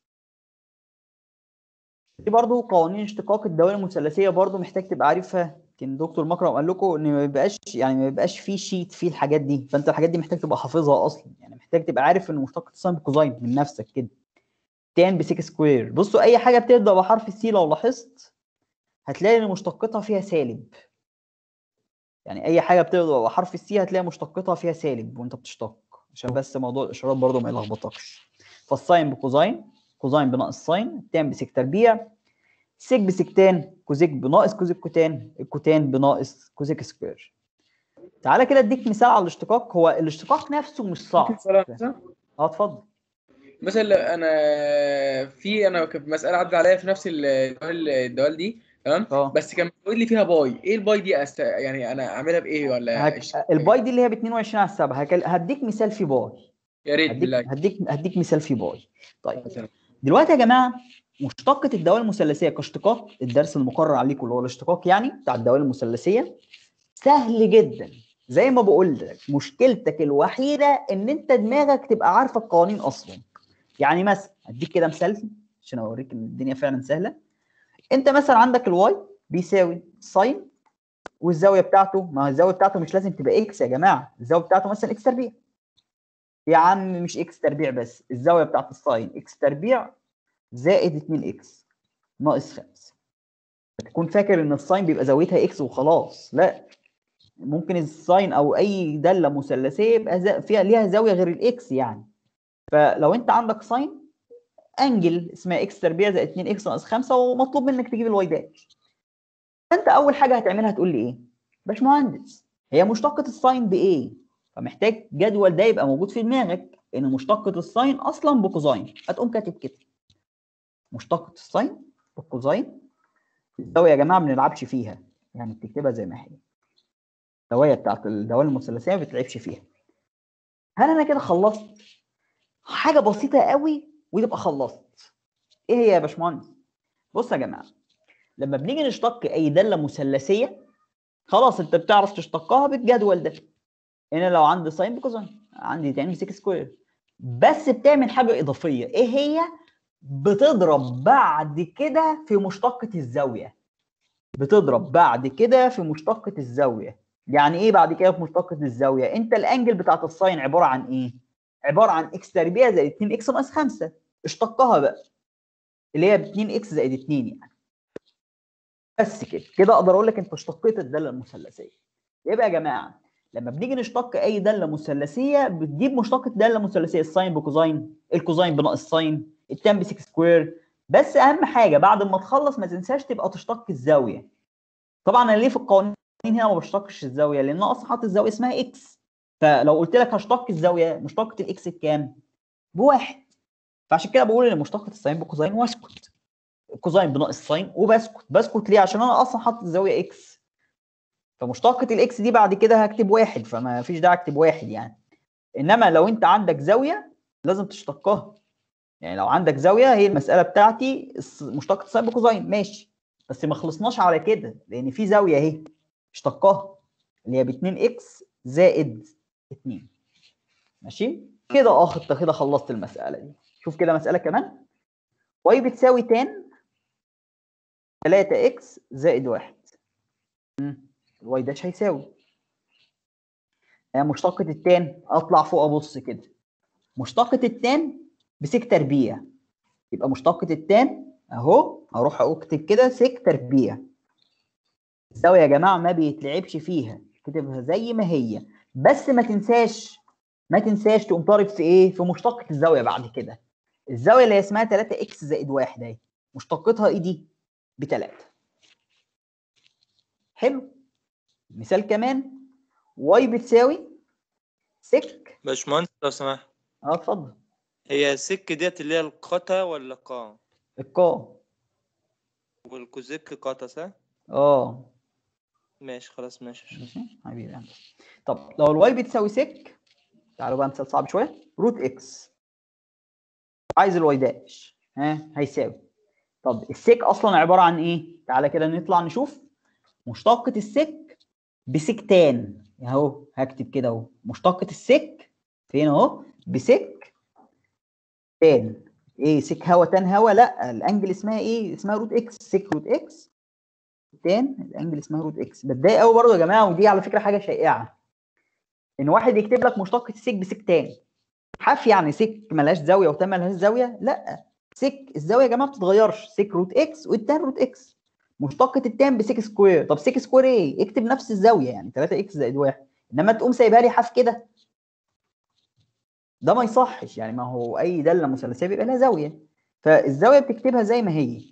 دي برضو قوانين اشتقاق الدوائر المثلثيه برضو محتاج تبقى عارفها يمكن دكتور مكرم قال لكم ان ما بيبقاش يعني ما بيبقاش فيه شيت فيه الحاجات دي فانت الحاجات دي محتاج تبقى حافظها اصلا يعني محتاج تبقى عارف ان مشتقة الساين بكوزاين من نفسك كده تان بسيك سكوير بصوا اي حاجه بتبدا بحرف السي لو لاحظت هتلاقي ان مشتقتها فيها سالب يعني اي حاجه بتبدا بحرف السي هتلاقي مشتقتها فيها سالب وانت بتشتق عشان بس موضوع الاشارات برضو ما يلخبطكش فالساين بكوزاين كوزاين بناقص ساين تان بسيك تربيع سيك بسكتان كوزيك بناقص كوزيك كوتان الكوتان بناقص كوزيك سكوير تعالى كده اديك مثال على الاشتقاق هو الاشتقاق نفسه مش صعب
ممكن سؤال مثلا
اه اتفضل
مثلا انا في انا كانت مساله عدت عليا في نفس الدوال الدوال دي تمام
اه
بس كان بيقول لي فيها باي ايه الباي دي أست... يعني انا اعملها بايه ولا
هك...
إيش؟
الباي دي اللي هي ب 22 على 7 هك... هديك مثال في باي
يا ريت
هديك
بالله
هديك هديك مثال في باي طيب
مثلا
دلوقتي يا جماعه مشتقة الدوال المثلثية كاشتقاق الدرس المقرر عليكم اللي هو الاشتقاق يعني بتاع الدوال المثلثية سهل جدا زي ما بقول لك مشكلتك الوحيدة ان انت دماغك تبقى عارفة القوانين اصلا يعني مثلا هديك كده مثال عشان اوريك ان الدنيا فعلا سهله انت مثلا عندك الواي بيساوي ساين والزاويه بتاعته ما هو الزاويه بتاعته مش لازم تبقى اكس يا جماعه الزاويه بتاعته مثلا اكس تربيع يا عم مش اكس تربيع بس الزاويه بتاعت الساين اكس تربيع زائد 2 اكس ناقص 5 تكون فاكر ان الساين بيبقى زاويتها اكس وخلاص لا ممكن الساين او اي داله مثلثيه يبقى زا- فيها ليها زاويه غير الاكس يعني فلو انت عندك ساين انجل اسمها اكس تربيع زائد 2 اكس ناقص 5 ومطلوب منك تجيب الواي داش فانت اول حاجه هتعملها تقول لي ايه باشمهندس هي مشتقه الساين بايه فمحتاج جدول ده يبقى موجود في دماغك ان مشتقه الساين اصلا بكوزاين هتقوم كاتب كده مشتقه الساين بالكوزاين الزاويه يا جماعه ما بنلعبش فيها يعني بتكتبها زي ما هي الزوايا بتاعت الدوال المثلثيه ما بتلعبش فيها هل انا كده خلصت حاجه بسيطه قوي وتبقى خلصت ايه هي يا باشمهندس بص يا جماعه لما بنيجي نشتق اي داله مثلثيه خلاص انت بتعرف تشتقها بالجدول ده هنا لو عندي ساين بكوزاين عندي تاني سيك سكوير بس بتعمل حاجه اضافيه ايه هي بتضرب بعد كده في مشتقه الزاويه بتضرب بعد كده في مشتقه الزاويه يعني ايه بعد كده في مشتقه الزاويه انت الانجل بتاعت الساين عباره عن ايه عباره عن اكس تربيع زائد 2 اكس ناقص 5 اشتقها بقى اللي هي ب 2 اكس زائد 2 يعني بس كده كده اقدر اقول لك انت اشتقيت الداله المثلثيه يبقى يا جماعه لما بنيجي نشتق اي داله مثلثيه بتجيب مشتقه داله مثلثيه الساين بكوزاين الكوزاين بناقص ساين التان بسيك سكوير بس اهم حاجه بعد ما تخلص ما تنساش تبقى تشتق الزاويه طبعا انا ليه في القوانين هنا ما بشتقش الزاويه لان انا اصلا حاطط الزاويه اسمها اكس فلو قلت لك هشتق الزاويه مشتقه الاكس بكام؟ بواحد فعشان كده بقول ان مشتقه الساين بكوزاين واسكت الكوزاين بناقص ساين وبسكت بسكت ليه عشان انا اصلا حاطط الزاويه اكس فمشتقه الاكس دي بعد كده هكتب واحد فما فيش داعي اكتب واحد يعني انما لو انت عندك زاويه لازم تشتقها يعني لو عندك زاويه هي المساله بتاعتي الس- مشتقه الساين بكوزاين ماشي بس ما خلصناش على كده لان في زاويه اهي اشتقاها اللي هي ب 2 اكس زائد 2 ماشي كده اه انت كده خلصت المساله دي شوف كده مساله كمان واي بتساوي تان 3 اكس زائد 1 الواي داش هيساوي هي مشتقة التان اطلع فوق ابص كده مشتقة التان بسيك تربيع يبقى مشتقة التان اهو هروح اكتب كده سيك تربيع الزاوية يا جماعة ما بيتلعبش فيها كتبها زي ما هي بس ما تنساش ما تنساش تقوم طارب في ايه في مشتقة الزاوية بعد كده الزاوية اللي هي اسمها 3 اكس زائد 1 اهي مشتقتها ايه دي بتلاتة حلو مثال كمان واي بتساوي سك
باشمهندس لو سمحت
اه اتفضل
هي سك ديت اللي هي القتا ولا قا
القا
والكوزيك قتا صح؟
اه
ماشي خلاص ماشي
ماشي حبيبي يعني. طب لو الواي بتساوي سك تعالوا بقى مثال صعب شويه روت اكس عايز الواي داش ها هيساوي طب السك اصلا عباره عن ايه تعالى كده نطلع نشوف مشتقة السك بسكتان اهو هكتب كده اهو مشتقة السك فين اهو بسك تان ايه سك هوا تان هوا لا الانجل اسمها ايه اسمها روت اكس سك روت اكس تان الانجل اسمها روت اكس بتضايق قوي برضه يا جماعه ودي على فكره حاجه شائعه ان واحد يكتب لك مشتقة السك بسك تان حف يعني سك ملهاش زاويه وتان ملهاش زاويه لا سك الزاويه يا جماعه ما بتتغيرش سك روت اكس والتان روت اكس مشتقة التان بسيك سكوير طب سيك سكوير ايه اكتب نفس الزاويه يعني 3 اكس زائد 1 انما تقوم سايبها لي حاف كده ده ما يصحش يعني ما هو اي داله مثلثيه بيبقى لها زاويه فالزاويه بتكتبها زي ما هي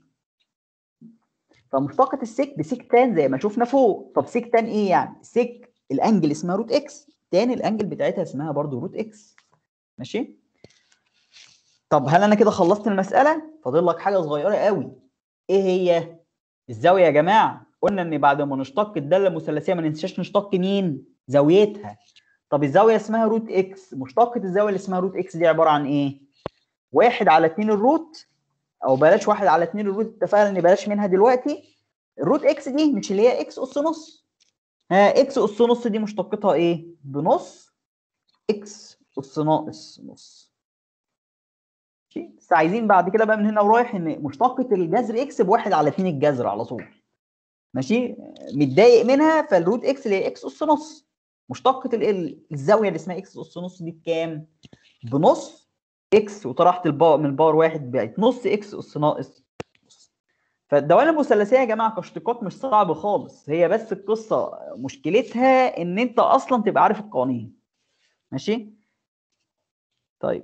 فمشتقة السيك بسيك تان زي ما شفنا فوق طب سيك تان ايه يعني سيك الانجل اسمها روت اكس تان الانجل بتاعتها اسمها برضو روت اكس ماشي طب هل انا كده خلصت المساله فاضل لك حاجه صغيره قوي ايه هي الزاويه يا جماعه قلنا ان بعد ما نشتق الداله المثلثيه ما ننساش نشتق مين زاويتها طب الزاويه اسمها روت اكس مشتقه الزاويه اللي اسمها روت اكس دي عباره عن ايه واحد على اتنين الروت او بلاش واحد على اتنين الروت اتفقنا ان بلاش منها دلوقتي الروت اكس دي مش اللي هي اكس اس نص ها اكس اس نص دي مشتقتها ايه بنص اكس اس ناقص نص ماشي؟ بس عايزين بعد كده بقى من هنا ورايح ان مشتقة الجذر اكس بواحد على 2 الجذر على طول ماشي متضايق منها فالروت اكس اللي هي اكس اس نص مشتقة ال- ال- الزاوية اللي اسمها اكس اس نص دي بكام؟ بنص اكس وطرحت الباور من الباور واحد بقت نص اكس اس ناقص نص. فالدوال المثلثيه يا جماعه كاشتقاق مش صعب خالص هي بس القصه مشكلتها ان انت اصلا تبقى عارف القوانين ماشي طيب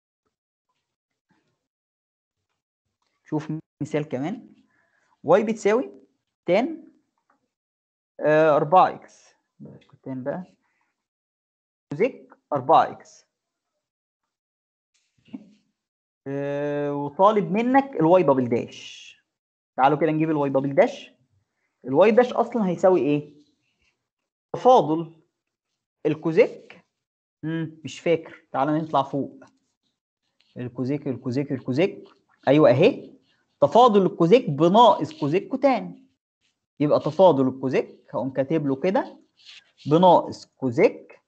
شوف مثال كمان واي بتساوي تان 4 اكس تان بقى كوزيك 4 اكس وطالب منك الواي دبل داش تعالوا كده نجيب الواي دبل داش الواي داش اصلا هيساوي ايه تفاضل الكوزيك مم. مش فاكر تعالى نطلع فوق الكوزيك الكوزيك الكوزيك ايوه اهي تفاضل الكوزيك بناقص كوزيك كوتان يبقى تفاضل الكوزيك هقوم كاتب له كده بناقص كوزيك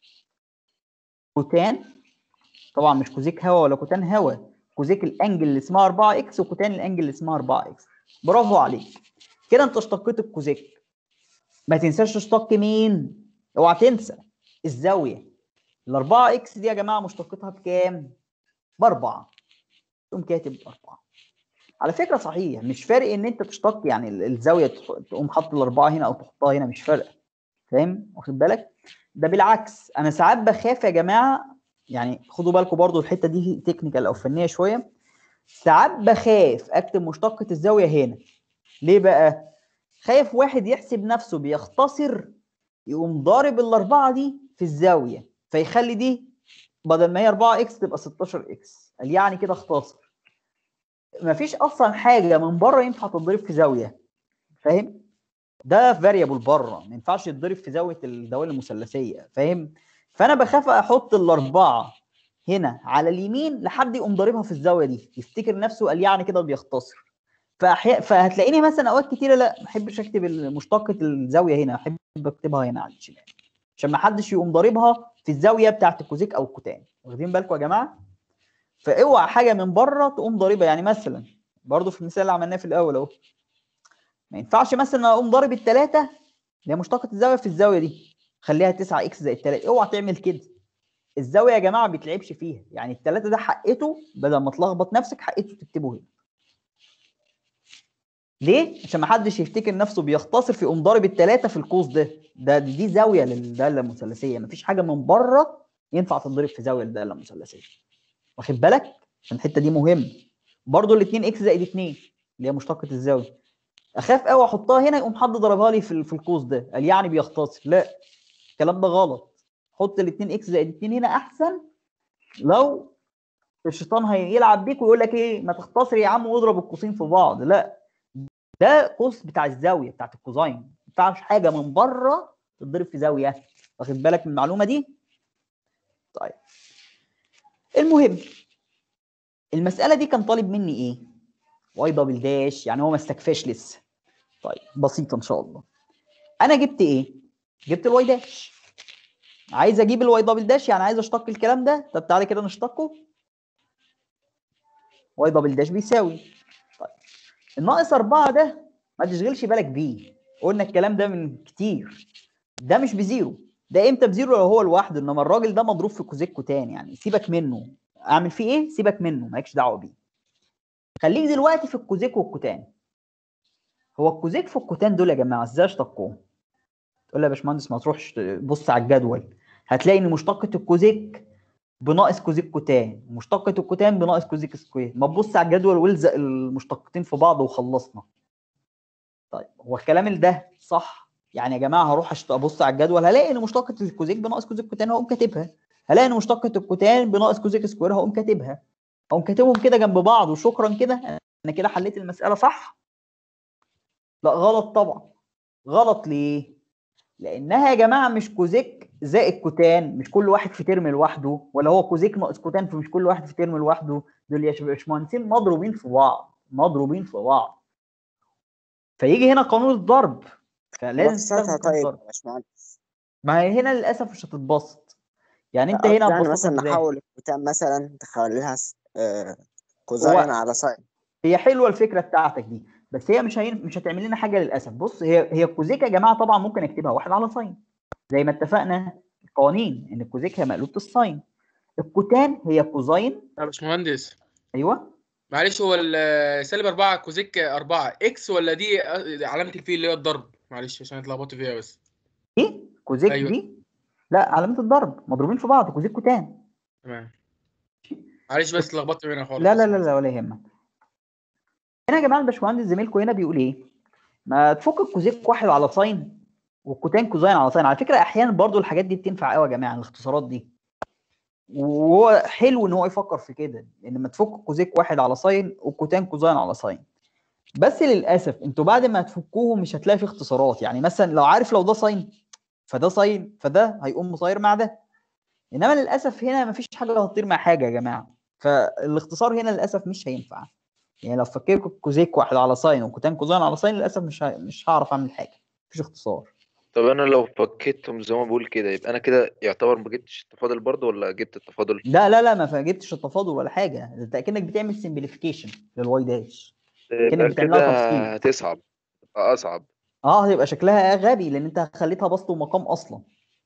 كوتان طبعا مش كوزيك هوا ولا كوتان هوا كوزيك الانجل اللي اسمها 4 اكس وكوتان الانجل اللي اسمها 4 اكس برافو عليك كده انت اشتقيت الكوزيك ما تنساش تشتق مين اوعى تنسى الزاويه ال 4 اكس دي يا جماعه مشتقتها بكام باربعه تقوم كاتب اربعه على فكره صحيح مش فارق ان انت تشتق يعني ال- الزاويه تح- تقوم حاطط الاربعه هنا او تحطها هنا مش فارقه فاهم واخد بالك ده بالعكس انا ساعات بخاف يا جماعه يعني خدوا بالكم برضو الحته دي تكنيكال او فنيه شويه ساعات بخاف اكتب مشتقه الزاويه هنا ليه بقى خايف واحد يحسب نفسه بيختصر يقوم ضارب الاربعه دي في الزاويه فيخلي دي بدل ما هي 4 اكس تبقى 16 اكس قال يعني كده اختصر مفيش اصلا حاجه من بره ينفع تتضرب في زاويه فاهم ده فاريبل بره ما ينفعش يتضرب في زاويه الدوال المثلثيه فاهم فانا بخاف احط الاربعه هنا على اليمين لحد يقوم ضاربها في الزاويه دي يفتكر نفسه قال يعني كده بيختصر فأحيا... فهتلاقيني مثلا اوقات كتيره لا ما احبش اكتب مشتقه الزاويه هنا احب اكتبها هنا على الشمال عشان ما حدش يقوم ضاربها في الزاويه بتاعت الكوزيك او الكوتان واخدين بالكم يا جماعه فاوعى حاجه من بره تقوم ضاربها يعني مثلا برضو في المثال اللي عملناه في الاول اهو ما ينفعش مثلا اقوم ضارب الثلاثه اللي هي مشتقه الزاويه في الزاويه دي خليها 9 اكس زائد 3 اوعى تعمل كده الزاويه يا جماعه ما بيتلعبش فيها يعني الثلاثه ده حقته بدل ما تلخبط نفسك حقته تكتبه هنا ليه؟ عشان ما حدش يفتكر نفسه بيختصر في قوم ضارب الثلاثه في القوس ده ده دي زاويه للداله المثلثيه مفيش حاجه من بره ينفع تتضرب في زاويه الداله المثلثيه واخد بالك؟ عشان الحته دي مهمه برضو ال 2 اكس زائد 2 اللي هي مشتقه الزاويه اخاف قوي احطها هنا يقوم حد ضربها لي في في القوس ده قال يعني بيختصر لا الكلام ده غلط حط ال 2 اكس زائد 2 هنا احسن لو الشيطان هيلعب بيك ويقول لك ايه ما تختصر يا عم واضرب القوسين في بعض لا ده قوس بتاع الزاويه بتاعت الكوزاين ما ينفعش حاجه من بره تتضرب في زاويه واخد بالك من المعلومه دي طيب المهم المساله دي كان طالب مني ايه واي دبل داش يعني هو ما استكفاش لسه طيب بسيطه ان شاء الله انا جبت ايه جبت الواي داش عايز اجيب الواي دبل داش يعني عايز اشتق الكلام ده طب تعالى كده نشتقه واي دبل داش بيساوي طيب الناقص 4 ده ما تشغلش بالك بيه قلنا الكلام ده من كتير ده مش بزيرو ده امتى بزيرو لو هو لوحده انما الراجل ده مضروب في كوزيك كوتان يعني سيبك منه اعمل فيه ايه سيبك منه مالكش دعوه بيه خليك دلوقتي في الكوزيك والكوتان هو الكوزيك في الكوتان دول يا جماعه ازاي اشتقوهم تقول لي يا باشمهندس ما تروحش بص على الجدول هتلاقي ان مشتقه الكوزيك بناقص كوزيك كوتان مشتقه الكوتان بناقص كوزيك سكوير ما تبص على الجدول والزق المشتقتين في بعض وخلصنا طيب هو الكلام ده صح يعني يا جماعه هروح أشت- ابص على الجدول هلاقي ان مشتقه الكوزيك بناقص كوزيك كوتان هقوم كاتبها هلاقي ان مشتقه الكوتان بناقص كوزيك سكوير هقوم كاتبها هقوم كاتبهم كده جنب بعض وشكرا كده انا كده حليت المساله صح لا غلط طبعا غلط ليه لانها يا جماعه مش كوزيك زائد كوتان مش كل واحد في ترم لوحده ولا هو كوزيك ناقص كوتان فمش كل واحد في ترم لوحده دول يا باشمهندسين مضروبين في بعض مضروبين في بعض فيجي هنا قانون الضرب فلازم
بسطها
تستخدم قانون
طيب
الضرب
يا باشمهندس
ما هي هنا للاسف مش هتتبسط يعني انت
قصدي
هنا
يعني
هتبسطها
مثلا
ازاي
نحول الكتاب مثلا تخليها س- آه، كوزاين على ساين
هي حلوه الفكره بتاعتك دي بس هي مش هين... مش هتعمل لنا حاجه للاسف بص هي هي الكوزيك يا جماعه طبعا ممكن اكتبها واحد على ساين زي ما اتفقنا القوانين ان الكوزيك هي مقلوبه الساين الكوتان هي كوزاين
يا باشمهندس
ايوه
معلش هو ال- سالب 4 كوزيك 4 اكس ولا دي علامه الفيل اللي هي الضرب معلش عشان اتلخبطت فيها بس
ايه كوزيك
أيوة.
دي لا علامه الضرب مضروبين في بعض كوزيك كوتان
تمام معلش بس اتلخبطت منها خالص
لا لا لا لا ولا يهمك هنا يا جماعه الباشمهندس زميلكم هنا بيقول ايه ما تفك الكوزيك واحد على ساين والكوتان كوزاين على ساين على فكره احيانا برضو الحاجات دي بتنفع قوي يا جماعه الاختصارات دي وهو حلو ان هو يفكر في كده ان ما تفك كوزيك واحد على ساين والكوتان كوزاين على ساين بس للاسف انتوا بعد ما تفكوهم مش هتلاقي في اختصارات يعني مثلا لو عارف لو ده ساين فده ساين فده هيقوم مصاير مع ده انما للاسف هنا مفيش حاجه هتطير مع حاجه يا جماعه فالاختصار هنا للاسف مش هينفع يعني لو فكيت كوزيك واحد على ساين وكوتان كوزاين على ساين للاسف مش ه... مش هعرف اعمل حاجه مفيش اختصار
طب انا لو فكيتهم زي ما بقول كده يبقى انا كده يعتبر ما جبتش التفاضل برضه ولا جبت التفاضل
لا لا لا ما جبتش التفاضل ولا حاجه انت اكنك بتعمل سمبليفيكيشن للواي داش
يبقى
كأنك بتعملها
كده
تفصيل.
هتصعب تبقى اصعب
اه هيبقى شكلها غبي لان انت خليتها بسط ومقام اصلا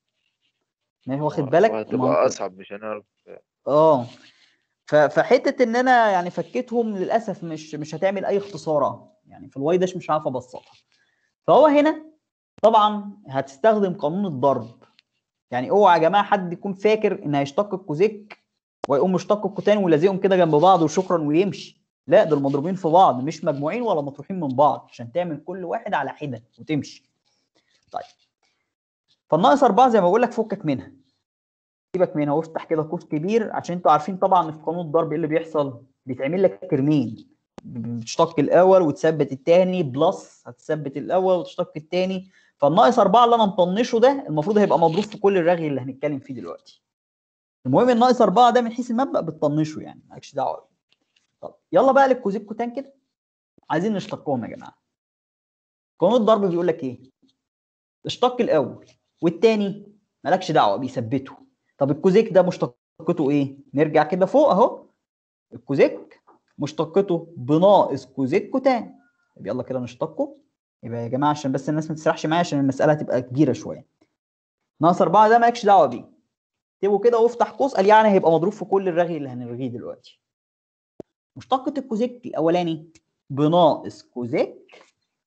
ماشي واخد بالك ما
هتبقى
هو-
اصعب مش هنعرف
اه ف- فحته ان انا يعني فكيتهم للاسف مش مش هتعمل اي اختصارات يعني في الواي داش مش عارف ابسطها فهو هنا طبعا هتستخدم قانون الضرب يعني اوعى يا جماعه حد يكون فاكر ان هيشتق الكوزيك ويقوم مشتق الكوتان ولازقهم كده جنب بعض وشكرا ويمشي لا دول مضروبين في بعض مش مجموعين ولا مطروحين من بعض عشان تعمل كل واحد على حده وتمشي طيب فالناقص أربعة زي ما بقول لك فكك منها سيبك منها وافتح كده قوس كبير عشان انتوا عارفين طبعا في قانون الضرب ايه اللي بيحصل بيتعمل لك ترمين بتشتق الاول وتثبت الثاني بلس هتثبت الاول وتشتق الثاني فالناقص أربعة اللي أنا مطنشه ده المفروض هيبقى مضروب في كل الرغي اللي هنتكلم فيه دلوقتي. المهم الناقص أربعة ده من حيث المبدأ بتطنشه يعني مالكش دعوة بيه. طب يلا بقى للكوزيك كوتان كده عايزين نشتقهم يا جماعة. قانون الضرب بيقول لك إيه؟ اشتق الأول والتاني مالكش دعوة بيثبته. طب الكوزيك ده مشتقته إيه؟ نرجع كده فوق أهو الكوزيك مشتقته بناقص كوزيك كوتان. طب يلا كده نشتقه يبقى يا جماعه عشان بس الناس ما تسرحش معايا عشان المساله هتبقى كبيره شويه ناقص أربعة ده مالكش دعوه بيه اكتبه كده وافتح قوس قال يعني هيبقى مضروب في كل الرغي اللي هنرغيه دلوقتي مشتقة الكوزيك الأولاني بناقص كوزيك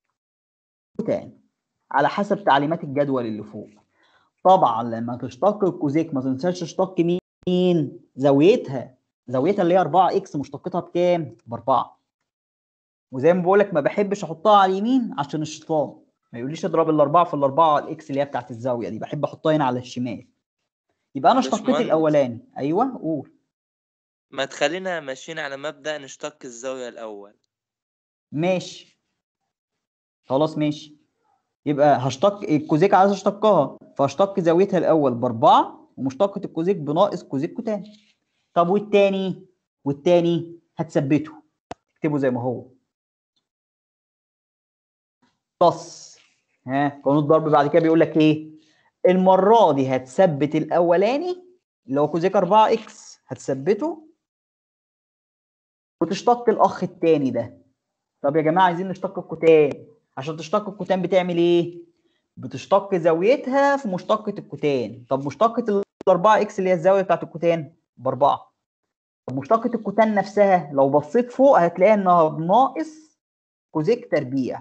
كوتان على حسب تعليمات الجدول اللي فوق طبعا لما تشتق الكوزيك ما تنساش تشتق مين زاويتها زاويتها اللي هي 4 اكس مشتقتها بكام؟ بأربعة وزي ما بقول لك ما بحبش احطها على اليمين عشان الشيطان ما يقوليش اضرب الاربعه في الاربعه على الاكس اللي هي بتاعت الزاويه دي بحب احطها هنا على الشمال يبقى انا اشتقيت
باشمهندس.
الاولاني ايوه قول
ما تخلينا ماشيين على مبدأ نشتق الزاوية الأول
ماشي خلاص ماشي يبقى هشتق الكوزيك عايز اشتقها فهشتق زاويتها الاول باربعه ومشتقة الكوزيك بناقص كوزيك كوتان طب والتاني والتاني هتثبته اكتبه زي ما هو بلس ها قانون الضرب بعد كده بيقول لك ايه المره دي هتثبت الاولاني اللي هو كوزيك 4 اكس هتثبته وتشتق الاخ التاني ده طب يا جماعه عايزين نشتق الكوتان عشان تشتق الكوتان بتعمل ايه بتشتق زاويتها في مشتقة الكوتان طب مشتقة ال 4 اكس اللي هي الزاوية بتاعت الكوتان بأربعة طب مشتقة الكوتان نفسها لو بصيت فوق هتلاقيها انها بناقص كوزيك تربيع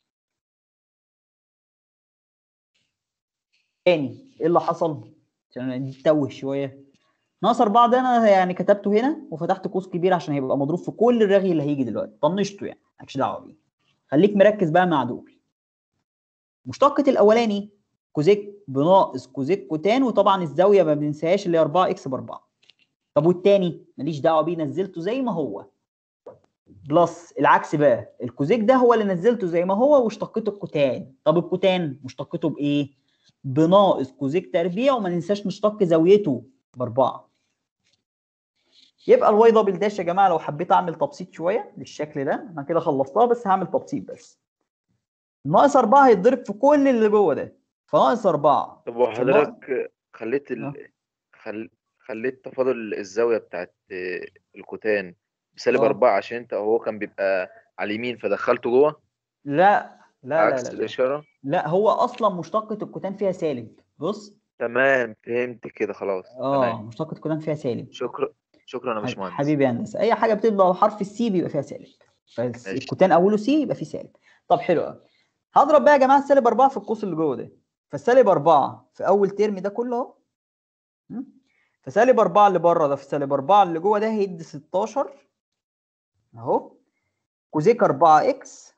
تاني ايه اللي حصل؟ عشان دي تتوه شوية ناقص أربعة ده أنا يعني كتبته هنا وفتحت قوس كبير عشان هيبقى مضروب في كل الرغي اللي هيجي دلوقتي طنشته يعني مالكش دعوة بيه خليك مركز بقى مع دول مشتقة الأولاني كوزيك بناقص كوزيك كوتان وطبعا الزاوية ما بننساهاش اللي هي 4 اكس ب 4 طب والتاني ماليش دعوة بيه نزلته زي ما هو بلس العكس بقى الكوزيك ده هو اللي نزلته زي ما هو واشتقته الكوتان طب الكوتان مشتقته بايه بناقص كوزيك تربيع وما ننساش نشتق زاويته باربعه يبقى الواي دبل داش يا جماعه لو حبيت اعمل تبسيط شويه للشكل ده انا كده خلصتها بس هعمل تبسيط بس ناقص أربعة هيتضرب في كل اللي جوه ده فناقص أربعة
طب وحضرتك خليت ال... خل... خليت تفاضل الزاوية بتاعت آه، الكوتان بسالب
آه.
أربعة عشان انت هو كان بيبقى على اليمين فدخلته جوه
لا لا لا
عكس
لا لا,
الإشارة
لا هو اصلا مشتقة الكوتان فيها سالب بص
تمام فهمت كده خلاص
اه
تمام
مشتقة الكوتان فيها سالب
شكرا شكرا يا
حب-
باشمهندس
حبيبي يا هندسه اي حاجه بتبدا بحرف السي بيبقى فيها سالب فالكوتان اوله سي يبقى فيه سالب طب حلو قوي هضرب بقى يا جماعه السالب 4 في القوس اللي جوه ده فالسالب 4 في اول ترم ده كله اهو م? فسالب 4 اللي بره ده في سالب 4 اللي جوه ده هيدي 16 اهو كوزيك 4 اكس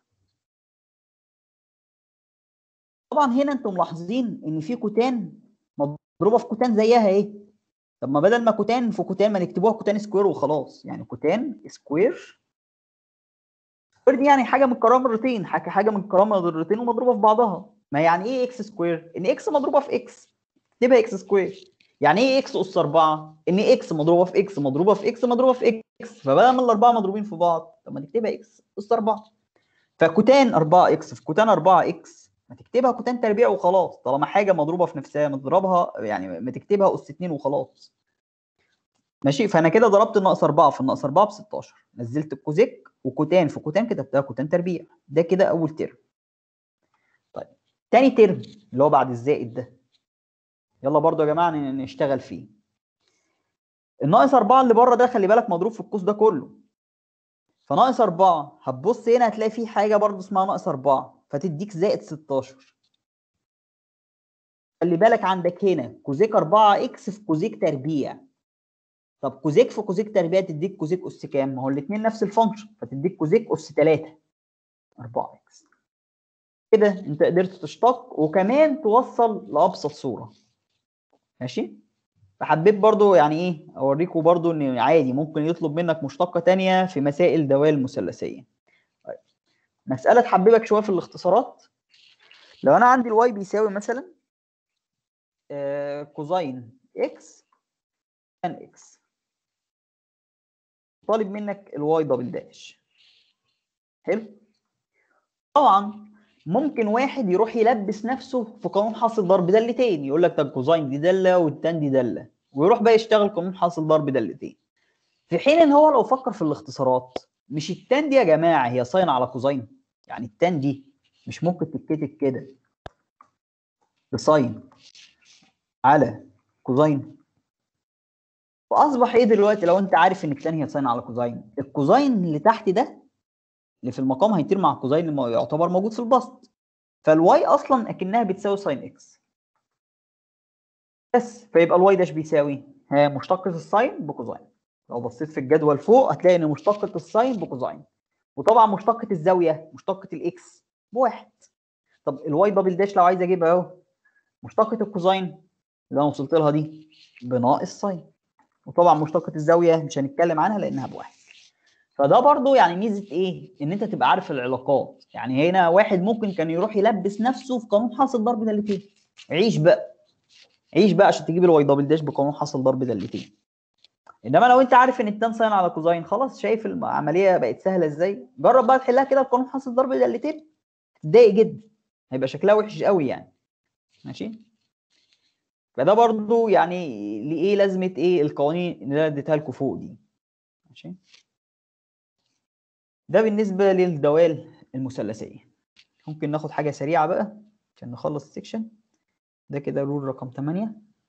طبعا هنا انتم ملاحظين ان في كوتان مضروبه في كوتان زيها ايه طب ما بدل ما كوتان في كوتان ما نكتبوها كوتان سكوير وخلاص يعني كوتان سكوير سكوير دي يعني حاجه متكرره مرتين حاجه حاجه متكرره مرتين ومضروبه في بعضها ما يعني ايه اكس سكوير ان اكس مضروبه في اكس تبقى اكس سكوير يعني ايه اكس اس 4 ان اكس مضروبه في اكس مضروبه في اكس مضروبه في اكس فبدل ما الاربعه مضروبين في بعض طب ما نكتبها اكس اس 4 فكوتان 4 اكس في كوتان 4 اكس ما تكتبها كوتان تربيع وخلاص طالما حاجه مضروبه في نفسها مضربها يعني ما تكتبها اس 2 وخلاص ماشي فانا كده ضربت الناقص 4 في الناقص 4 ب 16 نزلت الكوزيك وكوتان في كوتان كتبتها كوتان تربيع ده كده اول ترم طيب تاني ترم اللي هو بعد الزائد ده يلا برضو يا جماعه ن- نشتغل فيه الناقص 4 اللي بره ده خلي بالك مضروب في القوس ده كله فناقص 4 هتبص هنا هتلاقي في حاجه برضو اسمها ناقص 4 فتديك زائد 16 خلي بالك عندك هنا كوزيك 4 اكس في كوزيك تربيع طب كوزيك في كوزيك تربيع تديك كوزيك اس كام؟ ما هو الاثنين نفس الفانكشن فتديك كوزيك اس 3 4 اكس كده انت قدرت تشتق وكمان توصل لابسط صوره ماشي فحبيت برضو يعني ايه اوريكم برضو ان عادي ممكن يطلب منك مشتقه تانية في مسائل دوال مثلثيه طيب. مساله تحببك شويه في الاختصارات لو انا عندي الواي بيساوي مثلا آه كوزين اكس تان اكس طالب منك الواي دبل داش حلو طبعا ممكن واحد يروح يلبس نفسه في قانون حاصل ضرب دالتين يقول لك طب كوزين دي داله والتان دي داله ويروح بقى يشتغل قانون حاصل ضرب دالتين في حين ان هو لو فكر في الاختصارات مش التان دي يا جماعه هي ساين على كوزين يعني التان دي مش ممكن تتكتب كده بساين على كوزين فاصبح ايه دلوقتي لو انت عارف ان التان هي ساين على كوزين الكوزين اللي تحت ده اللي في المقام هيطير مع الكوزين اللي يعتبر موجود في البسط فالواي اصلا اكنها بتساوي ساين اكس بس فيبقى الواي داش بيساوي ها مشتقة الساين بكوزين لو بصيت في الجدول فوق هتلاقي ان مشتقة الساين بكوزين وطبعا مشتقة الزاوية مشتقة الاكس بواحد طب الواي دبل داش لو عايز اجيبها اهو مشتقة الكوزين اللي انا وصلت لها دي بناقص ساين وطبعا مشتقة الزاوية مش هنتكلم عنها لانها بواحد فده برضو يعني ميزه ايه؟ ان انت تبقى عارف العلاقات، يعني هنا واحد ممكن كان يروح يلبس نفسه في قانون حاصل ضرب دالتين. عيش بقى. عيش بقى عشان تجيب الواي دبل داش بقانون حاصل ضرب دالتين. انما لو انت عارف ان التان ساين على كوزين خلاص شايف العمليه بقت سهله ازاي؟ جرب بقى تحلها كده بقانون حاصل ضرب دالتين. تضايق جدا. هيبقى شكلها وحش قوي يعني. ماشي؟ فده برضو يعني لايه لازمه ايه القوانين اللي انا اديتها لكم فوق دي. ماشي؟ ده بالنسبة للدوال المثلثية ممكن ناخد حاجة سريعة بقى عشان نخلص السكشن ده كده رول رقم 8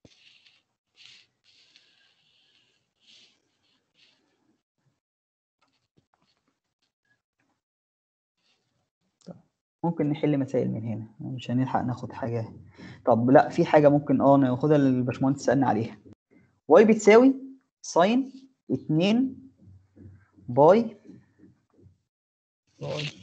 طب ممكن نحل مسائل من هنا مش هنلحق ناخد حاجة طب لا في حاجة ممكن اه ناخدها اللي الباشمهندس سألنا عليها واي بتساوي ساين 2 باي باي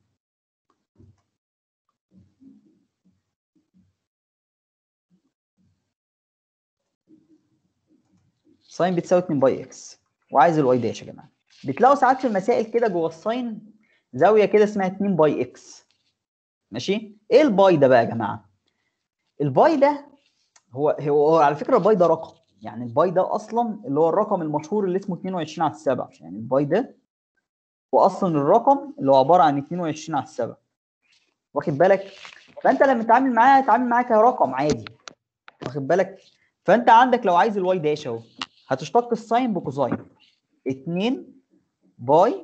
ساين بتساوي 2 باي اكس وعايز الواي داش يا جماعه بتلاقوا ساعات في المسائل كده جوه الساين زاويه كده اسمها 2 باي اكس ماشي ايه الباي ده بقى يا جماعه الباي ده هو هو, هو على فكره الباي ده رقم يعني الباي ده اصلا اللي هو الرقم المشهور اللي اسمه 22 على 7 يعني الباي ده هو اصلا الرقم اللي هو عباره عن 22 على 7 واخد بالك فانت لما تتعامل معاه تتعامل معاه كرقم عادي واخد بالك فانت عندك لو عايز الواي داش اهو هتشتق الساين بكوزاين 2 باي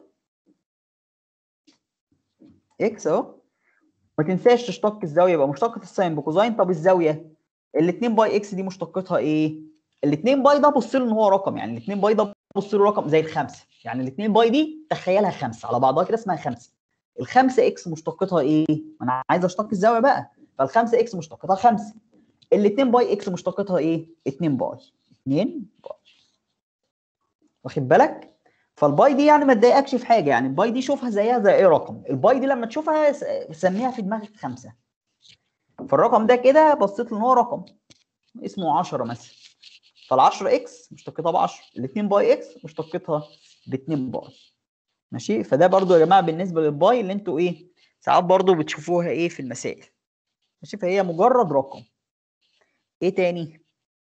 اكس اهو ما تنساش تشتق الزاويه يبقى مشتقه الساين بكوزاين طب الزاويه ال 2 باي اكس دي مشتقتها ايه؟ ال 2 باي ده بص له ان هو رقم يعني ال 2 باي ده بص له رقم زي الخمسه يعني ال 2 باي دي تخيلها خمسه على بعضها كده اسمها خمسه الخمسه اكس مشتقتها ايه؟ ما انا عايز اشتق الزاويه بقى فالخمسه اكس مشتقتها خمسه ال 2 باي اكس مشتقتها ايه؟ 2 باي 2 باي واخد بالك؟ فالباي دي يعني ما تضايقكش في حاجه يعني الباي دي شوفها زيها زي اي رقم الباي دي لما تشوفها س- سميها في دماغك خمسه فالرقم ده كده بصيت له ان هو رقم اسمه 10 مثلا فال 10 اكس مشتقتها ب 10 ال 2 باي اكس مشتقتها ب 2 باي ماشي فده برضو يا جماعه بالنسبه للباي اللي انتوا ايه ساعات برضو بتشوفوها ايه في المسائل ماشي فهي مجرد رقم ايه تاني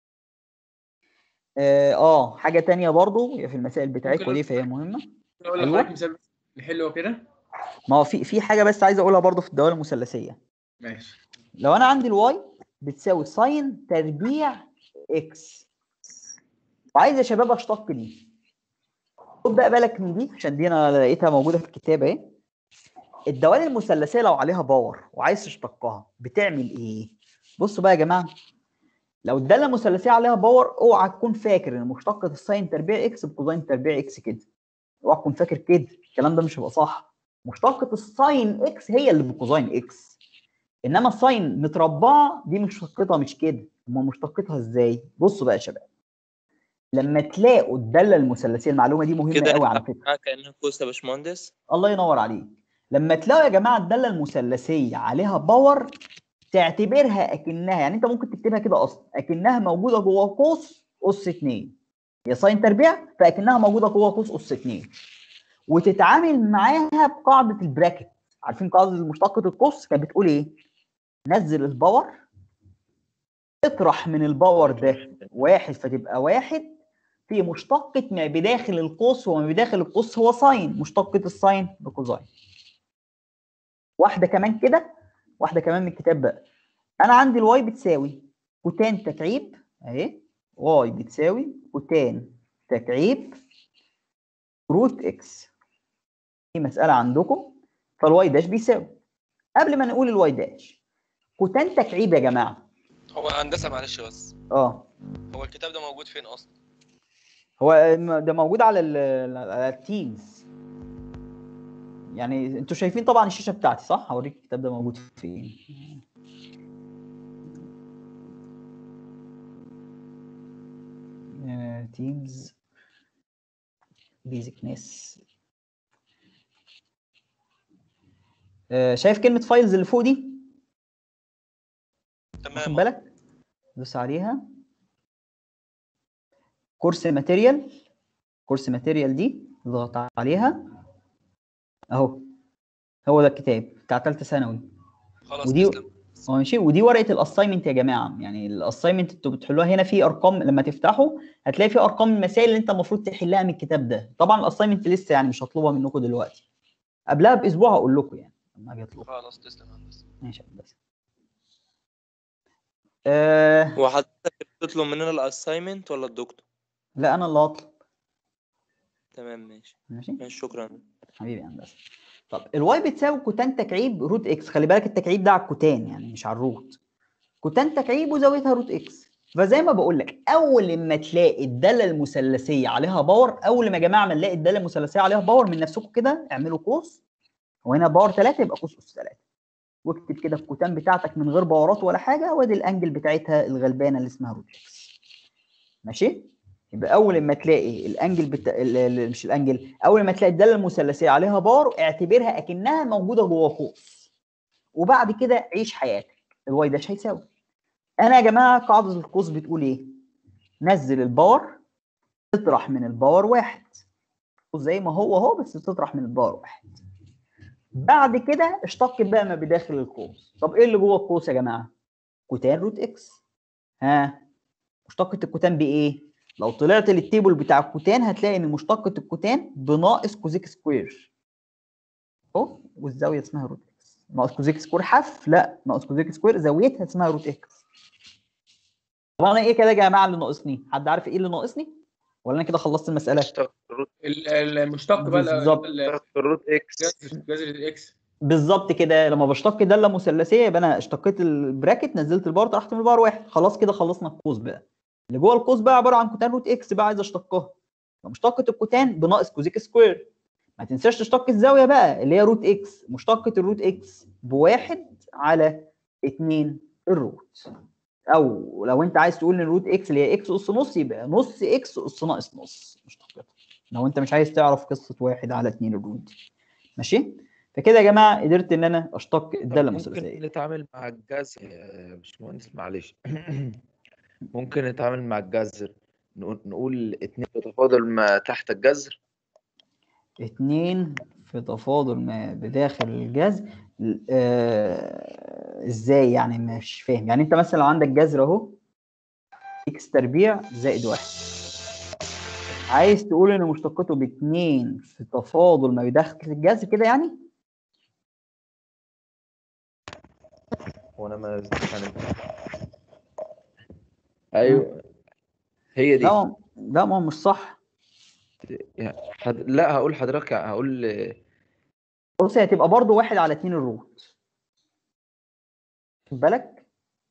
اه, آه حاجه تانية برضو هي في المسائل بتاعتكم
ممكن
دي فهي مهمه
اقول
أيوة.
لحضرتك مثال نحله كده
ما هو في في حاجه بس عايز اقولها برضو في الدوال المثلثيه
ماشي
لو انا عندي الواي بتساوي ساين تربيع اكس وعايز يا شباب اشتق دي خد بقى بالك من دي عشان دي انا لقيتها موجوده في الكتاب اهي الدوال المثلثيه لو عليها باور وعايز تشتقها بتعمل ايه بصوا بقى يا جماعه لو الداله المثلثيه عليها باور اوعى تكون فاكر ان مشتقه الساين تربيع اكس بكوزين تربيع اكس كده اوعى تكون فاكر كده الكلام ده مش هيبقى صح مشتقه الساين اكس هي اللي بكوزين اكس انما الساين متربعه دي مشتقتها مش كده امال مشتقتها ازاي بصوا بقى يا شباب لما تلاقوا الداله المثلثيه المعلومه دي مهمه
كده
قوي على
يبقى
فكره
معاك كأنها كوسة يا باشمهندس
الله ينور عليك لما تلاقوا يا جماعه الداله المثلثيه عليها باور تعتبرها اكنها يعني انت ممكن تكتبها كده اصلا اكنها موجوده جوه قوس اس 2 هي ساين تربيع فاكنها موجوده جوه قوس اس 2 وتتعامل معاها بقاعده البراكت عارفين قاعده مشتقه القوس كانت بتقول ايه نزل الباور اطرح من الباور ده واحد فتبقى واحد في مشتقة ما بداخل القوس وما بداخل القوس هو ساين مشتقة الساين بكوزاين واحدة كمان كده واحدة كمان من الكتاب بقى أنا عندي الواي بتساوي كوتان تكعيب أهي واي بتساوي كوتان تكعيب روت اكس دي مسألة عندكم فالواي داش بيساوي قبل ما نقول الواي داش كوتان تكعيب يا جماعة
هو هندسة معلش بس
اه
هو الكتاب ده موجود فين أصلا؟
هو م- ده موجود على ال على التيمز يعني انتوا شايفين طبعا الشاشه بتاعتي صح هوريك الكتاب ده موجود فين تيمز بيزك ناس شايف كلمه فايلز اللي فوق دي واخد
تمام
بالك دوس عليها كورس ماتيريال كورس ماتيريال دي اضغط عليها اهو هو ده الكتاب بتاع ثالثه ثانوي
خلاص
ودي
تسلم
هو ماشي ودي ورقه الاساينمنت يا جماعه يعني الاساينمنت انتوا بتحلوها هنا في ارقام لما تفتحوا هتلاقي في ارقام المسائل اللي انت المفروض تحلها من الكتاب ده طبعا الاساينمنت لسه يعني مش هطلبها منكم دلوقتي قبلها باسبوع هقول لكم يعني لما اجي اطلبها
خلاص تسلم يا هندسة
ماشي يا هندسه آه
هو حضرتك بتطلب مننا الاساينمنت ولا الدكتور
لا انا اللي هطلب
تمام ماشي
ماشي
ماشي شكرا
حبيبي يا هندسه طب الواي بتساوي كوتان تكعيب روت اكس خلي بالك التكعيب ده على الكوتان يعني مش على الروت كوتان تكعيب وزاويتها روت اكس فزي ما بقول لك اول ما تلاقي الداله المثلثيه عليها باور اول ما يا جماعه ما نلاقي الداله المثلثيه عليها باور من نفسكم كده اعملوا قوس وهنا باور 3 يبقى قوس اس 3 واكتب كده الكوتان بتاعتك من غير باورات ولا حاجه وادي الانجل بتاعتها الغلبانه اللي اسمها روت اكس ماشي يبقى اول ما تلاقي الانجل بتا... ال- ال- مش الانجل اول ما تلاقي الداله المثلثيه عليها بار اعتبرها اكنها موجوده جوه قوس وبعد كده عيش حياتك الواي داش هيساوي انا يا جماعه قاعده القوس بتقول ايه نزل الباور تطرح من الباور واحد زي ما هو اهو بس تطرح من الباور واحد بعد كده اشتق بقى ما بداخل القوس طب ايه اللي جوه القوس يا جماعه كوتان روت اكس ها مشتقة الكوتان بايه لو طلعت للتيبل بتاع الكوتان هتلاقي ان مشتقة الكوتان بناقص كوزيك سكوير اهو والزاوية اسمها روت اكس ناقص كوزيك سكوير حف لا ناقص كوزيك سكوير زاويتها اسمها روت اكس طب انا ايه كده يا جماعه اللي ناقصني حد عارف ايه اللي ناقصني ولا انا كده خلصت المساله
مشتق روت
ال- ال- المشتق بقى
بالظبط.
ال-
مشتق روت اكس
جذر جذر الاكس
بالظبط كده لما بشتق داله مثلثيه يبقى انا اشتقيت البراكت نزلت البار طرحت من البار واحد خلاص كده خلصنا القوس بقى اللي جوه القوس بقى عباره عن كوتان روت اكس بقى عايز اشتقها فمشتقه الكوتان بناقص كوزيك سكوير ما تنساش تشتق الزاويه بقى اللي هي روت اكس مشتقه الروت اكس بواحد على 2 الروت او لو انت عايز تقول ان الروت اكس اللي هي اكس اس نص يبقى نص اكس اس ناقص نص مشتقتها لو انت مش عايز تعرف قصه واحد على 2 الروت دي ماشي فكده يا جماعه قدرت ان انا اشتق الداله
ممكن
المثلثيه
نتعامل مع الجذر يا باشمهندس معلش ممكن نتعامل مع الجذر نقول نقول اتنين
بتفاضل ما تحت الجذر
اتنين في تفاضل ما بداخل الجذر آه ازاي يعني مش فاهم يعني انت مثلا لو عندك جذر اهو اكس تربيع زائد واحد عايز تقول ان مشتقته باتنين في تفاضل ما بداخل الجذر كده يعني
وانا ما يعني ايوه هي دي
لا ما- لا ما هو مش صح
يعني حد... لا هقول حضرتك هقول
بص هي هتبقى برضه واحد على اتنين الروت خد بالك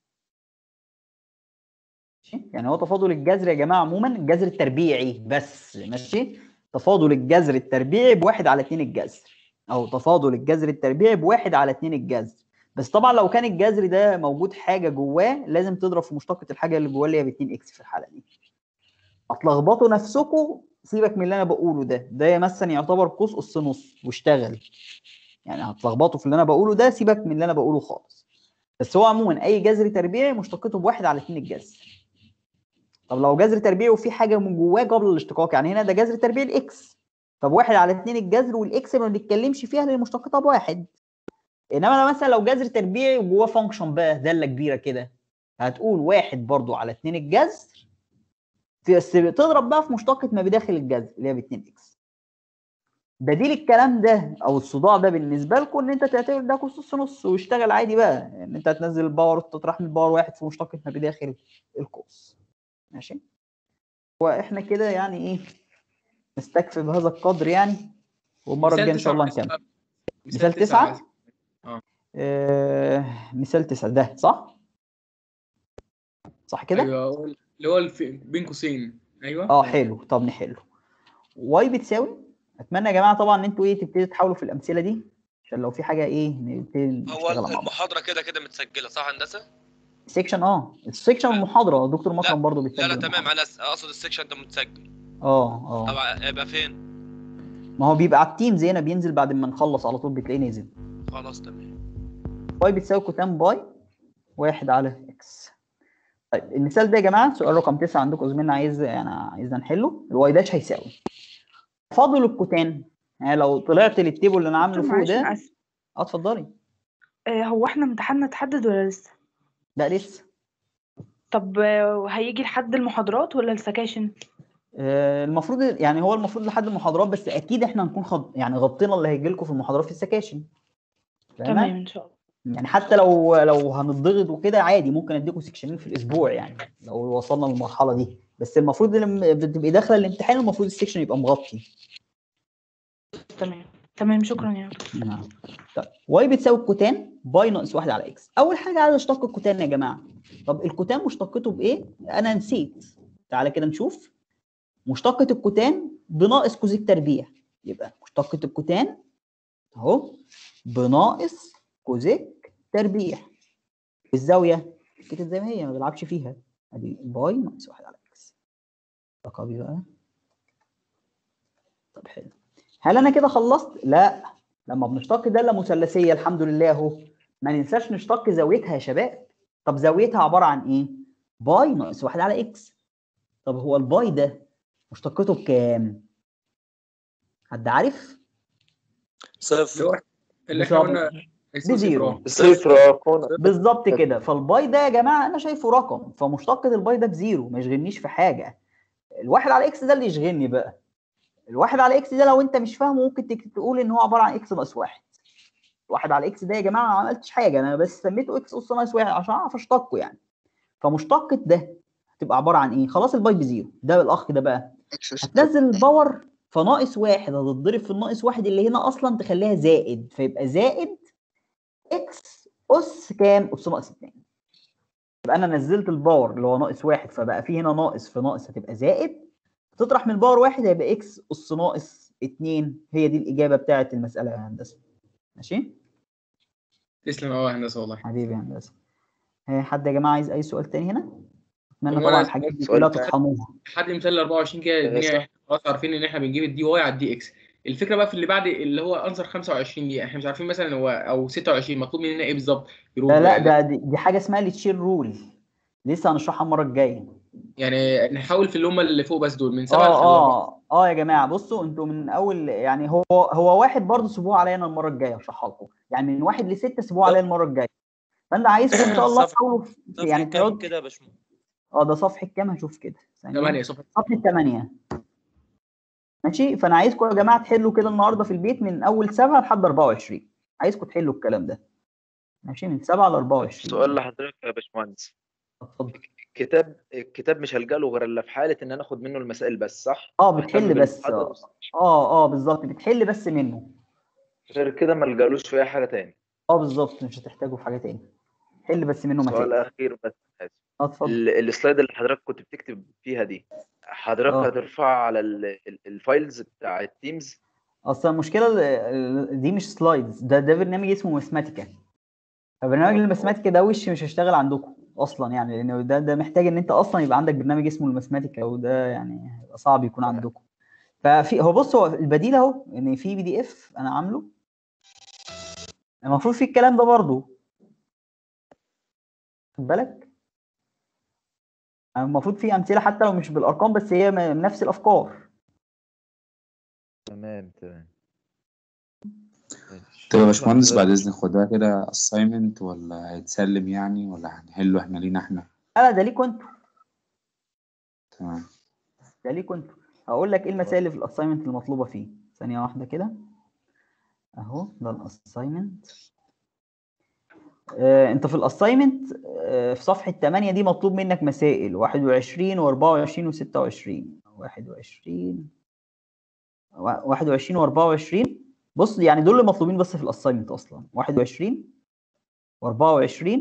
ماشي؟ يعني هو تفاضل الجذر يا جماعه عموما الجذر التربيعي بس ماشي تفاضل الجذر التربيعي بواحد على اتنين الجذر او تفاضل الجذر التربيعي بواحد على اتنين الجذر بس طبعا لو كان الجذر ده موجود حاجه جواه لازم تضرب في مشتقه الحاجه اللي جواه اللي هي ب 2 اكس في الحاله دي هتلخبطوا نفسكم سيبك من اللي انا بقوله ده ده مثلا يعتبر قوس اس نص واشتغل يعني هتلخبطوا في اللي انا بقوله ده سيبك من اللي انا بقوله خالص بس هو عموما اي جذر تربيعي مشتقته بواحد على اتنين الجذر طب لو جذر تربيعي وفي حاجه من جواه قبل الاشتقاق يعني هنا ده جذر تربيعي الاكس طب واحد على اتنين الجذر والاكس ما بنتكلمش فيها لان مشتقتها بواحد انما أنا مثلا لو جذر تربيعي وجواه فانكشن بقى داله كبيره كده هتقول واحد برضو على اتنين الجذر في بس تضرب بقى في مشتقة ما بداخل الجذر اللي هي ب 2 اكس بديل الكلام ده او الصداع ده بالنسبه لكم ان انت تعتبر ده قوس نص نص واشتغل عادي بقى ان انت هتنزل الباور وتطرح من الباور واحد في مشتقة ما بداخل القوس ماشي واحنا كده يعني ايه نستكفي بهذا القدر يعني والمره
مثال
الجايه ان شاء الله
تسعة.
نكمل
مثال
مثال تسعة
اه
آه مثال تسعة ده صح صح كده
ايوه اللي هو الف- بين قوسين ايوه
اه حلو طب نحله واي بتساوي اتمنى يا جماعه طبعا ان انتوا ايه تبتدوا تحاولوا في الامثله دي عشان لو في حاجه ايه نبتدي
هو
نشتغل مع بعض
المحاضرة كده كده متسجلة صح هندسة؟
سيكشن اه السيكشن المحاضره دكتور مكرم برضو
لا
بيتسجل
لا تمام
المحاضرة.
انا أس- اقصد السكشن ده متسجل
اه
طب
اه
يبقى فين؟
ما هو بيبقى على التيمز هنا بينزل بعد ما نخلص على طول بتلاقيه نزل
خلاص تمام
واي بتساوي كوتان باي واحد على اكس طيب المثال ده يا جماعه سؤال رقم تسعة عندكم زميلنا عايز يعني عايزنا نحله الواي داش هيساوي فاضل الكوتان يعني لو طلعت للتيبل اللي انا عامله فوق
معلش انا
ده
اسف
اه اتفضلي
آه، هو احنا امتحاننا اتحدد ولا لسه
لا لسه
طب آه، هيجي لحد المحاضرات ولا السكاشن
آه، المفروض يعني هو المفروض لحد المحاضرات بس اكيد احنا هنكون خد يعني غطينا اللي هيجي لكم في المحاضرات في السكاشن فاهمة؟
تمام ان شاء الله
يعني حتى لو لو هنضغط وكده عادي ممكن اديكم سكشنين في الاسبوع يعني لو وصلنا للمرحله دي بس المفروض لما بتبقي داخله الامتحان المفروض السكشن يبقى مغطي
تمام تمام شكرا يا دكتور
نعم طيب واي بتساوي الكوتان باي ناقص واحد على اكس اول حاجه عايز اشتق الكوتان يا جماعه طب الكوتان مشتقته بايه انا نسيت تعالى كده نشوف مشتقة الكوتان بناقص كوزيك تربيع يبقى مشتقة الكوتان اهو بناقص كوزيك تربيع الزاوية كده زي ما هي ما بلعبش فيها ادي باي ناقص واحد على اكس رقمي بقى طب حلو هل انا كده خلصت؟ لا لما بنشتق دالة مثلثية الحمد لله اهو ما ننساش نشتق زاويتها يا شباب طب زاويتها عبارة عن ايه؟ باي ناقص واحد على اكس طب هو الباي ده مشتقته بكام؟ حد عارف؟
صفر
اللي احنا
بصفر.
قلنا اسمه
بزيرو
صفر رقم
بالظبط كده فالباي ده يا جماعه انا شايفه رقم فمشتقة الباي ده بزيرو ما يشغلنيش في حاجه الواحد على اكس ده اللي يشغلني بقى الواحد على اكس ده لو انت مش فاهمه ممكن تك- تقول ان هو عباره عن اكس ناقص واحد واحد على اكس ده يا جماعه ما عملتش حاجه انا بس سميته اكس اس ناقص واحد عشان اعرف اشتقه يعني فمشتقة ده تبقى عباره عن ايه خلاص الباي بزيرو ده الاخ ده بقى هتنزل الباور فناقص واحد هتتضرب في الناقص واحد اللي هنا اصلا تخليها زائد فيبقى زائد اكس اس كام؟ اس ناقص 2 يبقى انا نزلت الباور اللي هو ناقص واحد فبقى في هنا ناقص في ناقص هتبقى زائد تطرح من الباور واحد هيبقى اكس اس ناقص 2 هي دي الاجابه بتاعه المساله يا هندسه ماشي؟
تسلم قوي يا هندسه والله
حبيبي يا هندسه ها، حد يا جماعه عايز اي سؤال تاني هنا؟ اتمنى
هو
طبعا
أنا
الحاجات دي
سؤال
كلها
تاني.
تطحنوها
لحد مثال 24 كده الدنيا احنا خلاص عارفين ان احنا بنجيب الدي واي على الدي اكس الفكره بقى في اللي بعد اللي هو انسر 25 دي احنا مش عارفين مثلا هو او 26 مطلوب مننا ايه بالظبط يروح
لا لا ده دي, دي حاجه اسمها التشير رول لسه هنشرحها المره الجايه
يعني نحاول في اللي هم اللي فوق بس دول من 7
اه اه اه يا جماعه بصوا انتوا من اول يعني هو هو واحد برضه سيبوه عليا انا المره الجايه اشرحها لكم يعني من واحد لسته سيبوه عليا المره الجايه فانا عايزكم ان شاء الله
صفحة-
تحاولوا في-
صفحة
يعني
كام
تقعدوا
كده يا باشمهندس
اه ده صفحه كام هشوف كده ثانية.
8 صفحه
صفحه 8 ماشي فانا عايزكم يا جماعه تحلوا كده النهارده في البيت من اول 7 لحد 24 عايزكم تحلوا الكلام ده ماشي من 7 ل 24
سؤال لحضرتك يا باشمهندس
اتفضل
الكتاب الكتاب مش هلجأ له غير الا في حاله ان انا اخد منه المسائل بس صح؟
اه
أهتم
بتحل بس
بالمحاضرة
اه اه اه بالظبط بتحل بس منه
غير كده ما الجألوش في اي حاجه تاني
اه بالظبط مش هتحتاجه في حاجه تاني حل بس منه
سؤال
مسائل
اخير بس آسف.
اه اتفضل
ال- السلايد اللي حضرتك كنت بتكتب فيها دي حضرتك
اه.
هترفعها على ال- ال- الفايلز بتاع التيمز
اصل المشكله ال- ال- دي مش سلايدز ده ده برنامج اسمه ماثماتيكا فبرنامج الماثماتيكا ده وش مش هيشتغل عندكم اصلا يعني لان ده ده محتاج ان انت اصلا يبقى عندك برنامج اسمه الماثماتيكا وده يعني هيبقى صعب يكون عندكم ففي هو بص هو البديل اهو ان في بي دي اف انا عامله المفروض في الكلام ده برضه خد بالك المفروض في امثله حتى لو مش بالارقام بس هي م- نفس الافكار
تمام تمام
طب يا باشمهندس بعد اذنك خدها كده assignment ولا هيتسلم يعني ولا هنحله احنا لينا احنا
لا لا ده ليكوا انتوا
تمام
ده ليكوا انتوا هقول لك ايه المسائل اللي في الاساينمنت المطلوبه فيه ثانيه واحده كده اهو ده الاساينمنت آه انت في الاساينمنت آه في صفحه 8 دي مطلوب منك مسائل 21 و24 و26 21 21 و24 بص يعني دول اللي مطلوبين بس في الاساينمنت اصلا 21 و24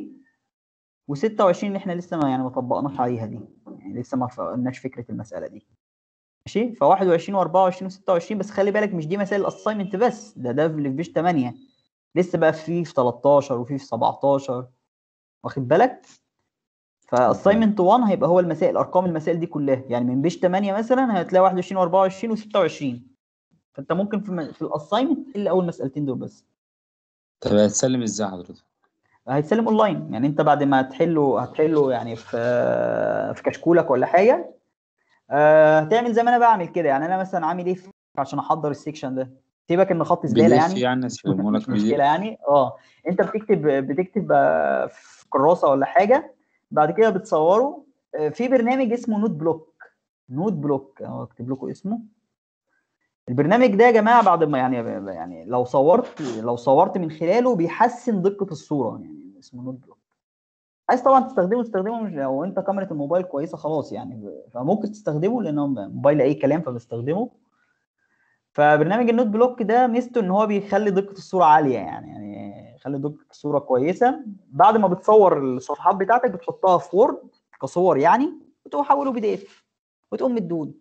و26 اللي احنا لسه ما يعني ما طبقناش عليها دي يعني لسه ما فهمناش فكره المساله دي ماشي ف 21 و24 و26 بس خلي بالك مش دي مسائل الاساينمنت بس ده ده اللي في بيش 8 لسه بقى في في 13 وفي في 17 واخد بالك فاساينمنت 1 هيبقى هو المسائل ارقام المسائل دي كلها يعني من بيش 8 مثلا هتلاقي 21 و24 و26 فانت ممكن في, م- في الاساينمنت تحل اول مسالتين دول بس
طب هيتسلم ازاي حضرتك؟
هيتسلم اونلاين يعني انت بعد ما تحله هتحله يعني في في كشكولك ولا حاجه آه، هتعمل زي ما انا بعمل كده يعني انا مثلا عامل ايه في- عشان احضر السكشن ده سيبك ان خط زباله
PDF
يعني
يعني اسلمه لك
مش مشكله
PDF
يعني اه انت بتكتب بتكتب آه، في كراسه ولا حاجه بعد كده بتصوره آه، في برنامج اسمه نوت بلوك نوت بلوك اهو اكتب لكم اسمه البرنامج ده يا جماعه بعد ما يعني يعني لو صورت لو صورت من خلاله بيحسن دقه الصوره يعني اسمه نوت بلوك عايز طبعا تستخدمه تستخدمه مش لو انت كاميرا الموبايل كويسه خلاص يعني فممكن تستخدمه لانه موبايل اي كلام فبستخدمه فبرنامج النوت بلوك ده ميزته ان هو بيخلي دقه الصوره عاليه يعني يعني يخلي دقه الصوره كويسه بعد ما بتصور الصفحات بتاعتك بتحطها في وورد كصور يعني وتقوم حوله بي دي اف وتقوم مدون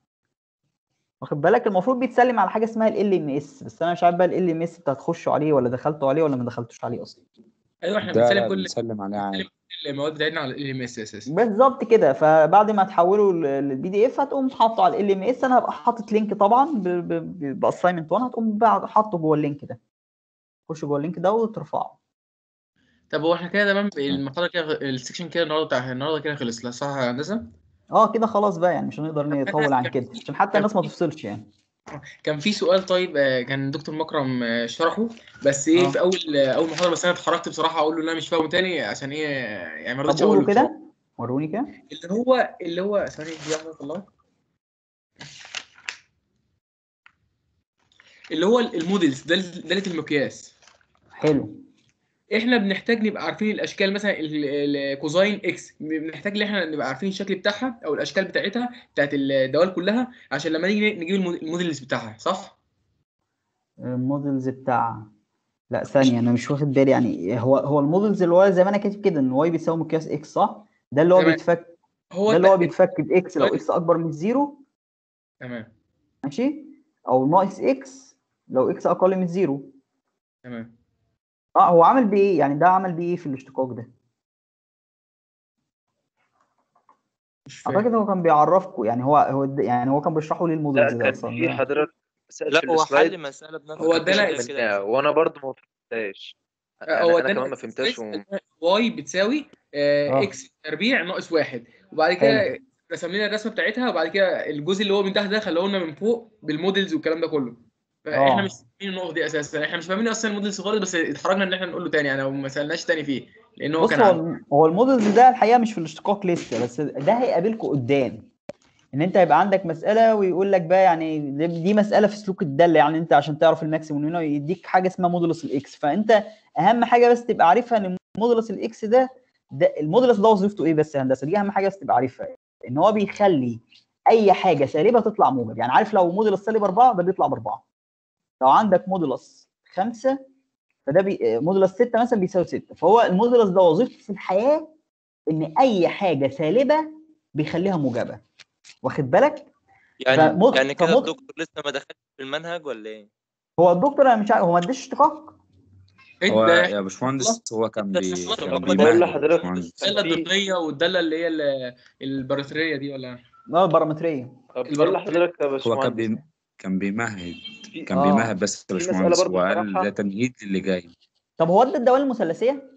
واخد بالك المفروض بيتسلم على حاجه اسمها ال ام اس بس انا مش عارف بقى ال ام اس انت هتخشوا عليه ولا دخلتوا عليه ولا ما دخلتوش عليه اصلا
ايوه احنا
ده
بنسلم
لا
كل
بنسلم عليه عادي
المواد بتاعتنا على ال ام اس اساسا
بالظبط كده فبعد ما تحوله للبي دي اف هتقوم حاطه على ال ام اس انا هبقى حاطط لينك طبعا باساينمنت 1 هتقوم بقى حاطه جوه اللينك ده خش جوه اللينك ده وترفعه
طب هو احنا كده تمام المحاضره كده السكشن كده النهارده بتاع النهارده كده خلص لا صح يا هندسه؟
اه كده خلاص بقى يعني مش هنقدر نطول عن كده عشان حتى الناس ما تفصلش يعني
كان في سؤال طيب آه، كان دكتور مكرم آه، شرحه بس ايه
آه.
في اول آه، اول محاضره بس انا اتحركت بصراحه اقول له ان انا مش فاهمه تاني عشان ايه آه، يعني ما
طب
رضيتش اقول
قولوا
له
كده وروني كده
اللي هو اللي هو ثانيه دي واحده الله اللي هو المودلز ده داله المقياس
حلو
احنا بنحتاج نبقى عارفين الاشكال مثلا ال- الكوزاين اكس بنحتاج ان احنا نبقى عارفين الشكل بتاعها او الاشكال بتاعتها بتاعت الدوال كلها عشان لما نيجي نجيب المو- الموديلز بتاعها صح؟
المودلز بتاع لا ثانية أنا مش واخد بالي يعني هو هو المودلز اللي هو زي ما أنا كاتب كده إن واي بيساوي مقياس إكس صح؟ ده اللي هو
تمام.
بيتفك
هو
ده اللي هو
ده-
بيتفك بإكس لو إكس أكبر من زيرو
تمام
ماشي؟ أو ناقص إكس لو إكس أقل من زيرو
تمام
اه هو عمل بإيه؟ يعني ده عمل بإيه في الاشتقاق ده؟
مش فاهم
أعتقد هو كان بيعرفكم يعني هو هو د- يعني هو كان بيشرحوا ليه
لا
المودلز ده
كان
أصلا
في حضرتك مسائل
لا
في
هو حل
السلايد
مسألة بنفس
هو
الطريقة
ادانا
كده
منها وانا برضو ما فهمتهاش
هو
انا انا
ادانا
كمان ما فهمتهاش و...
واي بتساوي آه
آه.
اكس تربيع ناقص واحد وبعد كده رسم لنا الرسمه بتاعتها وبعد كده الجزء اللي هو من تحت ده خلاه لنا من فوق بالمودلز والكلام ده كله فاحنا
آه.
مش فاهمين النقطه دي اساسا احنا مش فاهمين اصلا المودلز خالص بس اتحرجنا ان احنا نقول له تاني يعني او ما سالناش تاني فيه لان هو
بص
كان
هو
عارف.
الم- هو المودلز ده الحقيقه مش في الاشتقاق لسه بس ده هيقابلكم قدام ان انت يبقى عندك مساله ويقول لك بقى يعني دي دي مساله في سلوك الداله يعني انت عشان تعرف الماكسيموم هنا يديك حاجه اسمها مودولس الاكس فانت اهم حاجه بس تبقى عارفها ان مودولس الاكس ده ده المودولس ده وظيفته ايه بس يا هندسه دي اهم حاجه بس تبقى عارفها ان هو بيخلي اي حاجه سالبه تطلع موجب يعني عارف لو مودولس سالب 4 ده بيطلع باربعه لو عندك مودولس 5 فده بي... مودولس 6 مثلا بيساوي 6 فهو المودولس ده وظيفته في الحياه ان اي حاجه سالبه بيخليها موجبه واخد بالك
يعني
فمض-
يعني كده
فمض-
الدكتور لسه ما دخلش في المنهج ولا ايه؟
هو الدكتور انا مش عارف هو ما اداش اشتقاق
هو
انت
يا باشمهندس هو كان بي
خلاص،
كان
طب
بقول
بيمهد
لحضرتك
باشمهندس
الداله
في-
الضديه والداله اللي هي ال- البارامتريه دي ولا
اه البارامتريه
طب بقول لحضرتك يا
هو كان
باشمهندس
بي كان بيمهد
في
كان
آه.
بيمهد بس يا
في مسألة
باشمهندس
برضو
وقال
بصراحة.
ده تمهيد للي جاي
طب هو ادى الدوال المثلثيه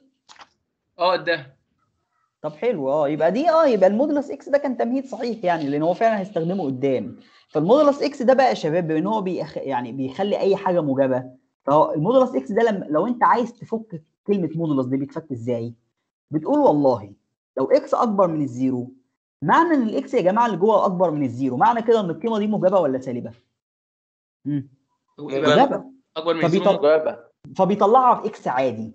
اه ده
طب حلو اه يبقى دي اه يبقى المودولس اكس ده كان تمهيد صحيح يعني لان هو فعلا هيستخدمه قدام فالمودولس اكس ده بقى يا شباب بما ان هو بيخ... يعني بيخلي اي حاجه موجبه فهو المودولس اكس ده لما لو انت عايز تفك كلمه مودولس دي بيتفك ازاي؟ بتقول والله لو اكس اكبر من الزيرو معنى ان الاكس يا جماعه اللي جوه اكبر من الزيرو معنى كده ان القيمه دي موجبه ولا سالبه؟ امم
يبقى
موجبه
اكبر من
فبيطل-
الزيرو
مجابة
فبيطلعها في اكس عادي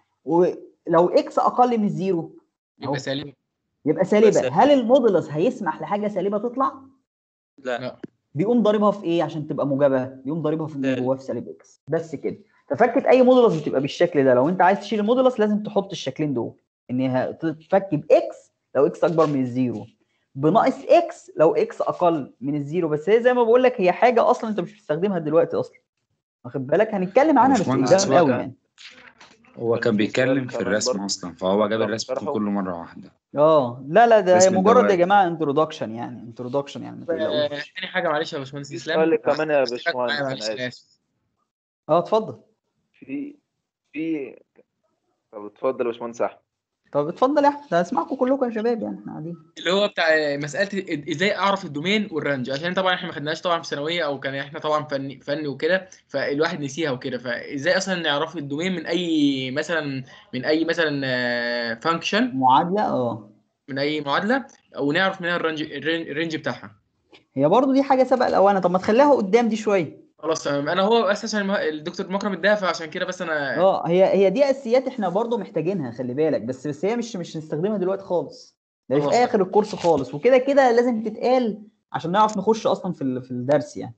ولو اكس اقل من الزيرو
يبقى سالب
يبقى سالبه
سالب.
هل المودولس هيسمح لحاجه سالبه تطلع
لا
لا.
بيقوم ضاربها في ايه عشان تبقى موجبه بيقوم ضاربها في ان
سالب.
جواها في سالب اكس بس كده ففكه اي مودولس بتبقى بالشكل ده لو انت عايز تشيل المودولس لازم تحط الشكلين دول ان هي تتفك باكس لو اكس اكبر من الزيرو بناقص اكس لو اكس اقل من الزيرو بس هي زي ما بقول لك هي حاجه اصلا انت مش بتستخدمها دلوقتي اصلا واخد بالك هنتكلم عنها بس
باشمهندس
قدام
هو
قوي
كان-
يعني
هو كان
في سؤال
بيتكلم في
كمان
الرسم
برضو.
اصلا فهو جاب
طب
الرسم
بصراحة-
كله مره واحده
اه لا لا ده هي
اسم
مجرد يا
الدوال.
جماعه انترودكشن يعني انترودكشن يعني ما
آه،
تقلقوش
تاني حاجه معلش يا باشمهندس
في
اسلام
سؤال كمان يا
معايا
باشمهندس
معلش
انا
انا
اسف
اسف
اه اتفضل
في في طب اتفضل يا باشمهندس احمد
طب اتفضل يا احمد هسمعكم كلكم يا شباب يعني احنا قاعدين
اللي هو بتاع مساله ال- ازاي اعرف الدومين والرانج عشان طبعا احنا ما خدناش طبعا في ثانويه او كان احنا طبعا فني فني وكده فالواحد نسيها وكده فازاي اصلا نعرف الدومين من اي مثلا من اي مثلا فانكشن
معادله اه
من اي معادله او نعرف منها الرانج الرين- الرينج بتاعها
هي برضو دي حاجه سبق الاوانه طب ما تخليها قدام دي شويه
خلاص تمام انا هو اساسا المه- الدكتور مكرم اداها فعشان كده بس انا
اه هي هي دي اساسيات احنا برضو محتاجينها خلي بالك بس بس هي مش مش هنستخدمها دلوقتي خالص ده في
خلاص.
اخر الكورس خالص وكده كده لازم تتقال عشان نعرف نخش اصلا في ال- في الدرس يعني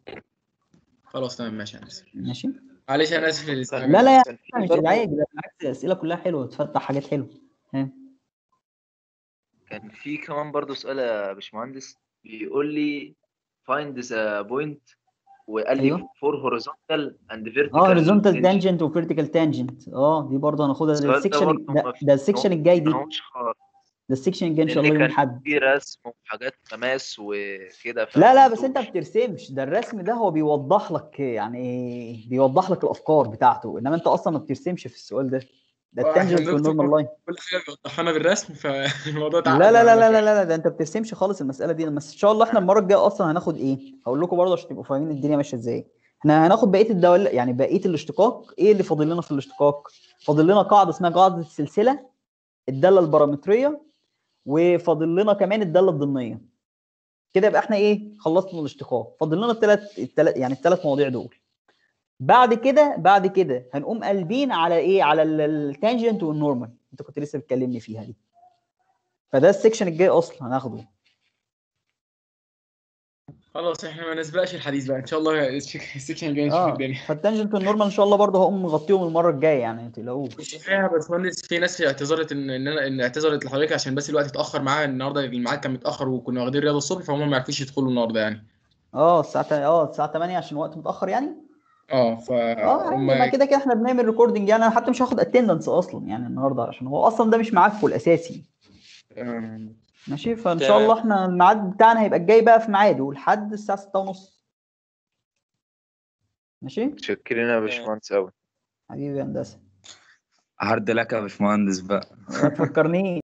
خلاص تمام ماشي انا اسف
ماشي
معلش انا اسف للإزعاج.
لا لا
كان في
مش
برضو-
ازعاج ده بالعكس الاسئله كلها حلوه تفتح حاجات حلوه ها
كان في كمان برضو سؤال يا باشمهندس بيقول لي find the point وقال لي
أيوه.
for horizontal and vertical
اه هوريزونتال
tangent.
تانجنت وفيرتيكال تانجنت اه دي برضه هناخدها ده
السؤال ده
السكشن
برضه
ده,
ما
ده السكشن الجاي دي
فهمتهوش خالص
ده السكشن الجاي ان شاء
لان
الله يوم
كان
الاحد
في رسم وحاجات مماس وكده
لا لا بس انت ما
ففهمتوش.
بترسمش ده الرسم ده هو بيوضح لك يعني بيوضح لك الافكار بتاعته انما انت اصلا ما بترسمش في السؤال ده ده
آه، عشان
التانجنت
دكتور
والنورمال لاين
كل حاجه بيوضحها لنا بالرسم فالموضوع
لا
تعقد
لا لا
معانا
لا
شوية.
لا لا ده انت بترسمش خالص المساله دي بس ان شاء الله احنا المره الجايه اصلا هناخد ايه هقول لكم برضه عشان تبقوا فاهمين الدنيا ماشيه ازاي احنا هناخد بقيه الدول يعني بقيه الاشتقاق ايه اللي فاضل لنا في الاشتقاق فاضل لنا قاعده اسمها قاعده السلسله الداله البارامتريه وفاضل لنا كمان الداله الضمنيه كده يبقى احنا ايه خلصنا الاشتقاق فاضل لنا الثلاث الثلاث يعني الثلاث مواضيع دول بعد كده بعد كده هنقوم قلبين على ايه على التانجنت والنورمال انت كنت لسه بتكلمني فيها دي فده السكشن الجاي اصلا هناخده
خلاص احنا ما نسبقش الحديث بقى ان شاء الله السكشن الجاي نشوف
اه
الدنيا
فالتانجنت والنورمال ان شاء الله برضه هقوم مغطيهم المره الجايه يعني ما تقلقوش
مش كفايه يا باشمهندس في ناس اعتذرت ان ان انا ان اعتذرت لحضرتك عشان بس الوقت اتاخر معاها النهارده الميعاد كان متاخر وكنا واخدين رياضه الصبح فهم ما عرفوش يدخلوا النهارده يعني
اه الساعه تا- اه الساعه 8 عشان وقت متاخر يعني
اه ف
اه
هم
عادي ما كده كده احنا بنعمل ريكوردنج يعني انا حتى مش هاخد اتندنس اصلا يعني النهارده عشان هو اصلا ده مش ميعادكم الاساسي
آم،
ماشي فان شاء
تمام.
الله احنا الميعاد بتاعنا هيبقى الجاي بقى في ميعاده لحد الساعه 6 ونص ماشي
متشكرين يا باشمهندس أوي
حبيبي يا هندسه
هارد لك يا باشمهندس بقى
ما تفكرنيش